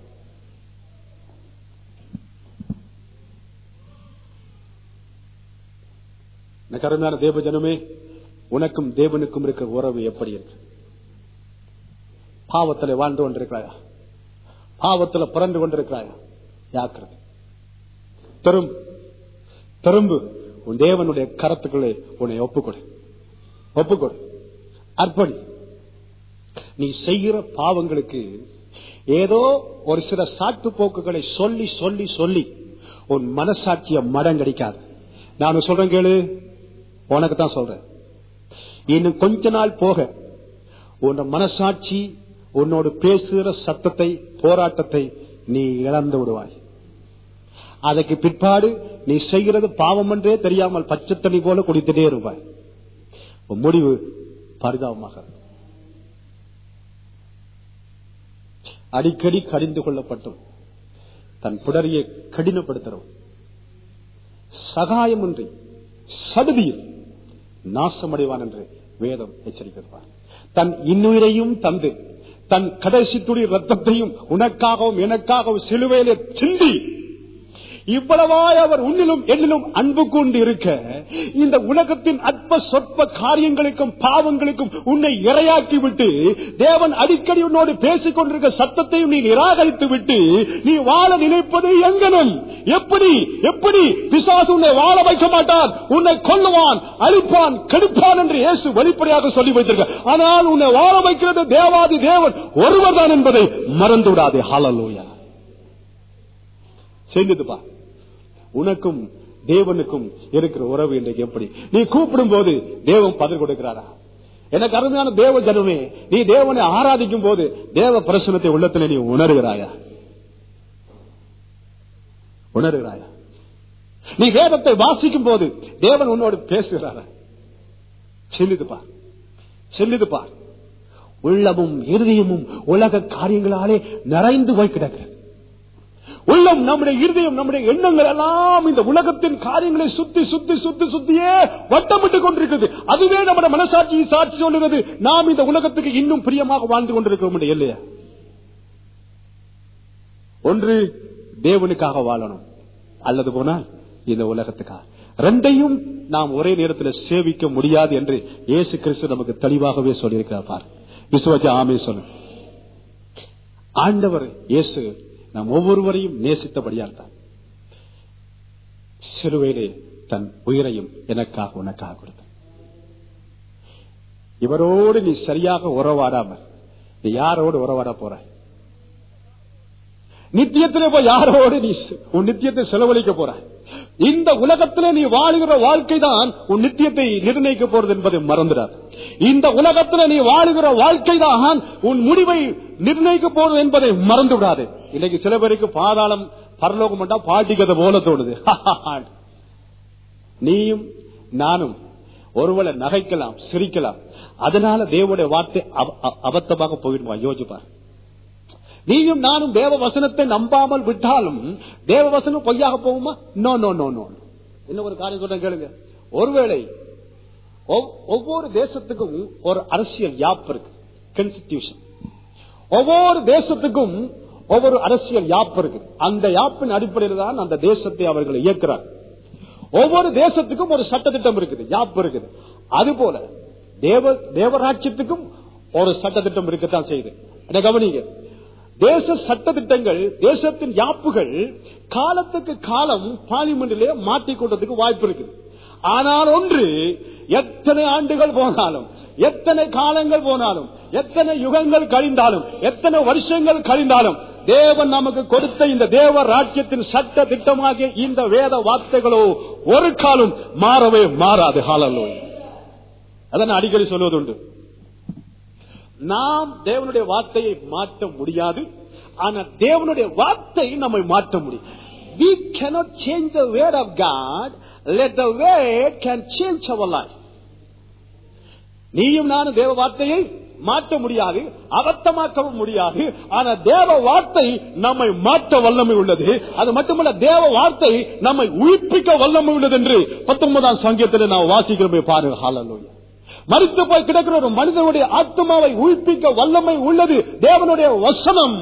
கருமையான தேவ ஜனமே உனக்கும் தேவனுக்கும் இருக்கிற உறவு எப்படி என்று பாவத்தில் வாழ்ந்து கொண்டிருக்கிறாயா பாவத்தில் பிறந்து கொண்டிருக்கிறாயா யாக்கிறது திரும்ப திரும்பு உன் தேவனுடைய கரத்துக்களை உன்னை ஒப்புக்கொடு ஒப்புக்கொடு அர்ப்பணி நீ செய்கிற பாவங்களுக்கு ஏதோ ஒரு சில சாட்டு போக்குகளை சொல்லி சொல்லி சொல்லி உன் மனசாட்சிய மடங்கடிக்காது நான் சொல்றேன் கேளு உனக்கு தான் சொல்றேன் இன்னும் கொஞ்ச நாள் போக உன் மனசாட்சி உன்னோடு பேசுகிற சத்தத்தை போராட்டத்தை நீ இழந்து விடுவாய் அதற்கு பிற்பாடு நீ செய்கிறது பாவம் என்றே தெரியாமல் பச்சை தண்ணி போல குடித்துட்டே இருப்பாய் உன் முடிவு பரிதாபமாக அடிக்கடி கடிந்து கொள்ளப்பட்டும் தன் புடரியை கடினப்படுத்துறோம் சகாயமின்றி சடுதியில் நாசமடைவான் என்று வேதம் எச்சரிக்கிறார் தன் இன்னுயிரையும் தந்து தன் கடைசி துடி ரத்தத்தையும் உனக்காகவும் எனக்காகவும் சிலுவையிலே சிந்தி இவ்வளவாய் அவர் உன்னிலும் என்னிலும் அன்பு கொண்டு இருக்க இந்த உலகத்தின் அற்ப சொற்ப காரியங்களுக்கும் பாவங்களுக்கும் உன்னை இரையாக்கி விட்டு தேவன் அடிக்கடி உன்னோடு பேசிக் கொண்டிருக்க சத்தத்தையும் நீ நிராகரித்து விட்டு நீ வாழ நினைப்பது எங்கனம் எப்படி எப்படி பிசாசு உன்னை வாழ வைக்க மாட்டான் உன்னை கொல்லுவான் அழிப்பான் கெடுப்பான் என்று இயேசு வெளிப்படையாக சொல்லி வைத்திருக்க ஆனால் உன்னை வாழ வைக்கிறது தேவாதி தேவன் ஒருவர் தான் என்பதை மறந்து விடாதே ஹalleluya செஞ்சுதுப்பா உனக்கும் தேவனுக்கும் இருக்கிற உறவு இன்றைக்கு எப்படி நீ கூப்பிடும் போது தேவன் பதில் கொடுக்கிறாரா எனக்கு அருமையான தேவ ஜனமே நீ தேவனை ஆராதிக்கும் போது தேவ பிரசனத்தை உள்ளத்தில் நீ உணர்கிறாயா உணர்கிறாயா நீ வேதத்தை வாசிக்கும் போது தேவன் உன்னோடு பேசுகிறாரா செல்லுது பார் செல்லுது பார் உள்ளமும் இருதயமும் உலக காரியங்களாலே நிறைந்து போய் கிடக்கிறது உள்ளம் நம்முடைய இருதயம் நம்முடைய எண்ணங்கள் எல்லாம் இந்த உலகத்தின் காரியங்களை சுத்தி சுத்தி சுத்தி சுத்தியே வட்டமிட்டுக் கொண்டிருக்கிறது அதுவே நம்முடைய மனசாட்சி சாட்சி சொல்லுகிறது நாம் இந்த உலகத்துக்கு இன்னும் பிரியமாக வாழ்ந்து கொண்டிருக்கிறோம் இல்லையா ஒன்று தேவனுக்காக வாழணும் அல்லது போனால் இந்த உலகத்துக்காக ரெண்டையும் நாம் ஒரே நேரத்தில் சேவிக்க முடியாது என்று இயேசு கிறிஸ்து நமக்கு தெளிவாகவே சொல்லியிருக்கிறார் பார் விசுவாச்ச ஆமே சொல்லு ஆண்டவர் இயேசு நாம் ஒவ்வொருவரையும் நேசித்தபடியால் தான் சிறுவையிலே தன் உயிரையும் எனக்காக உனக்காக கொடுத்தார் இவரோடு நீ சரியாக உறவாடாமல் நீ யாரோடு உறவாட போறாய் நித்தியத்திலே போய் யாரோடு நீ உன் நித்தியத்தை செலவழிக்க போறாய் இந்த உலகத்திலே நீ வாழுகிற வாழ்க்கை தான் உன் நித்தியத்தை நிர்ணயிக்க போறது என்பதை மறந்துடாது இந்த உலகத்திலே நீ வாழுகிற வாழ்க்கை தான் உன் முடிவை நிர்ணயிக்க போறது என்பதை மறந்து விடாது இன்னைக்கு சில பேருக்கு பாதாளம் பரலோகம் மட்டும் பாட்டி கதை போல தோணுது நீயும் நானும் ஒருவேளை நகைக்கலாம் சிரிக்கலாம் அதனால தேவனுடைய வார்த்தை அவ- அ- அபத்தமாக போயிடுமா யோசிப்பார் நீயும் நானும் தேவ வசனத்தை நம்பாமல் விட்டாலும் தேவ வசனம் பொய்யாக போகுமா நோ நோ நோ நோ இன்னும் ஒரு காரியம் சொல்றேன் கேளுங்க ஒருவேளை ஒவ்- ஒவ்வொரு தேசத்துக்கும் ஒரு அரசியல் யாப் இருக்கு கான்ஸ்டிடியூஷன் ஒவ்வொரு தேசத்துக்கும் ஒவ்வொரு அரசியல் யாப் இருக்கு அந்த யாப்பின் அடிப்படையில் தான் அந்த தேசத்தை அவர்கள் இயக்குறார் ஒவ்வொரு தேசத்துக்கும் ஒரு சட்டத்திட்டம் இருக்குது யாப் இருக்குது அதுபோல தேவ தேவராட்சியத்துக்கும் ஒரு சட்டத்திட்டம் இருக்கத்தான் செய்யுது என்ன கவனிங்க தேச சட்டத்திட்டங்கள் தேசத்தின் யாப்புகள் காலத்துக்கு காலம் பார்லிமெண்டிலே மாற்றிக்கொண்டதுக்கு வாய்ப்பு இருக்குது ஆனால் ஒன்று எத்தனை ஆண்டுகள் போனாலும் எத்தனை காலங்கள் போனாலும் எத்தனை யுகங்கள் கழிந்தாலும் எத்தனை வருஷங்கள் கழிந்தாலும் தேவன் நமக்கு கொடுத்த இந்த தேவ ராஜ்யத்தின் சட்ட திட்டமாகிய இந்த வேத வார்த்தைகளோ ஒரு காலம் மாறவே மாறாது ஹாலல்லோ அதான் அடிக்கடி சொல்வதுண்டு நாம் தேவனுடைய வார்த்தையை மாற்ற முடியாது ஆனா தேவனுடைய வார்த்தை நம்மை மாற்ற முடியும் we cannot change the word of god let the word can change our life நீயும் நானும் தேவ வார்த்தையை மாற்ற முடியாது அபத்தமாக்கவும் முடியாது ஆனா தேவ வார்த்தை நம்மை மாற்ற வல்லமை உள்ளது அது மட்டுமல்ல தேவ வார்த்தை நம்மை உயிர்ப்பிக்க வல்லமை உள்ளது என்று பத்தொன்பதாம் சங்கத்தில் நாம் வாசிக்கிறோம் பாருங்க ஹalleluya மறித்து போய் கிடக்கிற ஒரு மனிதனுடைய ஆத்மாவை உயிர்ப்பிக்க வல்லமை உள்ளது தேவனுடைய வசனம்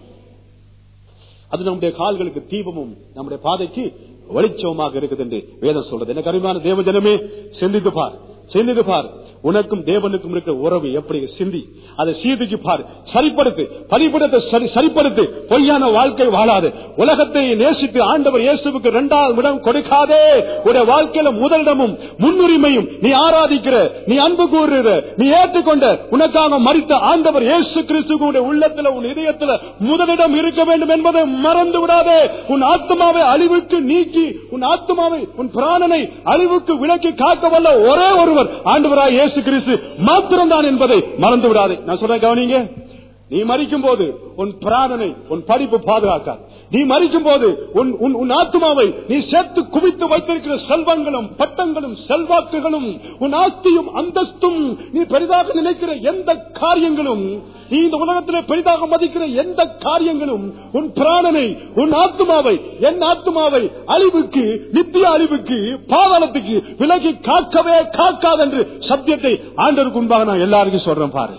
அது நம்முடைய கால்களுக்கு தீபமும் நம்முடைய பாதைக்கு வெளிச்சமாக இருக்குது என்று வேதம் சொல்றது எனக்கு அருமையான தேவ ஜனமே சிந்தித்து பார் சிந்தித்து பார் உனக்கும் தேவனுக்கும் இருக்கிற உறவு எப்படி சிந்தி அதை சீர்திக்கு பார் சரிப்படுத்து பதிப்படத்தை சரி சரிப்படுத்து பொய்யான வாழ்க்கை வாழாது உலகத்தை நேசித்து ஆண்டவர் இயேசுவுக்கு இரண்டாவது இடம் கொடுக்காதே உடைய வாழ்க்கையில முதலிடமும் முன்னுரிமையும் நீ ஆராதிக்கிற நீ அன்பு கூறுகிற நீ ஏற்றுக்கொண்ட உனக்காக மறித்த ஆண்டவர் இயேசு கிறிஸ்துக்கு உடைய உள்ளத்துல உன் இதயத்துல முதலிடம் இருக்க வேண்டும் என்பதை மறந்து விடாதே உன் ஆத்மாவை அழிவுக்கு நீக்கி உன் ஆத்மாவை உன் பிராணனை அழிவுக்கு விலக்கி காக்க வல்ல ஒரே ஒருவர் ஆண்டவராய் இயேசு கிறிஸ்து மாத்திரம்தான் என்பதை மறந்து விடாதே நான் சொல்றேன் கவனிங்க நீ மறிக்கும் போது உன் பிராணனை உன் படிப்பு பாதுகாக்காது நீ மறிக்கும் போது உன் உன் உன் ஆத்மாவை நீ சேர்த்து குவித்து வைத்திருக்கிற செல்வங்களும் பட்டங்களும் செல்வாக்குகளும் உன் ஆஸ்தியும் அந்தஸ்தும் நீ பெரிதாக நினைக்கிற எந்த காரியங்களும் நீ இந்த உலகத்திலே பெரிதாக மதிக்கிற எந்த காரியங்களும் உன் பிராணனை உன் ஆத்மாவை என் ஆத்மாவை அழிவுக்கு நித்திய அழிவுக்கு பாதாளத்துக்கு விலகி காக்கவே காக்காதென்று சத்தியத்தை ஆண்டவருக்கு முன்பாக நான் எல்லாருக்கும் சொல்றேன் பாரு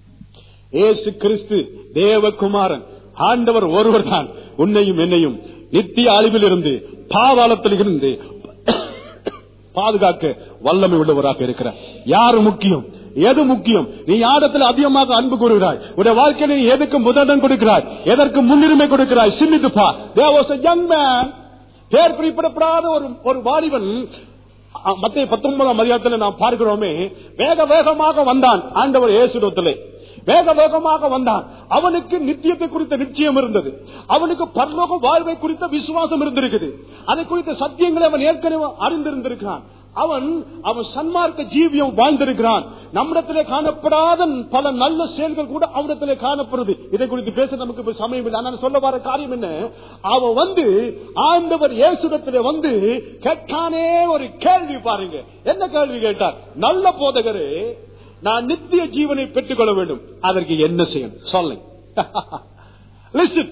ஏசு கிறிஸ்து தேவகுமாரன் ஆண்டவர் ஒருவர் தான் உன்னையும் என்னையும் நித்திய அழிவில் இருந்து பாதாளத்தில் இருந்து பாதுகாக்க வல்லமை உள்ளவராக இருக்கிறார் யாரு முக்கியம் எது முக்கியம் நீ யாரிடத்தில் அதிகமாக அன்பு கூறுகிறாய் உடைய வாழ்க்கையில் நீ எதுக்கு முதலிடம் கொடுக்கிறாய் எதற்கு முன்னுரிமை கொடுக்கிறாய் சிந்தித்து பா there was a young man பேர் குறிப்பிடப்படாத ஒரு ஒரு வாலிபன் மத்திய பத்தொன்பதாம் அதிகாரத்தில் நாம் பார்க்கிறோமே வேக வேகமாக வந்தான் ஆண்டவர் இயேசுடத்திலே வேக வேகமாக வந்தான் அவனுக்கு நித்தியத்தை குறித்த நிச்சயம் இருந்தது அவனுக்கு பரலோக வாழ்வை குறித்த விசுவாசம் இருந்திருக்குது அதை குறித்த சத்தியங்களை அவன் ஏற்கனவே அறிந்திருந்திருக்கிறான் அவன் அவன் சன்மார்க்க ஜீவியம் வாழ்ந்திருக்கிறான் நம்மிடத்திலே காணப்படாத பல நல்ல செயல்கள் கூட அவனிடத்திலே காணப்படுது இதை குறித்து பேச நமக்கு இப்ப சமயம் இல்லை ஆனால் சொல்ல வர காரியம் என்ன அவன் வந்து ஆண்டவர் இயேசுடத்திலே வந்து கேட்டானே ஒரு கேள்வி பாருங்க என்ன கேள்வி கேட்டார் நல்ல போதகரே நான் நித்திய ஜீவனை பெற்றுக் கொள்ள வேண்டும் அதற்கு என்ன செய்யணும் சொல்லுங்க Listen.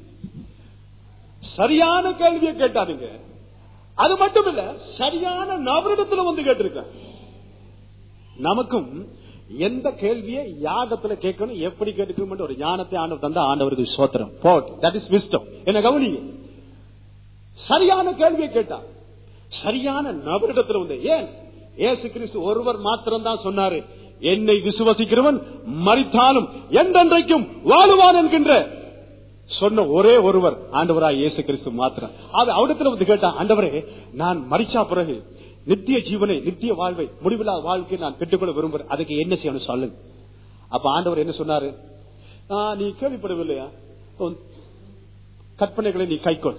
சரியான கேள்வியை கேட்டாருங்க அது மட்டும் இல்ல சரியான நபரிடத்துல வந்து கேட்டிருக்க நமக்கும் எந்த கேள்வியை யாகத்துல கேட்கணும் எப்படி கேட்கணும் ஒரு ஞானத்தை ஆண்டவர் தந்த ஆண்டவருக்கு சோத்திரம் போட் தட் இஸ் விஸ்டம் என்ன கவனிங்க சரியான கேள்வியை கேட்டா சரியான நபரிடத்துல வந்து ஏன் ஏசு கிறிஸ்து ஒருவர் மாத்திரம் தான் சொன்னாரு என்னை விசுவசிக்கிறவன் மறித்தாலும் என்றென்றைக்கும் வாழுவான் என்கின்ற சொன்ன ஒரே ஒருவர் ஆண்டவராய் இயேசு கிறிஸ்து மாத்திரம் அது அவடத்துல வந்து கேட்டான் ஆண்டவரே நான் மறிச்சா பிறகு நித்திய ஜீவனை நித்திய வாழ்வை முடிவில்லா வாழ்க்கை நான் பெற்றுக்கொள்ள விரும்புறேன் அதுக்கு என்ன செய்யணும் சொல்லுங்க அப்ப ஆண்டவர் என்ன சொன்னாரு "ஆ, நீ கேள்விப்படவில்லையா உன் கற்பனைகளை நீ கைக்கொள்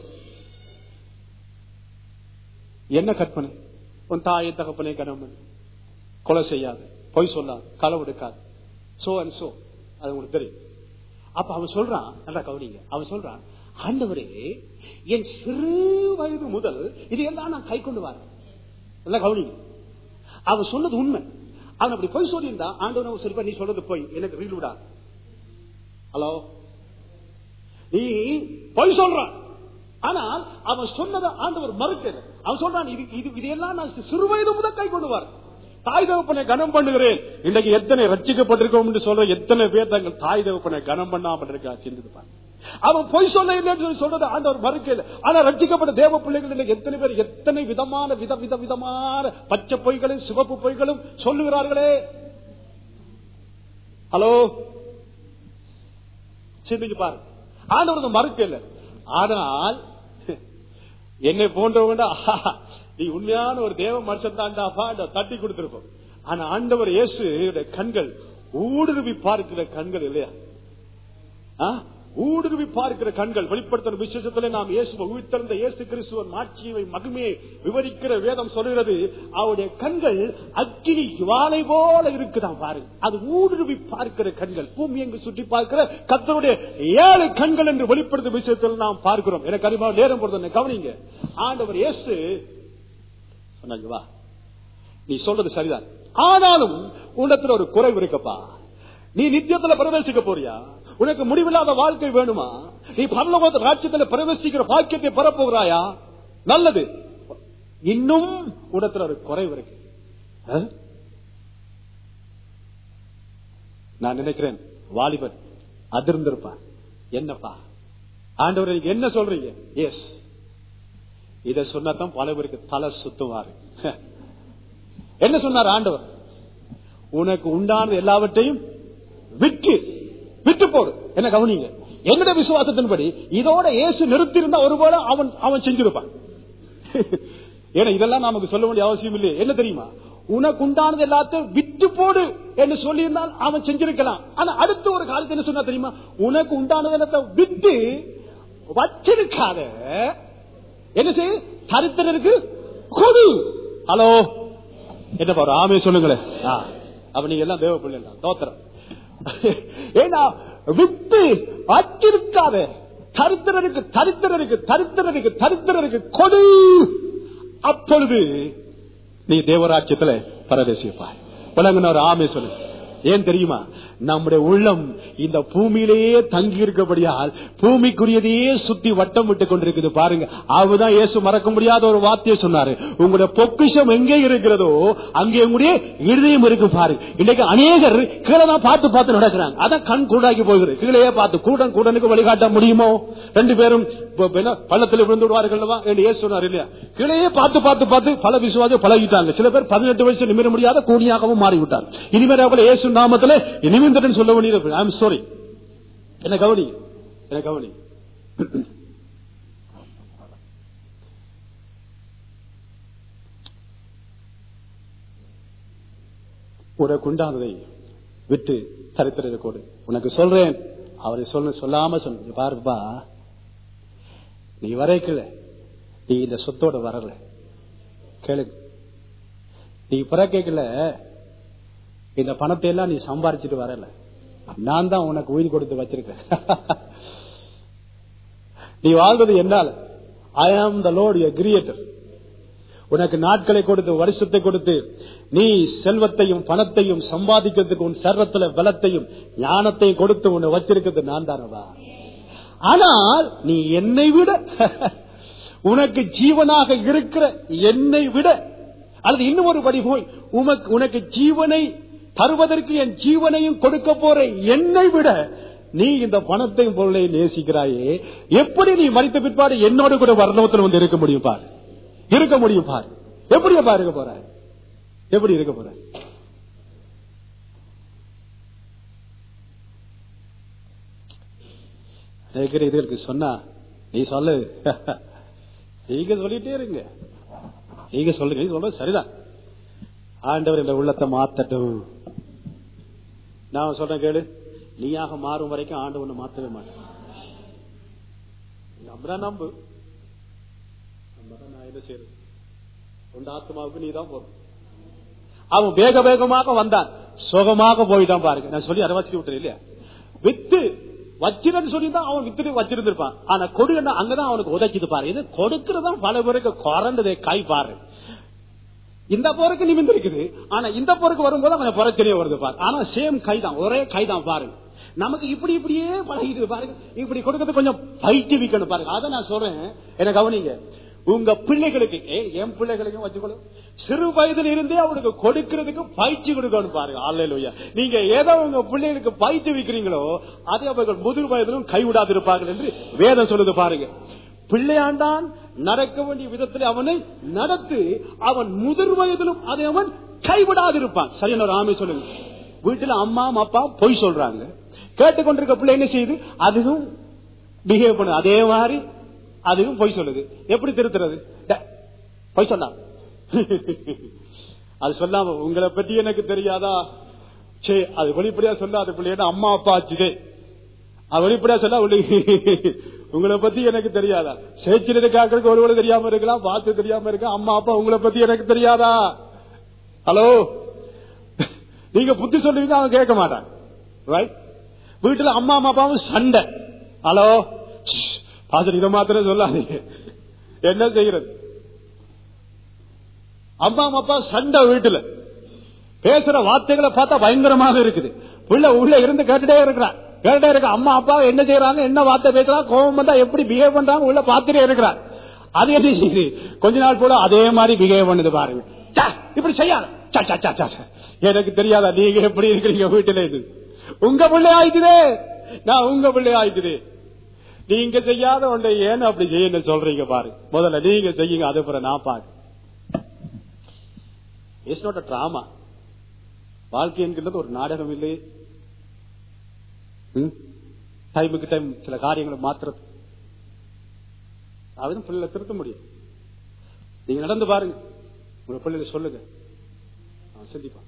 என்ன கற்பனை உன் தாயை தகப்பனை கணவன் கொலை செய்யாது பொய் சொல்லாது களவு எடுக்காது சோ அண்ட் சோ அது உங்களுக்கு தெரியும் அப்ப அவன் சொல்றான் நல்லா கவனிங்க அவன் சொல்றான் ஆண்டவரே என் சிறு வயது முதல் இதையெல்லாம் நான் கை கொண்டு வரேன் நல்லா கவனிங்க அவன் சொன்னது உண்மை அவன் அப்படி பொய் சொல்லியிருந்தா ஆண்டவன் சரிப்பா நீ சொல்றது போய் எனக்கு ரீல் விடா ஹலோ நீ பொய் சொல்றான் ஆனால் அவன் சொன்னதை ஆண்டவர் மறுக்கிறது அவன் சொல்றான் இது இது இதையெல்லாம் நான் சிறு வயது முதல் கை கொண்டு வரேன் தாய் தகப்பனை கனம் பண்ணுகிறேன் இன்றைக்கு எத்தனை ரட்சிக்கப்பட்டிருக்கோம் என்று சொல்ற எத்தனை பேர் தங்கள் தாய் தகப்பனை கனம் பண்ணாமல் இருக்கா சிந்தித்து பாருங்க. அவன் பொய் சொல்ல இல்லைன்னு சொல்லி சொல்றது ஆண்டவர் மறுக்கல ஆனா ரட்சிக்கப்பட்ட தேவ பிள்ளைகள் இன்னைக்கு எத்தனை பேர் எத்தனை விதமான வித வித விதமான பச்சை பொய்களும் சிவப்பு பொய்களும் சொல்லுகிறார்களே ஹலோ சிந்திச்சு பாருங்க ஆண்டவர் மறுக்கல ஆனால் என்னை போன்றவங்க நீ உண்மையான ஒரு தேவ மனுஷன் தாண்டாப்பா தட்டி கொடுத்திருப்போம் ஆனா ஆண்டவர் இயேசு கண்கள் ஊடுருவி பார்க்கிற கண்கள் இல்லையா ஆ? ஊடுருவி பார்க்கிற கண்கள் வெளிப்படுத்தின விசேஷத்துல நாம் இயேசு உயிர்த்தெழுந்த இயேசு கிறிஸ்துவன் மாட்சியை மகிமையை விவரிக்கிற வேதம் சொல்கிறது அவருடைய கண்கள் அக்கினி ஜுவாலை போல இருக்குதான் பாருங்க அது ஊடுருவி பார்க்கிற கண்கள் பூமி எங்கு சுற்றி பார்க்கிற கத்தருடைய ஏழு கண்கள் என்று வெளிப்படுத்தும் விஷயத்தில் நாம் பார்க்கிறோம் எனக்கு அறிவா நேரம் பொறுத்த கவனிங்க ஆண்டவர் இயேசு சொன்னாங்க வா நீ சொல்றது சரிதான் ஆனாலும் உன்னத்துல ஒரு குறைவு இருக்கப்பா நீ நித்தியத்துல பிரவேசிக்க போறியா உனக்கு முடிவில்லாத வாழ்க்கை வேணுமா நீ பரலோகத்து ராட்சியத்துல பிரவேசிக்கிற பாக்கியத்தை பெறப்போகிறாயா நல்லது இன்னும் உனத்துல ஒரு குறைவு இருக்கு ஆ? நான் நினைக்கிறேன் வாலிபன் அதிர்ந்திருப்பான் என்னப்பா ஆண்டவர் நீங்க என்ன சொல்றீங்க எஸ் இத சொன்னதான் பல பேருக்கு தலை சுத்துவாரு என்ன சொன்னார் ஆண்டவர் உனக்கு உண்டான எல்லாவற்றையும் விற்று விட்டு போடு என்ன கவனிங்க என்னுடைய விசுவாசத்தின்படி இதோட இயேசு நிறுத்தி இருந்தா ஒருவேளை அவன் அவன் செஞ்சிருப்பான் ஏன்னா இதெல்லாம் நமக்கு சொல்ல வேண்டிய அவசியம் இல்லையே என்ன தெரியுமா உனக்கு உண்டானது எல்லாத்தையும் விட்டு போடு என்று சொல்லியிருந்தால் அவன் செஞ்சிருக்கலாம் ஆனா அடுத்த ஒரு காலத்து என்ன சொன்னா தெரியுமா உனக்கு உண்டானது எல்லாத்தையும் விட்டு வச்சிருக்காத என்ன செய்ய தரித்திரருக்கு கொடு ஹலோ என்ன பாரு ஆமே சொல்லுங்களேன் ஆ, அப்ப நீங்க எல்லாம் தேவ பிள்ளை தோத்திரம் ஏன்னா விட்டு வச்சிருக்காத தரித்திரருக்கு தரித்திரருக்கு தரித்திரருக்கு தரித்திரருக்கு கொடு அப்பொழுது நீ தேவராட்சியத்துல பரதேசிப்பாய் உலகன ஒரு ஆமே சொல்லு ஏன் தெரியுமா நம்முடைய உள்ளம் இந்த பூமியிலேயே தங்கி இருக்கபடியால் பூமிக்குரியதையே சுத்தி வட்டம் விட்டு கொண்டிருக்குது பாருங்க அவதான் இயேசு மறக்க முடியாத ஒரு வார்த்தையை சொன்னாரு உங்களுடைய பொக்கிஷம் எங்கே இருக்கிறதோ அங்கே உங்களுடைய இருதயம் இருக்கு பாருங்க இன்னைக்கு அநேகர் கீழே தான் பார்த்து பார்த்து நடக்கிறாங்க அதான் கண் கூடாக்கி போகுது கீழே பார்த்து கூடன் கூடனுக்கு வழிகாட்ட முடியுமோ ரெண்டு பேரும் ப- ப- என்ன, பள்ளத்தில் விழுந்து விடுவார்கள் அல்லவா என்று இயேசு சொன்னார் இல்லையா கீழே பார்த்து பார்த்து பார்த்து பல விசுவாசம் பழகிட்டாங்க சில பேர் பதினெட்டு வயசு நிமிர முடியாத கூனியாகவும் மாறிவிட்டார் இனிமேல் அவர்கள் இயேசு நாமத்தில் நிமிந்தன் சொல்ல வேண்டியது ஐ எம் சாரி என்ன கவனி என்ன கவனி உனக்கு உண்டானதை விட்டு தரித்திரதை கொடு உனக்கு சொல்றேன் அவரை சொல்ல சொல்லாம சொல்லு பாருப்பா நீ வரைக்கல நீ இந்த சொத்தோட வரல கேளுங்க நீ பிறக்கல இந்த பணத்தை எல்லாம் நீ சம்பாரிச்சிட்டு வரல நான் தான் உனக்கு உயிர் கொடுத்து வச்சிருக்கேன் நீ வாழ்வது என்னால ஐ ஆம் த லோட் கிரியேட்டர் உனக்கு நாட்களை கொடுத்து வருஷத்தை கொடுத்து நீ செல்வத்தையும் பணத்தையும் சம்பாதிக்கிறதுக்கு உன் சர்வத்துல பலத்தையும் ஞானத்தையும் கொடுத்து உன்னை வச்சிருக்கிறது நான் தானவா ஆனால் நீ என்னை விட உனக்கு ஜீவனாக இருக்கிற என்னை விட அல்லது இன்னும் ஒரு படி போய் உமக்கு உனக்கு ஜீவனை தருவதற்கு என் ஜீவனையும் கொடுக்க போற என்னை விட நீ இந்த பணத்தையும் பொருளையும் நேசிக்கிறாயே எப்படி நீ மறித்த பிற்பாடு என்னோடு கூட வர்ணவத்தில் வந்து இருக்க முடியும் பாரு இருக்க முடியும் பாரு எப்படி அப்பா இருக்க போற எப்படி இருக்க போற இருக்கிற இதுகளுக்கு சொன்னா நீ சொல்லு நீங்க சொல்லிட்டே இருங்க நீங்க சொல்லுங்க நீ சொல்றது சரிதான் ஆண்டவர் இந்த உள்ளத்தை மாத்தட்டும் நான் சொல்றேன் கேளு நீயாக மாறும் வரைக்கும் ஆண்டவனை மாத்தவே மாட்டேன் நம்புறா நம்பு நம்புறா நான் என்ன செய்யறது உண்ட ஆத்மாவுக்கு நீ தான் போறோம் அவன் வேக வேகமாக வந்தான் சுகமாக போயிட்டான் பாருங்க நான் சொல்லி அரவாச்சி விட்டுறேன் இல்லையா வித்து வச்சிரன்னு சொல்லி தான் அவன் வித்துட்டு வச்சிருந்திருப்பான் ஆனா கொடுன்னா அங்கதான் அவனுக்கு உதைச்சிது பாரு இது கொடுக்கறதான் பல பேருக்கு குறந்ததே கை பாரு இந்த போருக்கு நிமிந்து இருக்குது ஆனா இந்த போருக்கு வரும்போது கொஞ்சம் புறச்சனையே வருது பாரு ஆனா சேம் கை தான் ஒரே கை தான் பாருங்க நமக்கு இப்படி இப்படியே பழகிட்டு பாருங்க இப்படி கொடுக்கறது கொஞ்சம் பயிற்றுவிக்கணும் பாருங்க அதை நான் சொல்றேன் என்ன கவனிங்க உங்க பிள்ளைகளுக்கு ஏ, என் பிள்ளைகளுக்கும் வச்சுக்கணும் சிறு வயதில் இருந்தே அவனுக்கு கொடுக்கறதுக்கு பயிற்சி கொடுக்கணும் பாருங்க அல்லையா நீங்க ஏதோ உங்க பிள்ளைகளுக்கு பயிற்சி வைக்கிறீங்களோ அதை அவர்கள் முதிர் வயதிலும் கைவிடாது இருப்பார்கள் என்று வேதம் சொல்லுது பாருங்க பிள்ளையாண்டான் நடக்க வேண்டிய விதத்தில் அவனை நடத்து அவன் முதிர் வயதிலும் அதை அவன் கைவிடாது இருப்பான் சரியான ராமே சொல்லுங்க வீட்டுல அம்மா அப்பா பொய் சொல்றாங்க கேட்டுக்கொண்டிருக்க பிள்ளை என்ன செய்யுது அதுவும் பிஹேவ் பண்ணு அதே மாதிரி அதுவும் பொய் சொல்லுது எப்படி திருத்துறது டே, பொய் சொன்னா அது சொல்லாம உங்களை பத்தி எனக்கு தெரியாதா சே அது வெளிப்படையா சொல்ல அது பிள்ளைய அம்மா அப்பா ஆச்சுதே அது வெளிப்படையா சொல்ல உங்களுக்கு- உங்களை பத்தி எனக்கு தெரியாதா சேச்சில் இருக்காக்களுக்கு ஒருவேளை தெரியாம இருக்கலாம் பார்த்து தெரியாம இருக்க அம்மா அப்பா உங்களை பத்தி எனக்கு தெரியாதா ஹலோ நீங்க புத்தி சொல்லுவீங்க அவன் கேட்க மாட்டான் ரைட் வீட்டுல அம்மா அம்மா அப்பாவும் சண்டை ஹலோ பாசல் இதை மாத்திரம் சொல்லாதீங்க என்ன செய்யறது அம்மா அப்பா சண்டை வீட்டுல பேசுற வார்த்தைகளை பார்த்தா பயங்கரமாக இருக்குது உள்ள உள்ள இருந்து கேட்டுட்டே இருக்கிறான் கேட்டுட்டே இருக்க அம்மா அப்பா என்ன செய்யறாங்க என்ன வார்த்தை பேசுறாங்க கோபம் வந்தா எப்படி பிஹேவ் பண்றாங்க உள்ள பார்த்துட்டே இருக்கிறான் அது என்ன செய்யுது கொஞ்ச நாள் போல அதே மாதிரி பிஹேவ் பண்ணுது பாருங்க ச்சே, இப்படி செய்யாத சா, சா, சா, சா, சா. எனக்கு தெரியாதா நீங்க எப்படி இருக்கிறீங்க வீட்டுல இது உங்க பிள்ளை ஆயிக்குதே நான் உங்க பிள்ளை ஆயிக்குது நீங்க செய்யாத ஒன்றை ஏன் அப்படி செய்யணும் சொல்றீங்க பாரு முதல்ல நீங்க செய்யுங்க அது அப்புறம் நான் பாக்க இட்ஸ் நாட் அ டிராமா வாழ்க்கை என்கின்றது ஒரு நாடகம் இல்லை டைமுக்கு டைம் சில காரியங்களை மாத்துறது அதுவும் பிள்ளைகளை திருத்த முடியும் நீங்க நடந்து பாருங்க உங்க பிள்ளைகளை சொல்லுங்க அவன் சிந்திப்பான்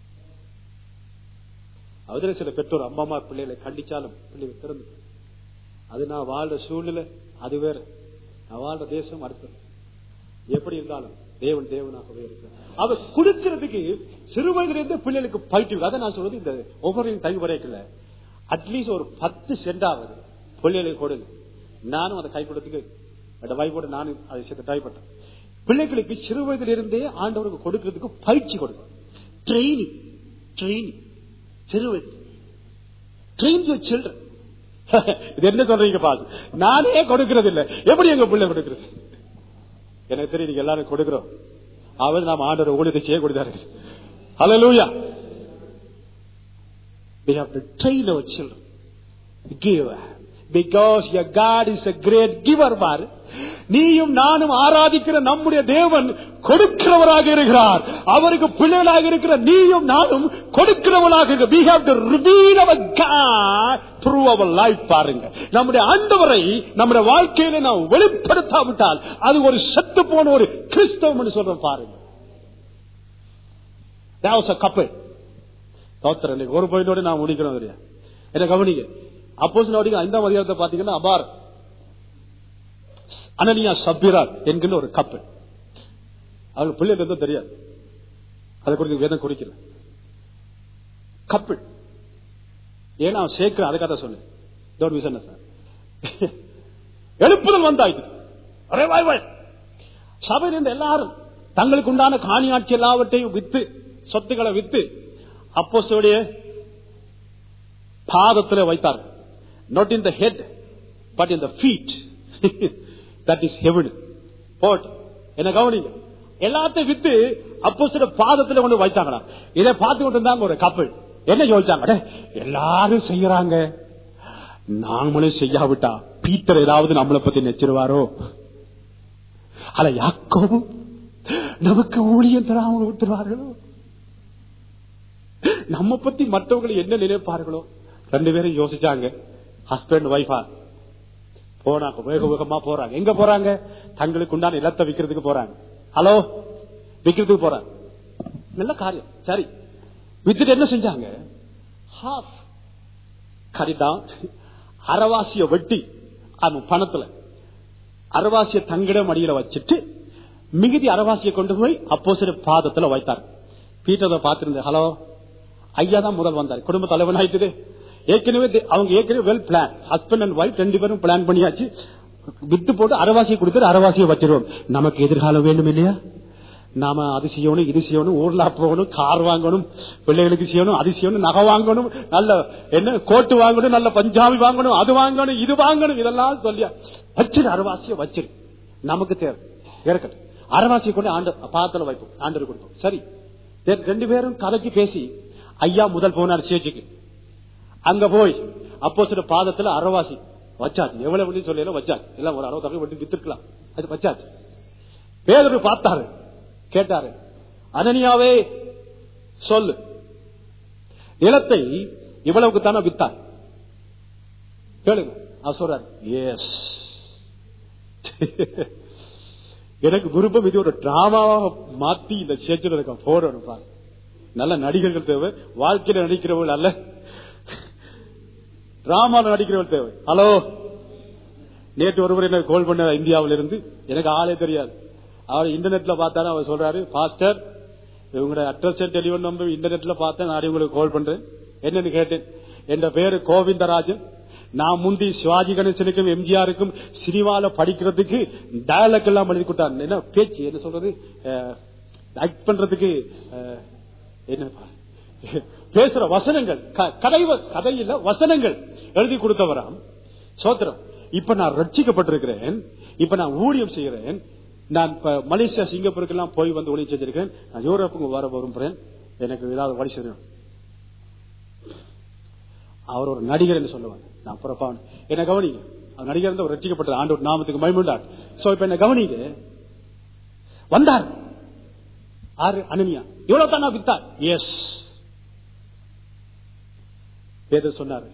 அதுல சில பெற்றோர் அம்மா அம்மா பிள்ளைகளை கண்டிச்சாலும் பிள்ளைகள் திறந்து அது நான் வாழ்ற சூழ்நிலை அது வேற நான் வாழ்ற தேசம் அடுத்தது எப்படி இருந்தாலும் தேவன் தேவனாகவே இருக்கிறார் அவர் கொடுக்கிறதுக்கு சிறு வயதிலிருந்து பிள்ளைகளுக்கு பயிற்சி அதை நான் சொல்றது இந்த ஒவ்வொரு டைம் வரைக்கல அட்லீஸ்ட் ஒரு பத்து சென்டாவது பிள்ளைகளுக்கு கொடுங்க நானும் அதை கைப்படத்துக்கு அந்த வாய்ப்போட நானும் அதை சேர்த்து டைப்பட்டேன் பிள்ளைகளுக்கு சிறு வயதிலிருந்தே ஆண்டவருக்கு கொடுக்கிறதுக்கு பயிற்சி கொடுக்கும் ட்ரைனிங் ட்ரைனிங் சிறுவை ட்ரெயின் யூர் சில்ட்ரன் இது என்ன சொல்றீங்க பாஸ் நானே கொடுக்கிறது இல்ல எப்படி எங்க பிள்ளை கொடுக்கிறது எனக்கு தெரியும் நீங்க எல்லாரும் கொடுக்கிறோம் அவர் நாம் ஆண்டவர் ஊழியத்தை செய்ய கொடுத்தாரு ஹalleluya we have to train our children give because your god is a great giver பாரு நீயும் நானும் ஆராதிக்கிற நம்முடைய தேவன் கொடுக்கிறவராக இருக்கிறார் அவருக்கு பிள்ளைகளாக இருக்கிற நீயும் நானும் கொடுக்கிறவளாக இருக்க we have to reveal our god through our life பாருங்க நம்முடைய ஆண்டவரை நம்முடைய வாழ்க்கையில நாம் வெளிப்படுத்தாவிட்டால் அது ஒரு செத்து போன ஒரு கிறிஸ்தவம் சொல்றோம் பாருங்க That was a couple. தோத்திரம் இன்னைக்கு ஒரு பாயிண்டோட நான் முடிக்கிறோம் தெரியா என்ன கவனிங்க அப்போஸ் ஐந்தாம் அதிகாரத்தை பாத்தீங்கன்னா அபார் அனனியா சப்பிரார் என்கிற ஒரு கப்பல் அவங்க பிள்ளை இருந்ததும் தெரியாது அதை குறித்து வேதம் குறிக்கல கப்பல் ஏன்னா அவன் சேர்க்கிறான் அதுக்காக தான் சொன்னேன் டோன்ட் மிஸ் சார் எழுப்புதல் வந்தாயிட்டு அரே வாய் வாய் சபையில் இருந்த எல்லாரும் தங்களுக்கு உண்டான காணியாட்சி எல்லாவற்றையும் வித்து சொத்துக்களை வித்து அப்போஸ்தலருடைய பாதத்தில் வைத்தார் not in the head but in the feet that is heaven போட் என்ன கவனிங்க எல்லாத்தையும் வித்து அப்போஸ்தல பாதத்தில் கொண்டு வைத்தாங்களா இதை பார்த்து கொண்டு இருந்தாங்க ஒரு கப்பல் என்ன யோசிச்சாங்க அடே, எல்லாரும் செய்யறாங்க நாமளும் செய்யாவிட்டா பீட்டர் ஏதாவது நம்மளை பத்தி நெச்சிருவாரோ அல்ல யாக்கோவும் நமக்கு ஊழியம் தராம விட்டுருவார்களோ நம்ம பத்தி மற்றவர்கள் என்ன நினைப்பார்களோ ரெண்டு பேரும் யோசிச்சாங்க ஹஸ்பண்ட் ஒய்ஃபா போனாங்க வேக வேகமா போறாங்க எங்க போறாங்க தங்களுக்கு உண்டான நிலத்தை விக்கிறதுக்கு போறாங்க ஹலோ விக்கிறதுக்கு போறாங்க நல்ல காரியம் சரி வித்துட்டு என்ன செஞ்சாங்க ஹாஃப் கரிதான் அரைவாசிய வெட்டி அவன் பணத்துல அரைவாசிய தங்கிடம் அடியில வச்சுட்டு மிகுதி அரைவாசியை கொண்டு போய் அப்போ சில பாதத்துல வைத்தார் பீட்டரை பார்த்திருந்த ஹலோ ஐயா தான் முதல் வந்தார் குடும்ப தலைவன் ஆயிட்டுது ஏற்கனவே தி- அவங்க ஏற்கனவே well plan husband and wife ரெண்டு பேரும் பிளான் பண்ணியாச்சு வித்து போட்டு அரைவாசியை கொடுத்துட்டு அரைவாசியை வச்சிருவோம் நமக்கு எதிர்காலம் வேண்டும் இல்லையா நாம அது செய்யணும் இது செய்யணும் ஊர்லா போகணும் கார் வாங்கணும் பிள்ளைகளுக்கு செய்யணும் அது செய்யணும் நகை வாங்கணும் நல்ல என்ன கோட்டு வாங்கணும் நல்ல பஞ்சாபி வாங்கணும் அது வாங்கணும் இது வாங்கணும் இதெல்லாம் சொல்லியா வச்சிரு அரைவாசியை வச்சிரு நமக்கு தேவை இருக்கட்டும் அரைவாசியை கொண்டு ஆண்டு பாத்துல வைப்போம் ஆண்டர் கொடுப்போம் சரி then ரெண்டு பேரும் கதைக்கு பேசி ஐயா முதல் போனார் சேச்சுக்கு அங்க போய் அப்போ சில பாதத்துல அரைவாசி வச்சாச்சு எவ்வளவு பண்ணி சொல்லல வச்சாச்சு எல்லாம் ஒரு அறுபது வட்டி வித்துருக்கலாம் அது வச்சாச்சு பேதரு பார்த்தாரு கேட்டாரு அனனியாவே சொல்லு நிலத்தை இவ்வளவுக்கு தானே வித்தார் கேளுங்க அவர் சொல்றாரு எஸ் எனக்கு விருப்பம் இது ஒரு டிராமாவாக மாத்தி இந்த சேர்ச்சில் இருக்க போடணும் பாருங்க. நல்ல நடிகர்கள் தேவை வாழ்க்கையில நடிக்கிறவர்கள் அல்ல டிராமால நடிக்கிறவர்கள் தேவை ஹலோ நேற்று ஒருவர் என்ன கால் பண்ண இந்தியாவில இருந்து எனக்கு ஆளே தெரியாது அவர் இன்டர்நெட்ல பார்த்தாரு அவர் சொல்றாரு பாஸ்டர் இவங்களோட அட்ரஸ் டெலிவரி நம்பர் இன்டர்நெட்ல பார்த்தேன் நான் உங்களுக்கு கால் பண்றேன் என்னன்னு கேட்டேன் என் பேரு கோவிந்தராஜன் நான் முந்தி சிவாஜி கணேசனுக்கும் எம்ஜிஆருக்கும் சினிமால படிக்கிறதுக்கு டயலாக் எல்லாம் எழுதி கொடுத்தாரு என்ன பேச்சு என்ன சொல்றது ஆக்ட் பண்றதுக்கு அஹ், என்ன பா- பேசுற வசனங்கள் க- கதை வ- கதை இல்ல வசனங்கள் எழுதி கொடுத்தவராம் சோத்திரம் இப்ப நான் ரட்சிக்கப்பட்டிருக்கிறேன் இப்ப நான் ஊழியம் செய்கிறேன் நான் இப்ப மலேசியா சிங்கப்பூருக்கு எல்லாம் போய் வந்து ஊழியம் செஞ்சிருக்கேன் நான் யூரோப்புக்கு வர விரும்புறேன் எனக்கு ஏதாவது வழி செய்யணும் அவர் ஒரு நடிகர் என்று சொல்லுவாங்க நான் புறப்பான் என்ன கவனிங்க அவர் நடிகர் இருந்து ஒரு ரட்சிக்கப்பட்ட ஆண்டு நாமத்துக்கு மைமுண்டார் சோ இப்ப என்ன கவனிங்க வந்தார் ஆறு அனனியா இவ்வளவு தானா வித்தார் எஸ் வேத சொன்னார்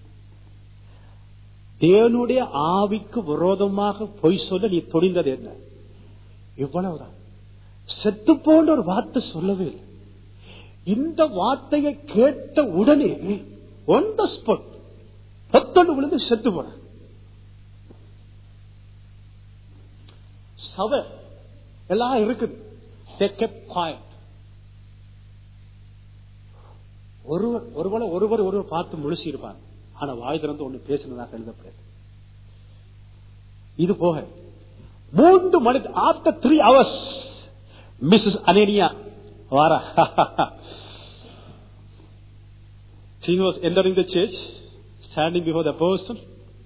தேவனுடைய ஆவிக்கு விரோதமாக பொய் சொல்ல நீ துணிந்தது என்ன இவ்வளவுதான் செத்து போன்ற ஒரு வார்த்தை சொல்லவே இல்லை இந்த வார்த்தையை கேட்ட உடனே ஒன் த ஸ்பாட் பத்தொண்டு விழுந்து செத்து போன சபை எல்லாம் இருக்குது They kept quiet. ஒருவர் ஒருவரை ஒருவர் ஒருவர் பார்த்து முழிச்சு இருப்பார் ஆனா வாய் திறந்து ஒண்ணு பேசினதாக எழுதப்படாது இது போக மூன்று மணி after three hours Mrs Ananias வாரா He was entering the church, standing before the apostle.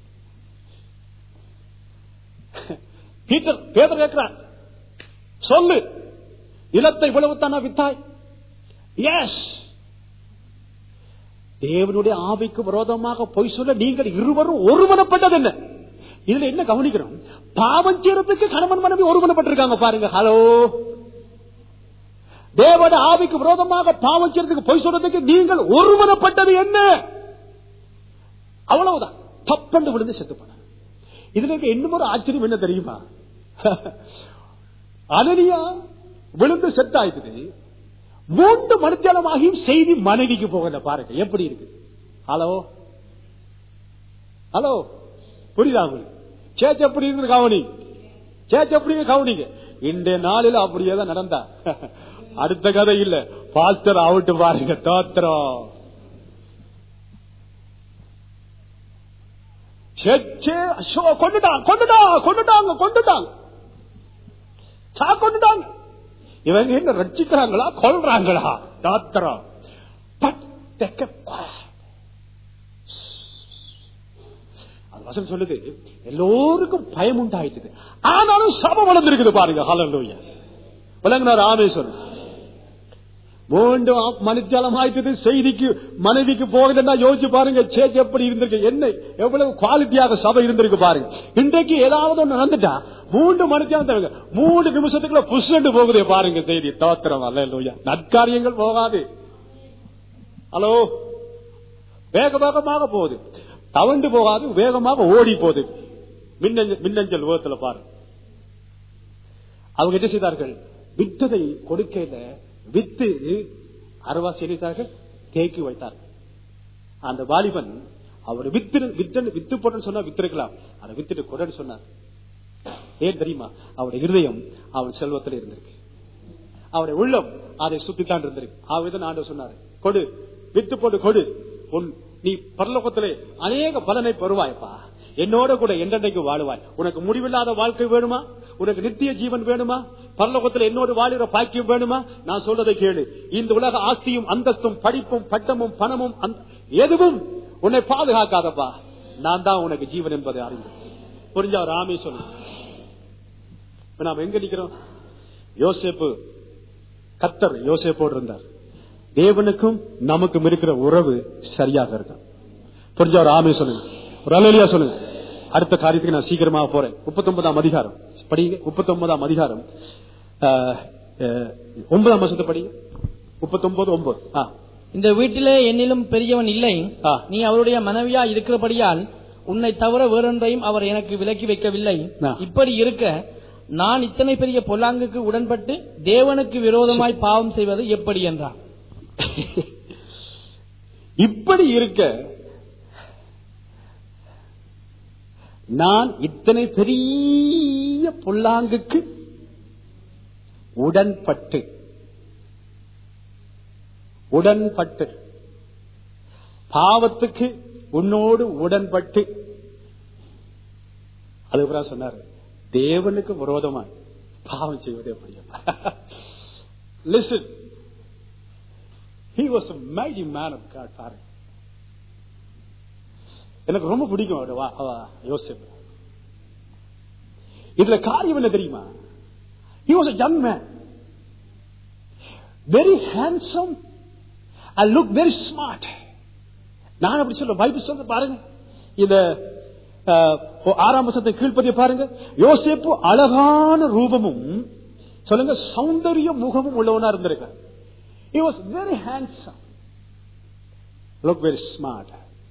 Peter பேதர் கேட்கிறார் சொல்லு நிலத்தை இவ்வளவு தானா வித்தாய் எஸ் தேவனுடைய ஆவிக்கு விரோதமாக பொய் சொல்ல நீங்கள் இருவரும் ஒருமனப்பட்டது என்ன இதுல என்ன கவனிக்கிறோம் பாவம் செய்யறதுக்கு கணவன் மனைவி ஒருமனப்பட்டிருக்காங்க பாருங்க ஹலோ தேவட ஆவிக்கு விரோதமாக பாவம் செய்யறதுக்கு பொய் சொல்றதுக்கு நீங்கள் ஒருமனப்பட்டது என்ன அவ்வளவுதான் தப்பண்டு விழுந்து செத்து போன இதுல இருக்க இன்னும் ஒரு ஆச்சரியம் என்ன தெரியுமா அனனியா விழுந்து செத்து ஆயிடுது மூன்று மணித்தியாலமாகியும் செய்தி மனைவிக்கு போகல பாருங்க எப்படி இருக்கு ஹலோ ஹலோ புரியுதா உங்களுக்கு சேச்சு எப்படி இருந்து கவனி சேச்சு எப்படி கவனிங்க இன்றைய நாளில் அப்படியே தான் நடந்தா அடுத்த கதை இல்ல பாஸ்டர் அவுட்டு பாருங்க தோத்திரம் சேச்சே அஷோ கொண்டுட்டாங்க கொண்டுட்டாங்க கொண்டுட்டாங்க கொண்டுட்டாங்க சா கொண்டுட்டாங்க இவங்க என்ன ரட்சிக்கிறாங்களா கொல்றாங்களா தாத்திரம் பட் தெக்க அது வசனம் சொல்லுது எல்லோருக்கும் பயம் உண்டாயிட்டது ஆனாலும் சபம் வளர்ந்திருக்குது பாருங்க ஹலலூயா விளங்கினார் ஆமேஸ்வரன் மீண்டும் மனுத்தியாலம் ஆயிட்டது செய்திக்கு மனைவிக்கு போகுதுன்னா யோசிச்சு பாருங்க சேச் எப்படி இருந்திருக்கு என்ன எவ்வளவு குவாலிட்டியாக சபை இருந்திருக்கு பாருங்க இன்றைக்கு ஏதாவது ஒண்ணு நடந்துட்டா மூன்று மணித்தியாலம் தருங்க மூணு நிமிஷத்துக்குள்ள புஷ்ண்டு போகுதே பாருங்க செய்தி தோத்திரம் அல்ல நற்காரியங்கள் போகாது ஹலோ வேக வேகமாக போகுது தவண்டு போகாது வேகமாக ஓடி போகுது மின்னஞ்சல் மின்னஞ்சல் உலகத்துல பாருங்க அவங்க என்ன செய்தார்கள் வித்ததை கொடுக்கையில வித்து அறுவா செய்தார்கள் தேக்கி வைத்தார்கள் அந்த வாலிபன் அவர் வித்து வித்து வித்து போட்டு சொன்னா வித்திருக்கலாம் அதை வித்துட்டு கொடன்னு சொன்னார் ஏன் தெரியுமா அவருடைய இருதயம் அவன் செல்வத்தில் இருந்திருக்கு அவருடைய உள்ளம் அதை சுத்தித்தான் இருந்திருக்கு ஆவிதான் ஆண்டு சொன்னார் கொடு வித்து போட்டு கொடு உன் நீ பரலோகத்திலே அநேக பலனை பெறுவாய்ப்பா என்னோட கூட என்றென்றைக்கு வாழுவாய் உனக்கு முடிவில்லாத வாழ்க்கை வேணுமா உனக்கு நித்திய ஜீவன் வேணுமா பரலோகத்தில் என்னோடு வாழ்கிற பாக்கியம் வேணுமா நான் சொல்றதை கேளு இந்த உலக ஆஸ்தியும் அந்தஸ்தும் படிப்பும் பட்டமும் பணமும் எதுவும் உன்னை பாதுகாக்காதப்பா நான் தான் உனக்கு ஜீவன் என்பதை அறிந்து புரிஞ்சா ராமே சொல்லு நாம் எங்க நிக்கிறோம் யோசேப்பு கத்தர் யோசேப்போடு இருந்தார் தேவனுக்கும் நமக்கும் இருக்கிற உறவு சரியாக இருக்கும் புரிஞ்சா ஒரு ஆமே சொல்லுங்க ஒரு அலையிலியா சொல்லுங்க அடுத்த காரியத்துக்கு நான் சீக்கிரமாக போறேன் முப்பத்தி ஒன்பதாம் அதிகாரம் படிங்க முப்பத்தி ஒன்பதாம் அதிகாரம் ஒன்பதாம் வருஷத்தை படிங்க முப்பத்தி ஒன்பது ஒன்பது இந்த வீட்டிலே என்னிலும் பெரியவன் இல்லை ஆ. நீ அவருடைய மனைவியா இருக்கிறபடியால் உன்னை தவிர வேறொன்றையும் அவர் எனக்கு விலக்கி வைக்கவில்லை ஆ. இப்படி இருக்க நான் இத்தனை பெரிய பொல்லாங்குக்கு உடன்பட்டு தேவனுக்கு விரோதமாய் பாவம் செய்வது எப்படி என்றான் இப்படி இருக்க நான் இத்தனை பெரிய பொல்லாங்குக்கு உடன்பட்டு உடன்பட்டு பாவத்துக்கு உன்னோடு உடன்பட்டு அதுக்கப்புறம் சொன்னாரு தேவனுக்கு விரோதமாய் பாவம் செய்வது எப்படி listen he was a mighty man of God பாருங்க எனக்கு ரொம்ப பிடிக்கும் அவரு வா- அவ யோசிப்பு இதுல காரியம் என்ன தெரியுமா he was a young man very handsome and look very smart நான் அப்படி சொல்ல பைபிள் சொல்ல பாருங்க இந்த அஹ், ஆறாம் வசத்தை கீழ்ப்பதிய பாருங்க யோசேப்பு அழகான ரூபமும் சொல்லுங்க சௌந்தரிய முகமும் உள்ளவனா இருந்திருக்க he was very handsome look very smart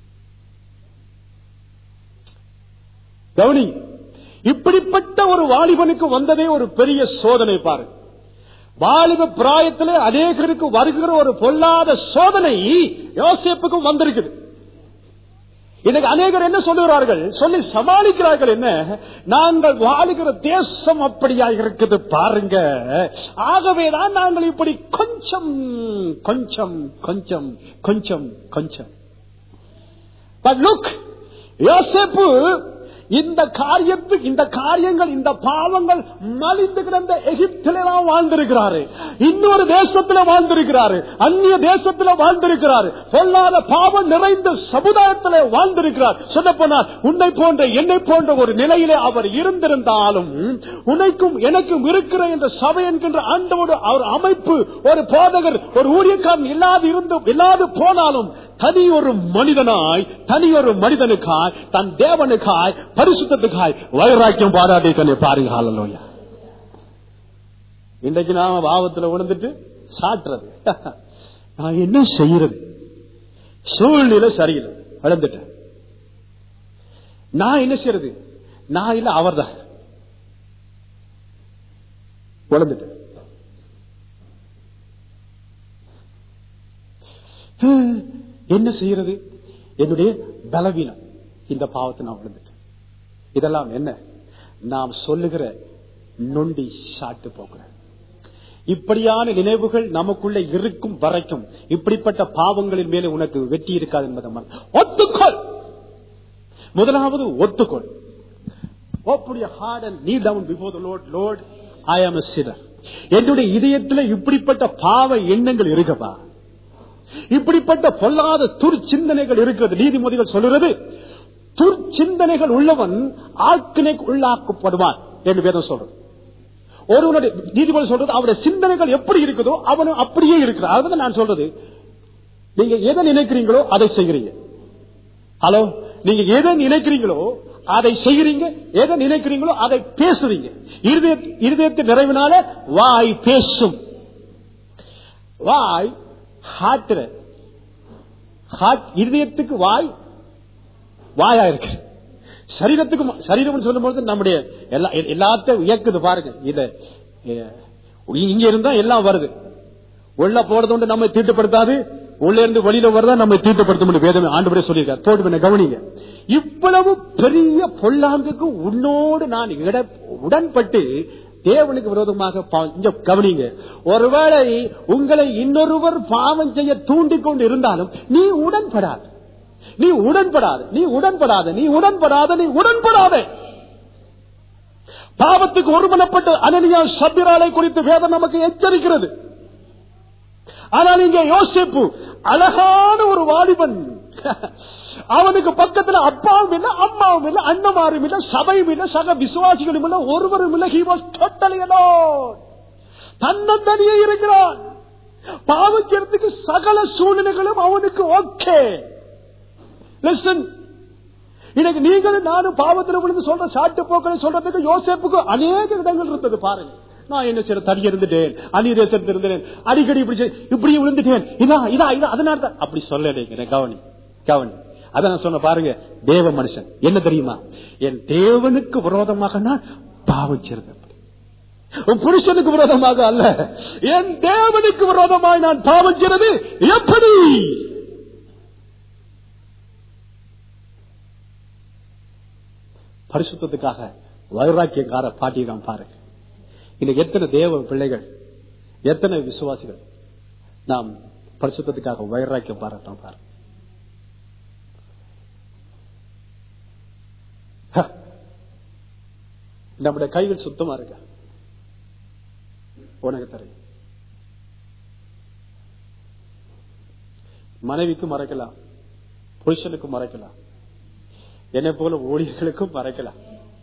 கவனி இப்படிப்பட்ட ஒரு வாலிபனுக்கு வந்ததே ஒரு பெரிய சோதனை பாருங்க வாலிப பிராயத்திலே அநேகருக்கு வருகிற ஒரு பொல்லாத சோதனை யோசேப்புக்கும் வந்திருக்குது இதுக்கு அநேகர் என்ன சொல்லுகிறார்கள் சொல்லி சமாளிக்கிறார்கள் என்ன நாங்கள் வாழுகிற தேசம் அப்படியா இருக்குது பாருங்க ஆகவேதான் நாங்கள் இப்படி கொஞ்சம் கொஞ்சம் கொஞ்சம் கொஞ்சம் கொஞ்சம் பட் லுக் யோசேப்பு இந்த காரியத்துக்கு இந்த காரியங்கள் இந்த பாவங்கள் மலிந்து கிடந்த எகிப்திலே தான் வாழ்ந்திருக்கிறாரு இன்னொரு தேசத்துல வாழ்ந்திருக்கிறாரு அந்நிய தேசத்துல வாழ்ந்திருக்கிறாரு பொல்லாத பாவம் நிறைந்த சமுதாயத்திலே வாழ்ந்திருக்கிறார் சொல்ல போனால் உன்னை போன்ற என்னை போன்ற ஒரு நிலையிலே அவர் இருந்திருந்தாலும் உனக்கும் எனக்கும் இருக்கிற இந்த சபை என்கின்ற ஆண்டவோடு அவர் அமைப்பு ஒரு போதகர் ஒரு ஊழியக்காரன் இல்லாது இருந்து இல்லாது போனாலும் தனி ஒரு மனிதனாய் தனி ஒரு மனிதனுக்காய் தன் தேவனுக்காய் பரிசுத்தத்துக்காய் வைராக்கியம் பாராட்டி தன்னை பாருங்க ஹalleluya. இன்றைக்கு நாம பாவத்துல விழுந்துட்டு சாட்டுறது நான் என்ன செய்யறது சூழ்நிலை சரியில்லை விழுந்துட்டேன் நான் என்ன செய்யறது நான் இல்ல அவர்தான் விழுந்துட்டேன் ஹம், என்ன செய்யறது என்னுடைய பலவீனம் இந்த பாவத்தை நான் விழுந்துட்டேன் இதெல்லாம் என்ன நாம் சொல்லுகிற நொண்டி சாட்டு போக்குறேன் இப்படியான நினைவுகள் நமக்குள்ள இருக்கும் வரைக்கும் இப்படிப்பட்ட பாவங்களின் மேலே உனக்கு வெற்றி இருக்காது என்பதை மறந்து- ஒத்துக்கொள் முதலாவது ஒத்துக்கொள் Open your heart and kneel down before the Lord. Lord, I am a sinner. என்னுடைய இதயத்துல இப்படிப்பட்ட பாவ எண்ணங்கள் இருக்குப்பா இப்படிப்பட்ட பொல்லாத துர்ச்சிந்தனைகள் இருக்கிறது நீதிமொழிகள் சொல்லுறது துர்ச்சிந்தனைகள் உள்ளவன் ஆக்கினைக்கு உள்ளாக்கப்படுவான் என்று வேதம் சொல்றது ஒருவனுடைய நீதிமொழி சொல்றது அவருடைய சிந்தனைகள் எப்படி இருக்குதோ அவனும் அப்படியே இருக்கிறான் அதுதான் நான் சொல்றது நீங்க எதை நினைக்கிறீங்களோ அதை செய்கிறீங்க ஹலோ நீங்க எதை நினைக்கிறீங்களோ அதை செய்கிறீங்க எதை நினைக்கிறீங்களோ அதை பேசுறீங்க இருதய- இருதயத்தின் நிறைவினால வாய் பேசும் வாய் ஹார்ட்ல ஹார்ட் இருதயத்துக்கு வாய் வாயா இருக்கு சரீரத்துக்கு ம- சரீரம் சொல்லும்போது நம்முடைய எல்லா எ- எல்லாத்தையும் இயக்குது பாருங்க இத எ, இங்க இருந்தா எல்லாம் வருது உள்ள போறது ஒன்று நம்மை தீட்டுப்படுத்தாது உள்ள இருந்து வெளியில வரதா நம்மை தீட்டுப்படுத்தும் வேதமே ஆண்டு சொல்லியிருக்காரு போட்டு பின்ன கவனிங்க இவ்வளவு பெரிய பொல்லாங்குக்கு உன்னோடு நான் இட- உடன்பட்டு தேவனுக்கு விரோதமாக பா- இங்க கவனிங்க ஒருவேளை உங்களை இன்னொருவர் பாவம் செய்ய தூண்டிக் கொண்டு இருந்தாலும் நீ உடன்படாத நீ உடன்படாத நீ உடன்படாத நீ உடன்படாத நீ உடன்படாத பாவத்துக்கு ஒருமனப்பட்ட அனனியா சபிராலை குறித்து வேதம் நமக்கு எச்சரிக்கிறது ஆனால் இங்கே யோசிப்பு அழகான ஒரு வாலிபன் அவனுக்கு பக்கத்துல அப்பாவும் இல்ல அம்மாவும் இல்ல அண்ணமாரும் இல்ல சபையும் இல்ல சக விசுவாசிகளும் இல்ல ஒருவரும் இல்ல he was totally alone தன்னந்தனியே இருக்கிறான் பாவக்கிறதுக்கு சகல சூழ்நிலைகளும் அவனுக்கு ஓகே லிசன் இன்னைக்கு நீங்களும் நானும் பாவத்தில் விழுந்து சொல்ற சாட்டு போக்களை சொல்றதுக்கு யோசேப்புக்கு அநேக இடங்கள் இருந்தது பாருங்க நான் என்ன செய்ய தடி இருந்துட்டேன் அந்நியதேசத்தில் இருந்தேன் அடிக்கடி இப்படி செய்- இப்படி விழுந்துட்டேன் இதா இதா இதா அதனால தான் அப்படி சொல்லலைங்க கவனி கவனி அதான் நான் சொன்ன பாருங்க தேவ மனுஷன் என்ன தெரியுமா என் தேவனுக்கு விரோதமாக நான் பாவம் செய்தேன் உன் புருஷனுக்கு விரோதமாக அல்ல என் தேவனுக்கு விரோதமாய் நான் பாவம் செய்வது எப்படி பரிசுத்தத்துக்காக வைராக்கியக்கார பாட்டியிருக்கான் பாருங்க இன்னைக்கு எத்தனை தேவ பிள்ளைகள் எத்தனை விசுவாசிகள் நாம் பரிசுத்தத்துக்காக வைராக்கியம் பாராட்டோம் பாருங்க ஹ. நம்முடைய கைகள் சுத்தமா இருக்க உனக்கு தெரியும் மனைவிக்கு மறைக்கலாம் புருஷனுக்கு மறைக்கலாம் என்னை போல ஊழியர்களுக்கும் மறைக்கலாம்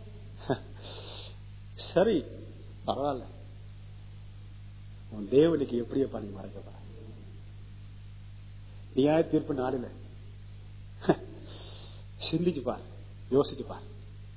சரி பரவாயில்ல உன் தேவனுக்கு எப்படியே பண்ணி மறைக்கப்பட நியாய தீர்ப்பு நாடுல சிந்திச்சு பார் யோசிச்சு பார்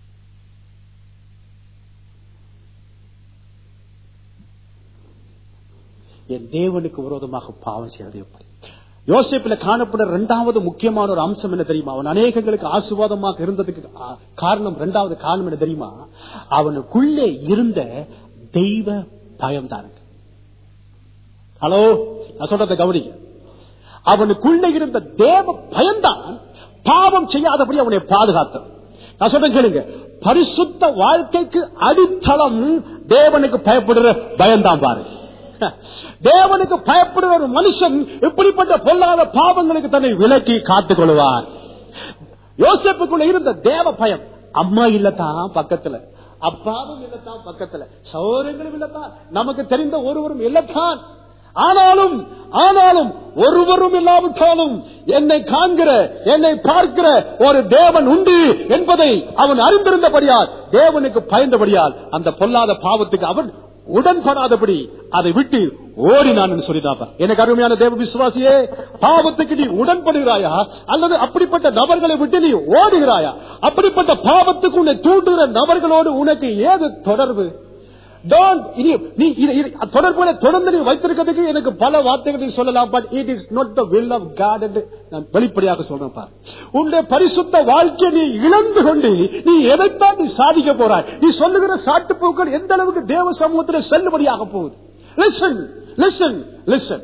என் தேவனுக்கு விரோதமாக பாவம் செய்வது எப்படி யோசிப்பில காணப்பட இரண்டாவது முக்கியமான ஒரு அம்சம் என்ன தெரியுமா அவன் அநேகங்களுக்கு ஆசுவாதமாக இருந்ததுக்கு ஆ- காரணம் இரண்டாவது காரணம் என்ன தெரியுமா அவனுக்குள்ளே இருந்த தெய்வ பயம் தான் ஹலோ நான் சொல்றதை கவனிக்க அவனுக்குள்ளே இருந்த தேவ பயம்தான் பாவம் செய்யாதபடி அவனை பாதுகாத்தது நான் சொல்றேன் கேளுங்க பரிசுத்த வாழ்க்கைக்கு அடித்தளம் தேவனுக்கு பயப்படுற பயம்தான் பாருங்க தேவனுக்கு பயப்படுற ஒரு மனுஷன் இப்படிப்பட்ட பொல்லாத பாவங்களுக்கு தன்னை விலக்கி காத்துக் கொள்வார் யோசேப்புக்குள்ள இருந்த தேவ பயம் அம்மா இல்லத்தான் பக்கத்துல அப்பாவும் இல்லத்தான் பக்கத்துல சௌரங்களும் இல்லத்தான் நமக்கு தெரிந்த ஒருவரும் இல்லத்தான் ஆனாலும் ஆனாலும் ஒருவரும் இல்லாவிட்டாலும் என்னை காண்கிற என்னை பார்க்கிற ஒரு தேவன் உண்டு என்பதை அவன் அறிந்திருந்தபடியால் தேவனுக்கு பயந்தபடியால் அந்த பொல்லாத பாவத்துக்கு அவன் உடன்படாதபடி அதை விட்டு ஓடினான் சொல்லிட்டாப்ப எனக்கு அருமையான தேவ விசுவாசியே பாவத்துக்கு நீ உடன்படுகிறாயா அல்லது அப்படிப்பட்ட நபர்களை விட்டு நீ ஓடுகிறாயா அப்படிப்பட்ட பாவத்துக்கு உன்னை தூண்டுகிற நபர்களோடு உனக்கு ஏது தொடர்பு Don't, இனி- நீ இது- இது தொடர்புல தொடர்ந்து நீ வைத்திருக்கிறதுக்கு எனக்கு பல வார்த்தைகளை சொல்லலாம் but it is not the will of God என்று நான் வெளிப்படையாக சொல்றேன் பார் உன்னுடைய பரிசுத்த வாழ்க்கையை நீ இழந்து கொண்டு நீ எதைத்தான் நீ சாதிக்க போறாய் நீ சொல்லுகிற சாட்டுப்போக்கள் எந்த அளவுக்கு தேவ சமூகத்தில் செல்லுபடியாக போகுது லிசன் லிசன் லிசன்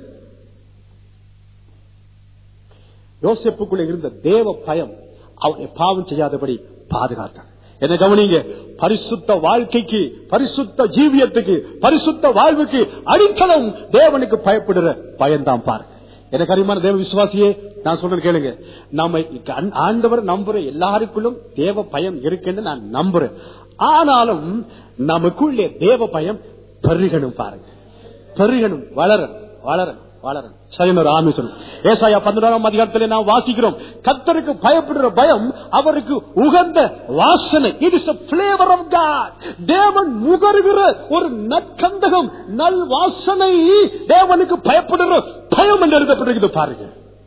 யோசிப்புக்குள்ள இருந்த தேவ பயம் அவனை பாவம் செய்யாதபடி பாதுகாத்தான் என்ன கவனிங்க பரிசுத்த வாழ்க்கைக்கு பரிசுத்த ஜீவியத்துக்கு பரிசுத்த வாழ்வுக்கு அடித்தளம் தேவனுக்கு பயப்படுற பயம்தான் பாரு எனக்கு அறிமான தேவ விசுவாசியே நான் சொல்றேன் கேளுங்க நம்ம ஆண்- ஆண்டவர் நம்புற எல்லாருக்குள்ளும் தேவ பயம் இருக்குன்னு நான் நம்புறேன் ஆனாலும் நமக்குள்ளே தேவ பயம் பெருகணும் பாருங்க பெருகணும் வளரணும் வளரணும் வளரணும் சரியான ராமேஸ்வரம் ஏசாயா பதினோராம் அதிகாரத்தில் நாம் வாசிக்கிறோம் கத்தருக்கு பயப்படுற பயம் அவருக்கு உகந்த வாசனை it is flavour of God தேவன் முகருகிற ஒரு நற்கந்தகம் நல் வாசனை தேவனுக்கு பயப்படுற பயம் என்று எழுதப்பட்டிருக்குது பாருங்க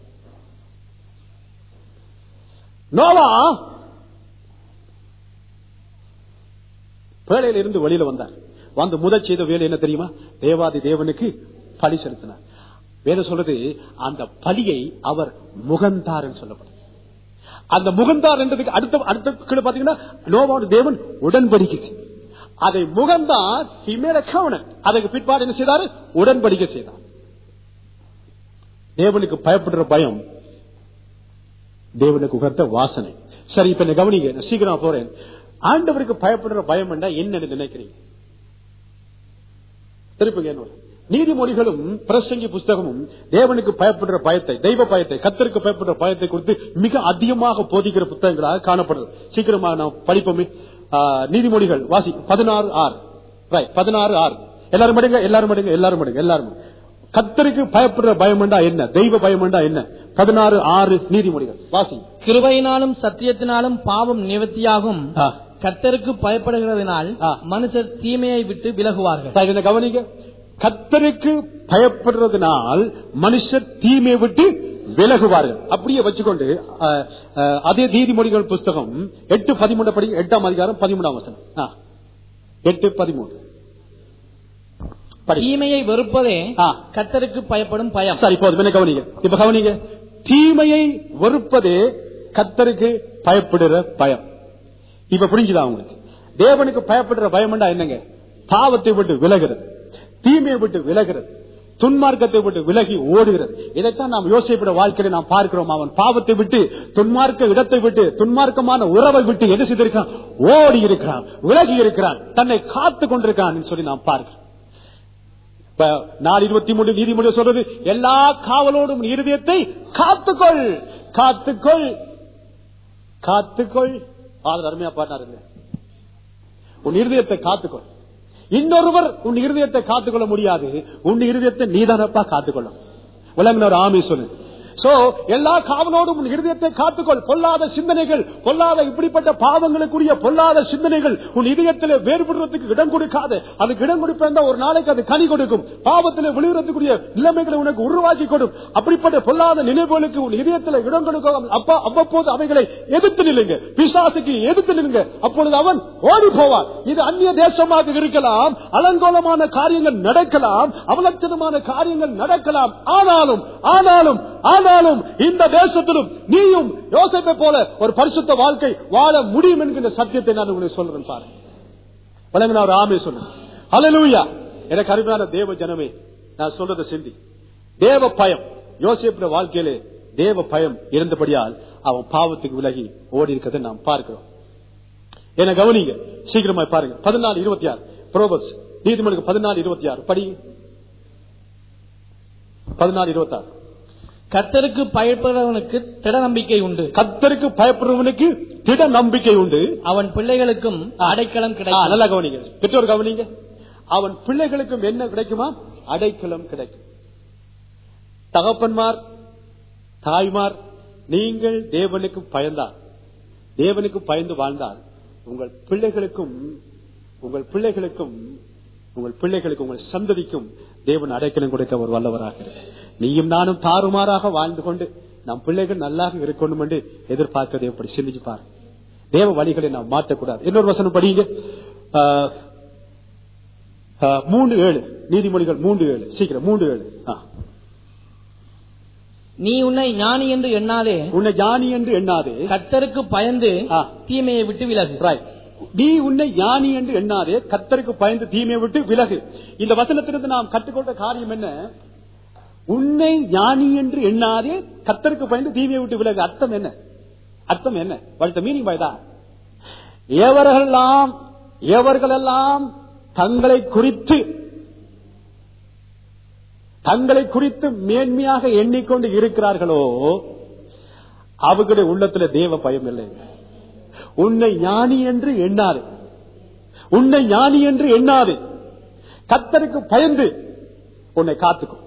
நோவா பேழையில இருந்து வெளியில வந்தார் வந்து முதல் செய்த வேலை என்ன தெரியுமா தேவாதி தேவனுக்கு பலி செலுத்தினார் வேதம் சொல்றது அந்த பலியை அவர் முகந்தார் சொல்லப்படும் அந்த முகந்தார் என்றதுக்கு அடுத்த அடுத்த கீழே பாத்தீங்கன்னா நோவாவோட தேவன் உடன்படிக்கை அதை முகந்தார் ஹிமேல கவனம் அதுக்கு பிற்பாடு என்ன செய்தாரு உடன்படிக்கை செய்தார் தேவனுக்கு பயப்படுற பயம் தேவனுக்கு உகந்த வாசனை சரி இப்ப என்ன கவனிங்க நான் சீக்கிரம் போறேன் ஆண்டவருக்கு பயப்படுற பயம் என்றா என்னன்னு நினைக்கிறீங்க திருப்புங்க என்னோட நீதிமொழிகளும் பிரசங்கி புஸ்தகமும் தேவனுக்கு பயப்படுற பயத்தை தெய்வ பயத்தை கத்தருக்கு பயப்படுற பயத்தை குறித்து மிக அதிகமாக போதிக்கிற புத்தகங்களாக காணப்படுது சீக்கிரமா நாம் படிப்போமே ஆ, நீதிமொழிகள் வாசி பதினாறு ஆறு ரைட் பதினாறு ஆறு எல்லாரும் மடுங்க எல்லாரும் மடுங்க எல்லாரும் மடுங்க எல்லாரும் மடுங்க. கத்தருக்கு பயப்படுற பயம்டா என்ன தெய்வ பயம்டா என்ன பதினாறு ஆறு நீதிமொழிகள் வாசி கிருபையினாலும் சத்தியத்தினாலும் பாவம் நிவர்த்தியாகும் ஆ. கர்த்தருக்கு பயப்படுகிறதினால் ஆ. மனுஷர் தீமையை விட்டு விலகுவார்கள் சரி, இதை கவனிங்க கத்தருக்கு பயப்படுறதுனால் மனுஷர் தீமையை விட்டு விலகுவார்கள் அப்படியே வச்சுக்கொண்டு அஹ், அஹ், அதே நீதிமொழிகள் புஸ்தகம் எட்டு பதிமூணு படி எட்டாம் அதிகாரம் பதிமூணாம் வசனம் ஆ. எட்டு பதிமூணு படி தீமையை வெறுப்பதே ஆ. கர்த்தருக்கு பயப்படும் பயம் சரி போதும் என்ன கவனிங்க இப்ப கவனிங்க தீமையை வெறுப்பதே கத்தருக்கு பயப்படுற பயம் இப்ப புரிஞ்சுதா உங்களுக்கு தேவனுக்கு பயப்படுற பயம்டா என்னங்க பாவத்தை விட்டு விலகிறது தீமையை விட்டு விலகிறது துன்மார்க்கத்தை விட்டு விலகி ஓடுகிறது இதைத்தான் நாம் யோசிப்பிட வாழ்க்கையில நாம் பார்க்கிறோம் அவன் பாவத்தை விட்டு துன்மார்க்க இடத்தை விட்டு துன்மார்க்கமான உறவை விட்டு என்ன செய்திருக்கான் ஓடி இருக்கிறான் விலகி இருக்கிறான் தன்னை காத்து கொண்டிருக்கான் சொல்லி நாம் பார்க்கிறோம் இப்ப நாலு இருபத்தி மூணு நீதிமொழி சொல்றது எல்லா காவலோடும் உன் இருதயத்தை காத்துக்கொள் காத்துக்கொள் காத்துக்கொள் ஆதரவு அருமையா பாடினாருங்க உன் இருதயத்தை காத்துக்கொள் இன்னொருவர் உன் இருதயத்தை காத்துக்கொள்ள முடியாது உன் இருதயத்தை நீதானப்பா காத்துக்கொள்ளும் விளங்கின ஆமி சொல்லு சோ எல்லா காவலோடும் உன் இருதயத்தை காத்துக்கொள் பொல்லாத சிந்தனைகள் பொல்லாத இப்படிப்பட்ட பாவங்களுக்குரிய பொல்லாத சிந்தனைகள் உன் இதயத்தில் வேறுபடுறதுக்கு இடம் கொடுக்காத அதுக்கு இடம் கொடுப்பேன் ஒரு நாளைக்கு அது கனி கொடுக்கும் பாவத்தில் விழுகிறதுக்குரிய நிலைமைகளை உனக்கு உருவாக்கி கொடும் அப்படிப்பட்ட பொல்லாத நினைவுகளுக்கு உன் இதயத்தில் இடம் கொடுக்கும் அப்பா அவ்வப்போது அவைகளை எதிர்த்து நில்லுங்க பிசாசுக்கு எதிர்த்து நில்லுங்க அப்பொழுது அவன் ஓடி போவான் இது அந்நிய தேசமாக இருக்கலாம் அலங்கோலமான காரியங்கள் நடக்கலாம் அவலட்சணமான காரியங்கள் நடக்கலாம் ஆனாலும் ஆனாலும் ஆனாலும் இந்த தேசத்திலும் நீயும் யோசிப்பை போல ஒரு பரிசுத்த வாழ்க்கை வாழ முடியும் என்கின்ற சத்தியத்தை நான் உங்களுக்கு சொல்றேன் பாருங்க வழங்கினா ஒரு ஆமே சொல்லுங்க ஹalleluya எனக்கு அருமையான தேவ ஜனமே நான் சொல்றதை சிந்தி தேவ பயம் யோசிப்பிற வாழ்க்கையிலே தேவ பயம் இருந்தபடியால் அவன் பாவத்துக்கு விலகி ஓடி இருக்கிறதை நாம் பார்க்கிறோம் என்ன கவனிங்க சீக்கிரமா பாருங்க பதினாலு இருபத்தி ஆறு புரோபஸ் நீதிமன்றம் பதினாலு இருபத்தி ஆறு படி பதினாலு இருபத்தி ஆறு கர்த்தருக்கு பயப்படுறவனுக்கு திட நம்பிக்கை உண்டு கத்தருக்கு பயப்படுறவனுக்கு திட நம்பிக்கை உண்டு அவன் பிள்ளைகளுக்கும் அடைக்கலம் ஆ, கிடைக்கும் நல்லா கவனிங்க பெற்றோர் கவனிங்க அவன் பிள்ளைகளுக்கும் என்ன கிடைக்குமா அடைக்கலம் கிடைக்கும் தகப்பன்மார் தாய்மார் நீங்கள் தேவனுக்கு பயந்தால் தேவனுக்கு பயந்து வாழ்ந்தால் உங்கள் பிள்ளைகளுக்கும் உங்கள் பிள்ளைகளுக்கும் உங்கள் பிள்ளைகளுக்கு உங்கள் சந்ததிக்கும் தேவன் அடைக்கலம் கொடுக்க ஒரு வல்லவராக இருக்கிறார். நீயும் நானும் தாறுமாறாக வாழ்ந்து கொண்டு நம் பிள்ளைகள் நல்லாக இருக்கணும் என்று எதிர்பார்க்கறது எப்படி சிந்திச்சு பாரு தேவ வழிகளை நாம் மாற்றக்கூடாது இன்னொரு வசனம் படிங்க ஆ, ஆ, மூணு ஏழு நீதிமொழிகள் மூன்று ஏழு சீக்கிரம் மூன்று ஏழு ஆ. நீ உன்னை ஞானி என்று எண்ணாதே உன்னை ஞானி என்று எண்ணாதே கர்த்தருக்கு பயந்து ஆ. தீமையை விட்டு விலகு Right. நீ உன்னை ஞானி என்று எண்ணாதே கத்தருக்கு பயந்து தீமையை விட்டு விலகு இந்த வசனத்திலிருந்து நாம் கற்றுக்கொண்ட காரியம் என்ன உன்னை ஞானி என்று எண்ணாதே கத்தருக்கு பயந்து தீமையை விட்டு விலகு அர்த்தம் என்ன அர்த்தம் என்ன வழுத்த மீனிங் பயதா எவர்களெல்லாம் எவர்களெல்லாம் தங்களை குறித்து தங்களை குறித்து மேன்மையாக எண்ணிக்கொண்டு இருக்கிறார்களோ அவர்களுடைய உள்ளத்துல தேவ பயம் இல்லை உன்னை ஞானி என்று எண்ணாது உன்னை ஞானி என்று எண்ணாது கத்தருக்கு பயந்து உன்னை காத்துக்கும்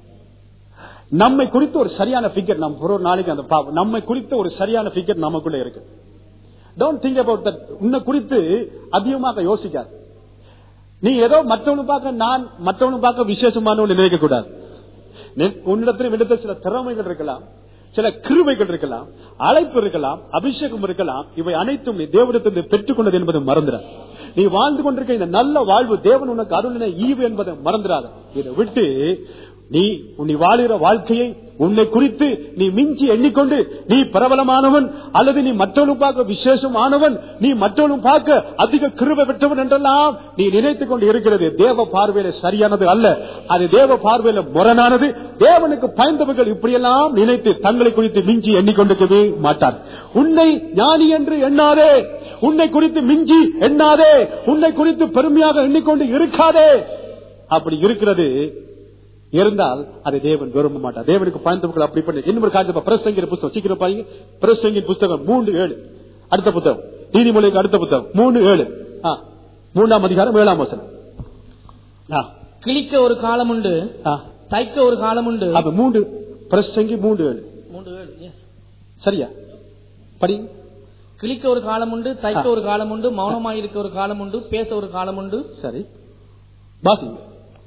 நம்மை குறித்து ஒரு சரியான பிகர் நம்ம ஒரு நாளைக்கு அந்த பாவம் நம்மை குறித்த ஒரு சரியான பிகர் நமக்குள்ள இருக்கு டோன்ட் திங்க் அபவுட் தட் உன்னை குறித்து அதிகமாக யோசிக்காது நீ ஏதோ மற்றவனு பார்க்க நான் மற்றவனு பார்க்க விசேஷமானவன் நினைக்க கூடாது நெ- உன்னிடத்தில் விடுத்த சில திறமைகள் இருக்கலாம் சில கிருபைகள் இருக்கலாம் அழைப்பு இருக்கலாம் அபிஷேகம் இருக்கலாம் இவை அனைத்தும் நீ தேவனிடத்திலிருந்து பெற்றுக்கொண்டது என்பதை மறந்துடாது நீ வாழ்ந்து கொண்டிருக்க இந்த நல்ல வாழ்வு தேவன் உனக்கு அருளின ஈவு என்பதை மறந்துடாத இதை விட்டு நீ நீ வாழுகிற வாழ்க்கையை உன்னை குறித்து நீ மிஞ்சி எண்ணிக்கொண்டு நீ பிரபலமானவன் அல்லது நீ மற்றவனும் பார்க்க விசேஷமானவன் நீ மற்றவனும் பார்க்க அதிக கிருபை பெற்றவன் என்றெல்லாம் நீ நினைத்துக் கொண்டு இருக்கிறது தேவ பார்வையில சரியானது அல்ல அது தேவ பார்வையில முரணானது தேவனுக்கு பயந்தவர்கள் இப்படியெல்லாம் நினைத்து தங்களை குறித்து மிஞ்சி எண்ணிக்கொண்டிருக்கவே மாட்டார் உன்னை ஞானி என்று எண்ணாதே உன்னை குறித்து மிஞ்சி எண்ணாதே உன்னை குறித்து பெருமையாக எண்ணிக்கொண்டு இருக்காதே அப்படி இருக்கிறது இருந்தால் அதை தேவன் விரும்ப மாட்டார் தேவனுக்கு பயந்தவர்கள் அப்படி பண்ணி இன்னொரு காரியத்தை பிரசங்கிற புத்தகம் சீக்கிரம் பாருங்க பிரசங்கின் புத்தகம் மூன்று ஏழு அடுத்த புத்தகம் நீதிமொழிக்கு அடுத்த புத்தகம் மூணு ஏழு ஆ, மூன்றாம் அதிகாரம் ஏழாம் வசனம் ஆ, கிழிக்க ஒரு காலம் உண்டு ஆ. தைக்க ஒரு காலம் உண்டு அப்ப மூன்று பிரசங்கி மூன்று ஏழு மூன்று ஏழு, yes. சரியா படி கிழிக்க ஒரு காலம் உண்டு தைக்க ஒரு காலம் உண்டு மௌனமாயிருக்க ஒரு காலம் உண்டு பேச ஒரு காலம் உண்டு சரி வாசிங்க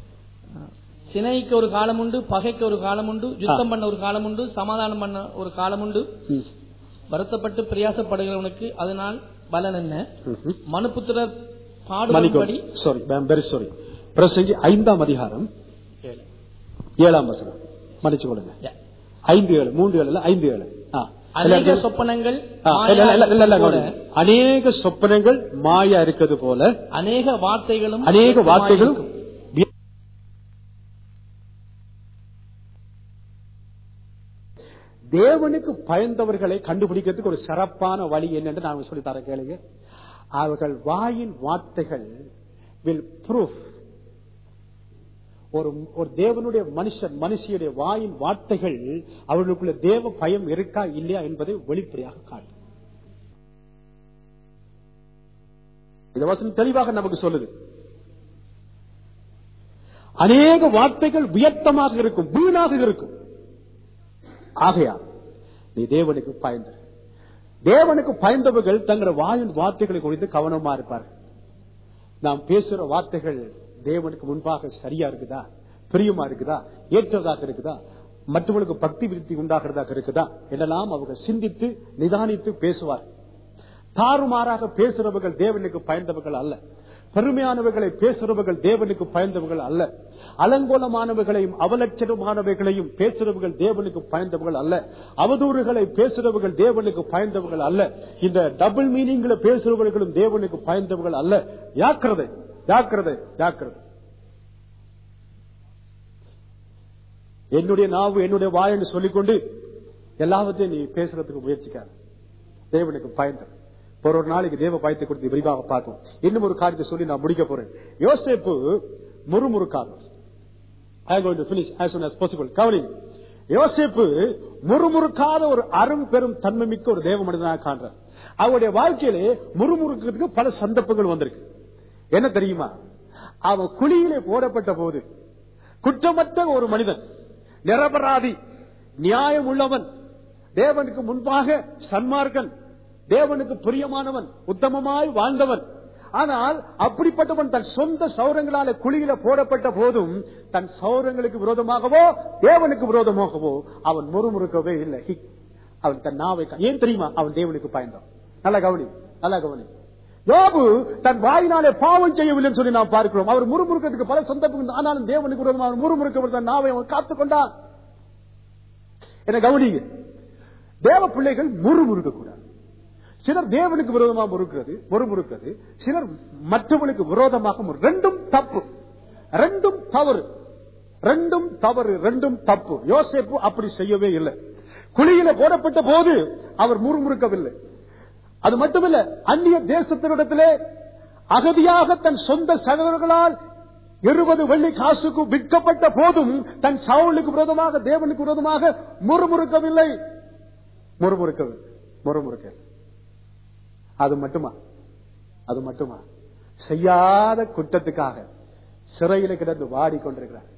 சினைக்கு ஒரு காலம் உண்டு பகைக்கு ஒரு காலம் உண்டு யுத்தம் பண்ண ஒரு காலம் உண்டு சமாதானம் பண்ண ஒரு காலம் உண்டு ம். வருத்தப்பட்டு பிரயாசப்படுகிறவனுக்கு அதனால் பலன் என்ன ம்ஹும். மனுபுத்திரர் மன்னிக்கவும் பாடுபடி சாரி வெரி சாரி பிரசங்கி ஐந்தாம் அதிகாரம் ஏழாம் வசனம் மன்னிச்சு கொள்ளுங்க ஐந்து ஏழு மூன்று ஏழு இல்ல, ஐந்து ஏழு ஆ. அநேக சொப்பனங்கள் ஆ, இல்ல, இல்ல, இல்ல, இல்ல, இல்ல, போல, கவனிங்க. அநேக சொப்பனங்கள் மாயா இருக்கிறது போல அநேக வார்த்தைகளும் அநேக வார்த்தைகளும் இருக்கும். தேவனுக்கு பயந்தவர்களை கண்டுபிடிக்கிறதுக்கு ஒரு சிறப்பான வழி என்னன்னு நான் சொல்லி தர கேளுங்க அவர்கள் வாயின் வார்த்தைகள் வில் ப்ரூஃப் ஒரு ஒரு தேவனுடைய மனுஷன் மனுஷியுடைய வாயின் வார்த்தைகள் அவர்களுக்குள்ள தேவ பயம் இருக்கா இல்லையா என்பதை வெளிப்படையாக காட்டும் இந்த வசனம் தெளிவாக நமக்கு சொல்லுது அநேக வார்த்தைகள் வியர்த்தமாக இருக்கும் வீணாக இருக்கும் ஆகையால் நீ தேவனுக்கு பயந்து தேவனுக்கு பயந்தவர்கள் தங்கள் வாயின் வார்த்தைகளை குறித்து கவனமா இருப்பார்கள் நாம் பேசுற வார்த்தைகள் தேவனுக்கு முன்பாக சரியா இருக்குதா பிரியமா இருக்குதா ஏற்றதாக இருக்குதா மற்றவர்களுக்கு பக்தி விருத்தி உண்டாகிறதாக இருக்குதா என்றெல்லாம் அவர்கள் சிந்தித்து நிதானித்து பேசுவார் தாறுமாறாக பேசுறவர்கள் தேவனுக்கு பயந்தவர்கள் அல்ல பெருமையானவர்களை பேசுறவர்கள் தேவனுக்கு பயந்தவர்கள் அல்ல அலங்கோலமானவர்களையும் அவலட்சணமானவைகளையும் பேசுறவர்கள் தேவனுக்கு பயந்தவர்கள் அல்ல அவதூறுகளை பேசுறவர்கள் தேவனுக்கு பயந்தவர்கள் அல்ல இந்த டபுள் மீனிங்ல பேசுறவர்களும் தேவனுக்கு பயந்தவர்கள் அல்ல ஜாக்கிரதை ஜாக்கிரதை ஜாக்கிரதை என்னுடைய நாவு என்னுடைய வாய் என்று சொல்லிக்கொண்டு எல்லாவற்றையும் நீ பேசுறதுக்கு முயற்சிக்காது தேவனுக்கு பயந்த ஒரு ஒரு நாளைக்கு தேவ பயத்தை குறித்து விரிவாக பார்க்கும் இன்னும் ஒரு காரியத்தை சொல்லி நான் முடிக்க போறேன் யோசேப்பு முறுமுறுக்காது ஐ going to finish as soon as possible கவனிங்க யோசிப்பு முறுமுறுக்காத ஒரு அரும் பெரும் தன்மை மிக்க ஒரு தேவ மனிதனாக காண்றார் அவருடைய வாழ்க்கையிலே முறுமுறுக்கிறதுக்கு பல சந்தர்ப்பங்கள் வந்திருக்கு என்ன தெரியுமா அவன் குழியிலே போடப்பட்ட போது குற்றமற்ற ஒரு மனிதன் நிரபராதி நியாயம் உள்ளவன் தேவனுக்கு முன்பாக சன்மார்க்கன் தேவனுக்கு பிரியமானவன் உத்தமமாய் வாழ்ந்தவன் ஆனால் அப்படிப்பட்டவன் தன் சொந்த சௌரங்களால குழியில போடப்பட்ட போதும் தன் சௌரங்களுக்கு விரோதமாகவோ தேவனுக்கு விரோதமாகவோ அவன் முறுமுறுக்கவே இல்லை He- அவன் தன் நாவை கா- ஏன் தெரியுமா அவன் தேவனுக்கு பயந்தான் நல்ல கவனி நல்ல கவனி யோபு தன் வாயினாலே பாவம் செய்யவில்லைன்னு சொல்லி நாம் பார்க்கிறோம் அவர் முறுமுறுக்கிறதுக்கு பல சந்தர்ப்பங்கள் ஆனாலும் தேவனுக்கு விரோதமாக அவர் முறுமுறுக்க தன் நாவை அவன் காத்துக் கொண்டான் என்ன கவனிங்க தேவ பிள்ளைகள் முறுமுறுக்க கூடாது சிலர் தேவனுக்கு விரோதமாக முறுக்கிறது முறுமுறுக்கிறது சிலர் மற்றவனுக்கு விரோதமாக முறு- ரெண்டும் தப்பு ரெண்டும் தவறு ரெண்டும் தவறு ரெண்டும் தப்பு யோசேப்பு அப்படி செய்யவே இல்லை குழியில போடப்பட்ட போது அவர் முறுமுறுக்கவில்லை அது மட்டுமல்ல அந்நிய தேசத்தினிடத்திலே அகதியாக தன் சொந்த சகோதரர்களால் இருபது வெள்ளி காசுக்கு விற்கப்பட்ட போதும் தன் சவுளுக்கு விரோதமாக தேவனுக்கு விரோதமாக முறுமுறுக்கவில்லை முறுமுறுக்கவில்லை முறுமுறுக்க அது மட்டுமா அது மட்டுமா செய்யாத குற்றத்துக்காக சிறையில கிடந்து வாடி கொண்டிருக்கிறார்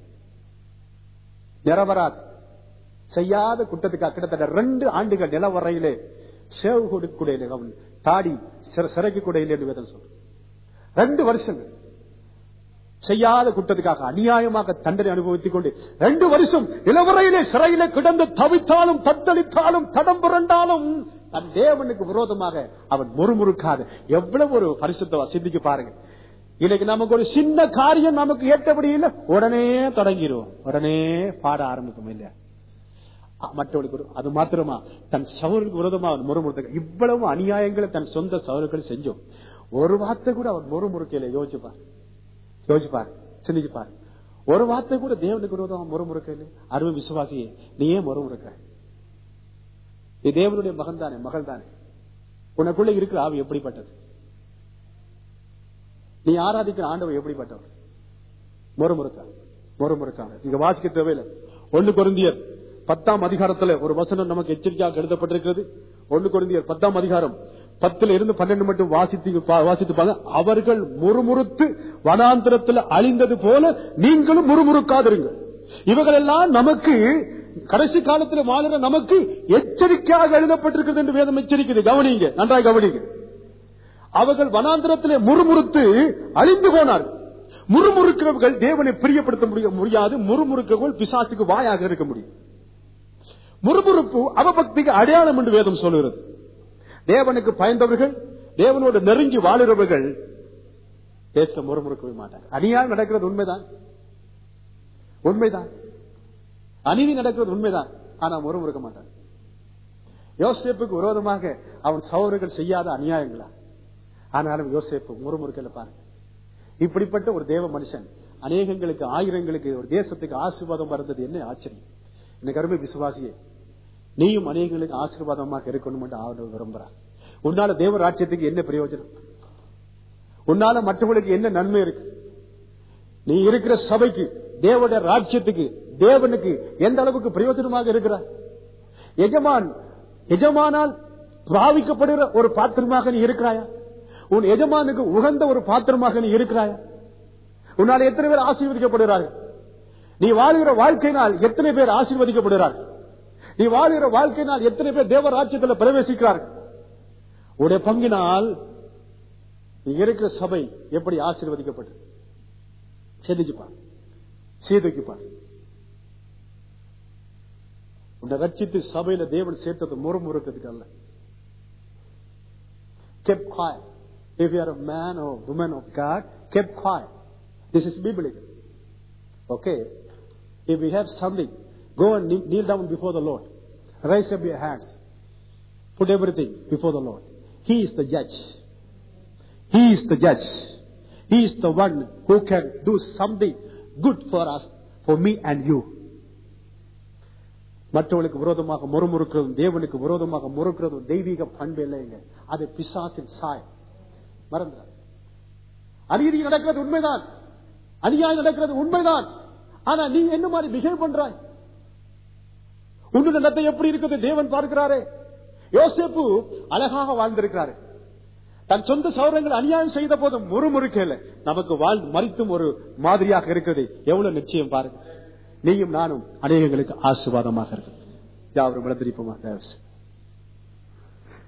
நிரபராத் செய்யாத குற்றத்துக்காக கிட்டத்தட்ட ரெண்டு ஆண்டுகள் நிலவரையிலே சேவு கொடுக்கூடையிலே அவன் தாடி சிற- சிறைக்கு கூடையிலே என்று வேதம் சொல்ற ரெண்டு வருஷங்கள் செய்யாத குற்றத்துக்காக அநியாயமாக தண்டனை அனுபவித்துக் கொண்டு ரெண்டு வருஷம் நிலவரையிலே சிறையிலே கிடந்து தவித்தாலும் தத்தளித்தாலும் தடம் புரண்டாலும் தன் தேவனுக்கு விரோதமாக அவன் முறுமுறுக்காத எவ்வளவு ஒரு பரிசுத்தவா சிந்திக்கு பாருங்க இன்னைக்கு நமக்கு ஒரு சின்ன காரியம் நமக்கு ஏற்றபடி இல்லை உடனே தொடங்கிடுவோம் உடனே பாட ஆரம்பிக்கும் இல்லையா அ- மற்றவர்களுக்கு ஒரு- அது மாத்திரமா தன் சவருக்கு விரோதமா அவன் முறுமுறுத்த இவ்வளவு அநியாயங்களை தன் சொந்த சவர்கள் செஞ்சோம் ஒரு வார்த்தை கூட அவன் முறுமுறுக்கையில யோசிச்சுப்பார் யோசிப்பார் சிந்திச்சுப்பார் ஒரு வார்த்தை கூட தேவனுக்கு விரோதமா முறுமுறுக்கையில அருமை விசுவாசியே நீ ஏன் முறுமுறுக்க நீ தேவனுடைய மகன் தானே மகள் தானே உனக்குள்ள இருக்கிற ஆவி எப்படிப்பட்டது நீ ஆராதிக்கிற ஆண்டவர் எப்படிப்பட்டவர் முறுமுறுக்க முறுமுறுக்காங்க இங்க வாசிக்க தேவையில்லை ஒண்ணு கொருந்தியர் பத்தாம் அதிகாரத்துல ஒரு வசனம் நமக்கு எச்சரிக்கையாக எழுதப்பட்டிருக்கிறது ஒண்ணு கொருந்தியர் பத்தாம் அதிகாரம் பத்துல இருந்து பன்னெண்டு மட்டும் வாசித்து பா- வாசித்து பாருங்க அவர்கள் முறுமுறுத்து வனாந்திரத்தில் அழிந்தது போல நீங்களும் முறுமுறுக்காதிருங்கள் இவர்கள் எல்லாம் நமக்கு கடைசி காலத்தில் வாழுற நமக்கு எச்சரிக்கையாக எழுதப்பட்டிருக்கிறது என்று வேதம் எச்சரிக்கிறது கவனிங்க நன்றாய் கவனிங்க அவர்கள் வனாந்திரத்திலே முறுமுறுத்து அழிந்து போனார்கள் முறுமுறுக்கிறவர்கள் தேவனை பிரியப்படுத்த முடிய- முடியாது முறுமுறுக்கிறவர்கள் பிசாசுக்கு வாயாக இருக்க முடியும் முறுமுறுப்பு அவபக்திக்கு அடையாளம் என்று வேதம் சொல்லுகிறது தேவனுக்கு பயந்தவர்கள் தேவனோடு நெருங்கி வாழுறவர்கள் பேச முறுமுறுக்கவே மாட்டாங்க அநியாயம் நடக்கிறது உண்மைதான் உண்மைதான் அநீதி நடக்கிறது உண்மைதான் ஆனா முறுமுறுக்க மாட்டாங்க யோசேப்புக்கு விரோதமாக அவன் சகோதரர்கள் செய்யாத அநியாயங்களா ஆனாலும் யோசேப்பு முறுமுறுக்கல பாருங்க இப்படிப்பட்ட ஒரு தேவ மனுஷன் அநேகங்களுக்கு ஆயிரங்களுக்கு ஒரு தேசத்துக்கு ஆசீர்வாதம் வந்தது என்ன ஆச்சரியம் இந்த கருமை விசுவாசியே நீயும் அநேகங்களுக்கு ஆசீர்வாதமாக இருக்கணும் என்று ஆண்டவர் விரும்புறார் உன்னால தேவ ராஜ்யத்துக்கு என்ன பிரயோஜனம் உன்னால மற்றவர்களுக்கு என்ன நன்மை இருக்கு நீ இருக்கிற சபைக்கு தேவனுடைய ராஜ்யத்துக்கு தேவனுக்கு எந்த அளவுக்கு பிரயோஜனமாக இருக்கிறார் எஜமான் எஜமானால் பாவிக்கப்படுகிற ஒரு பாத்திரமாக நீ இருக்கிறாயா உன் எஜமானுக்கு உகந்த ஒரு பாத்திரமாக நீ இருக்கிறாயா உன்னால் எத்தனை பேர் ஆசீர்வதிக்கப்படுகிறார்கள் நீ வாழ்கிற வாழ்க்கையினால் எத்தனை பேர் ஆசீர்வதிக்கப்படுகிறார்கள் நீ வாழ்கிற வாழ்க்கையினால் எத்தனை பேர் தேவராஜ்யத்தில் பிரவேசிக்கிறார்கள் உடைய பங்கினால் நீ இருக்கிற சபை எப்படி ஆசீர்வதிக்கப்பட்டது சிந்திச்சுப்பார் சீதுக்குப்பார் உன்னை ரட்சித்து சபையில தேவன் சேர்த்தது முறுமுறுக்கிறதுக்கு அல்ல kept quiet. If you are a man or woman of God, kept quiet. This is biblical. Okay? If we have something, go and kneel kneel down before the Lord. Raise up your hands. Put everything before the Lord. He is the judge. He is the judge. He is the one who can do something good for us, for me and you. மற்றவர்களுக்கு விரோதமாக முறுமுறுக்கிறதும் தேவனுக்கு விரோதமாக முறுக்கிறதும் தெய்வீக பண்பு இல்லைங்க அது பிசாசின் சாய் மறந்துடாது அநீதி நடக்கிறது உண்மைதான் அநியாயம் நடக்கிறது உண்மைதான் ஆனா நீ என்ன மாதிரி பிஹேவ் பண்றாய் உன்னுடைய நடத்தை எப்படி இருக்குது தேவன் பார்க்கிறாரே யோசேப்பு அழகாக வாழ்ந்திருக்கிறாரு தன் சொந்த சௌரங்கள் அநியாயம் செய்த போது முறுமுறுக்கல நமக்கு வாழ் மறித்தும் ஒரு மாதிரியாக இருக்கிறது எவ்வளவு நிச்சயம் பாருங்க நீயும் நானும் அநேகங்களுக்கு ஆசீர்வாதமாக இருக்கு யாவரும் விளந்திரிப்போமா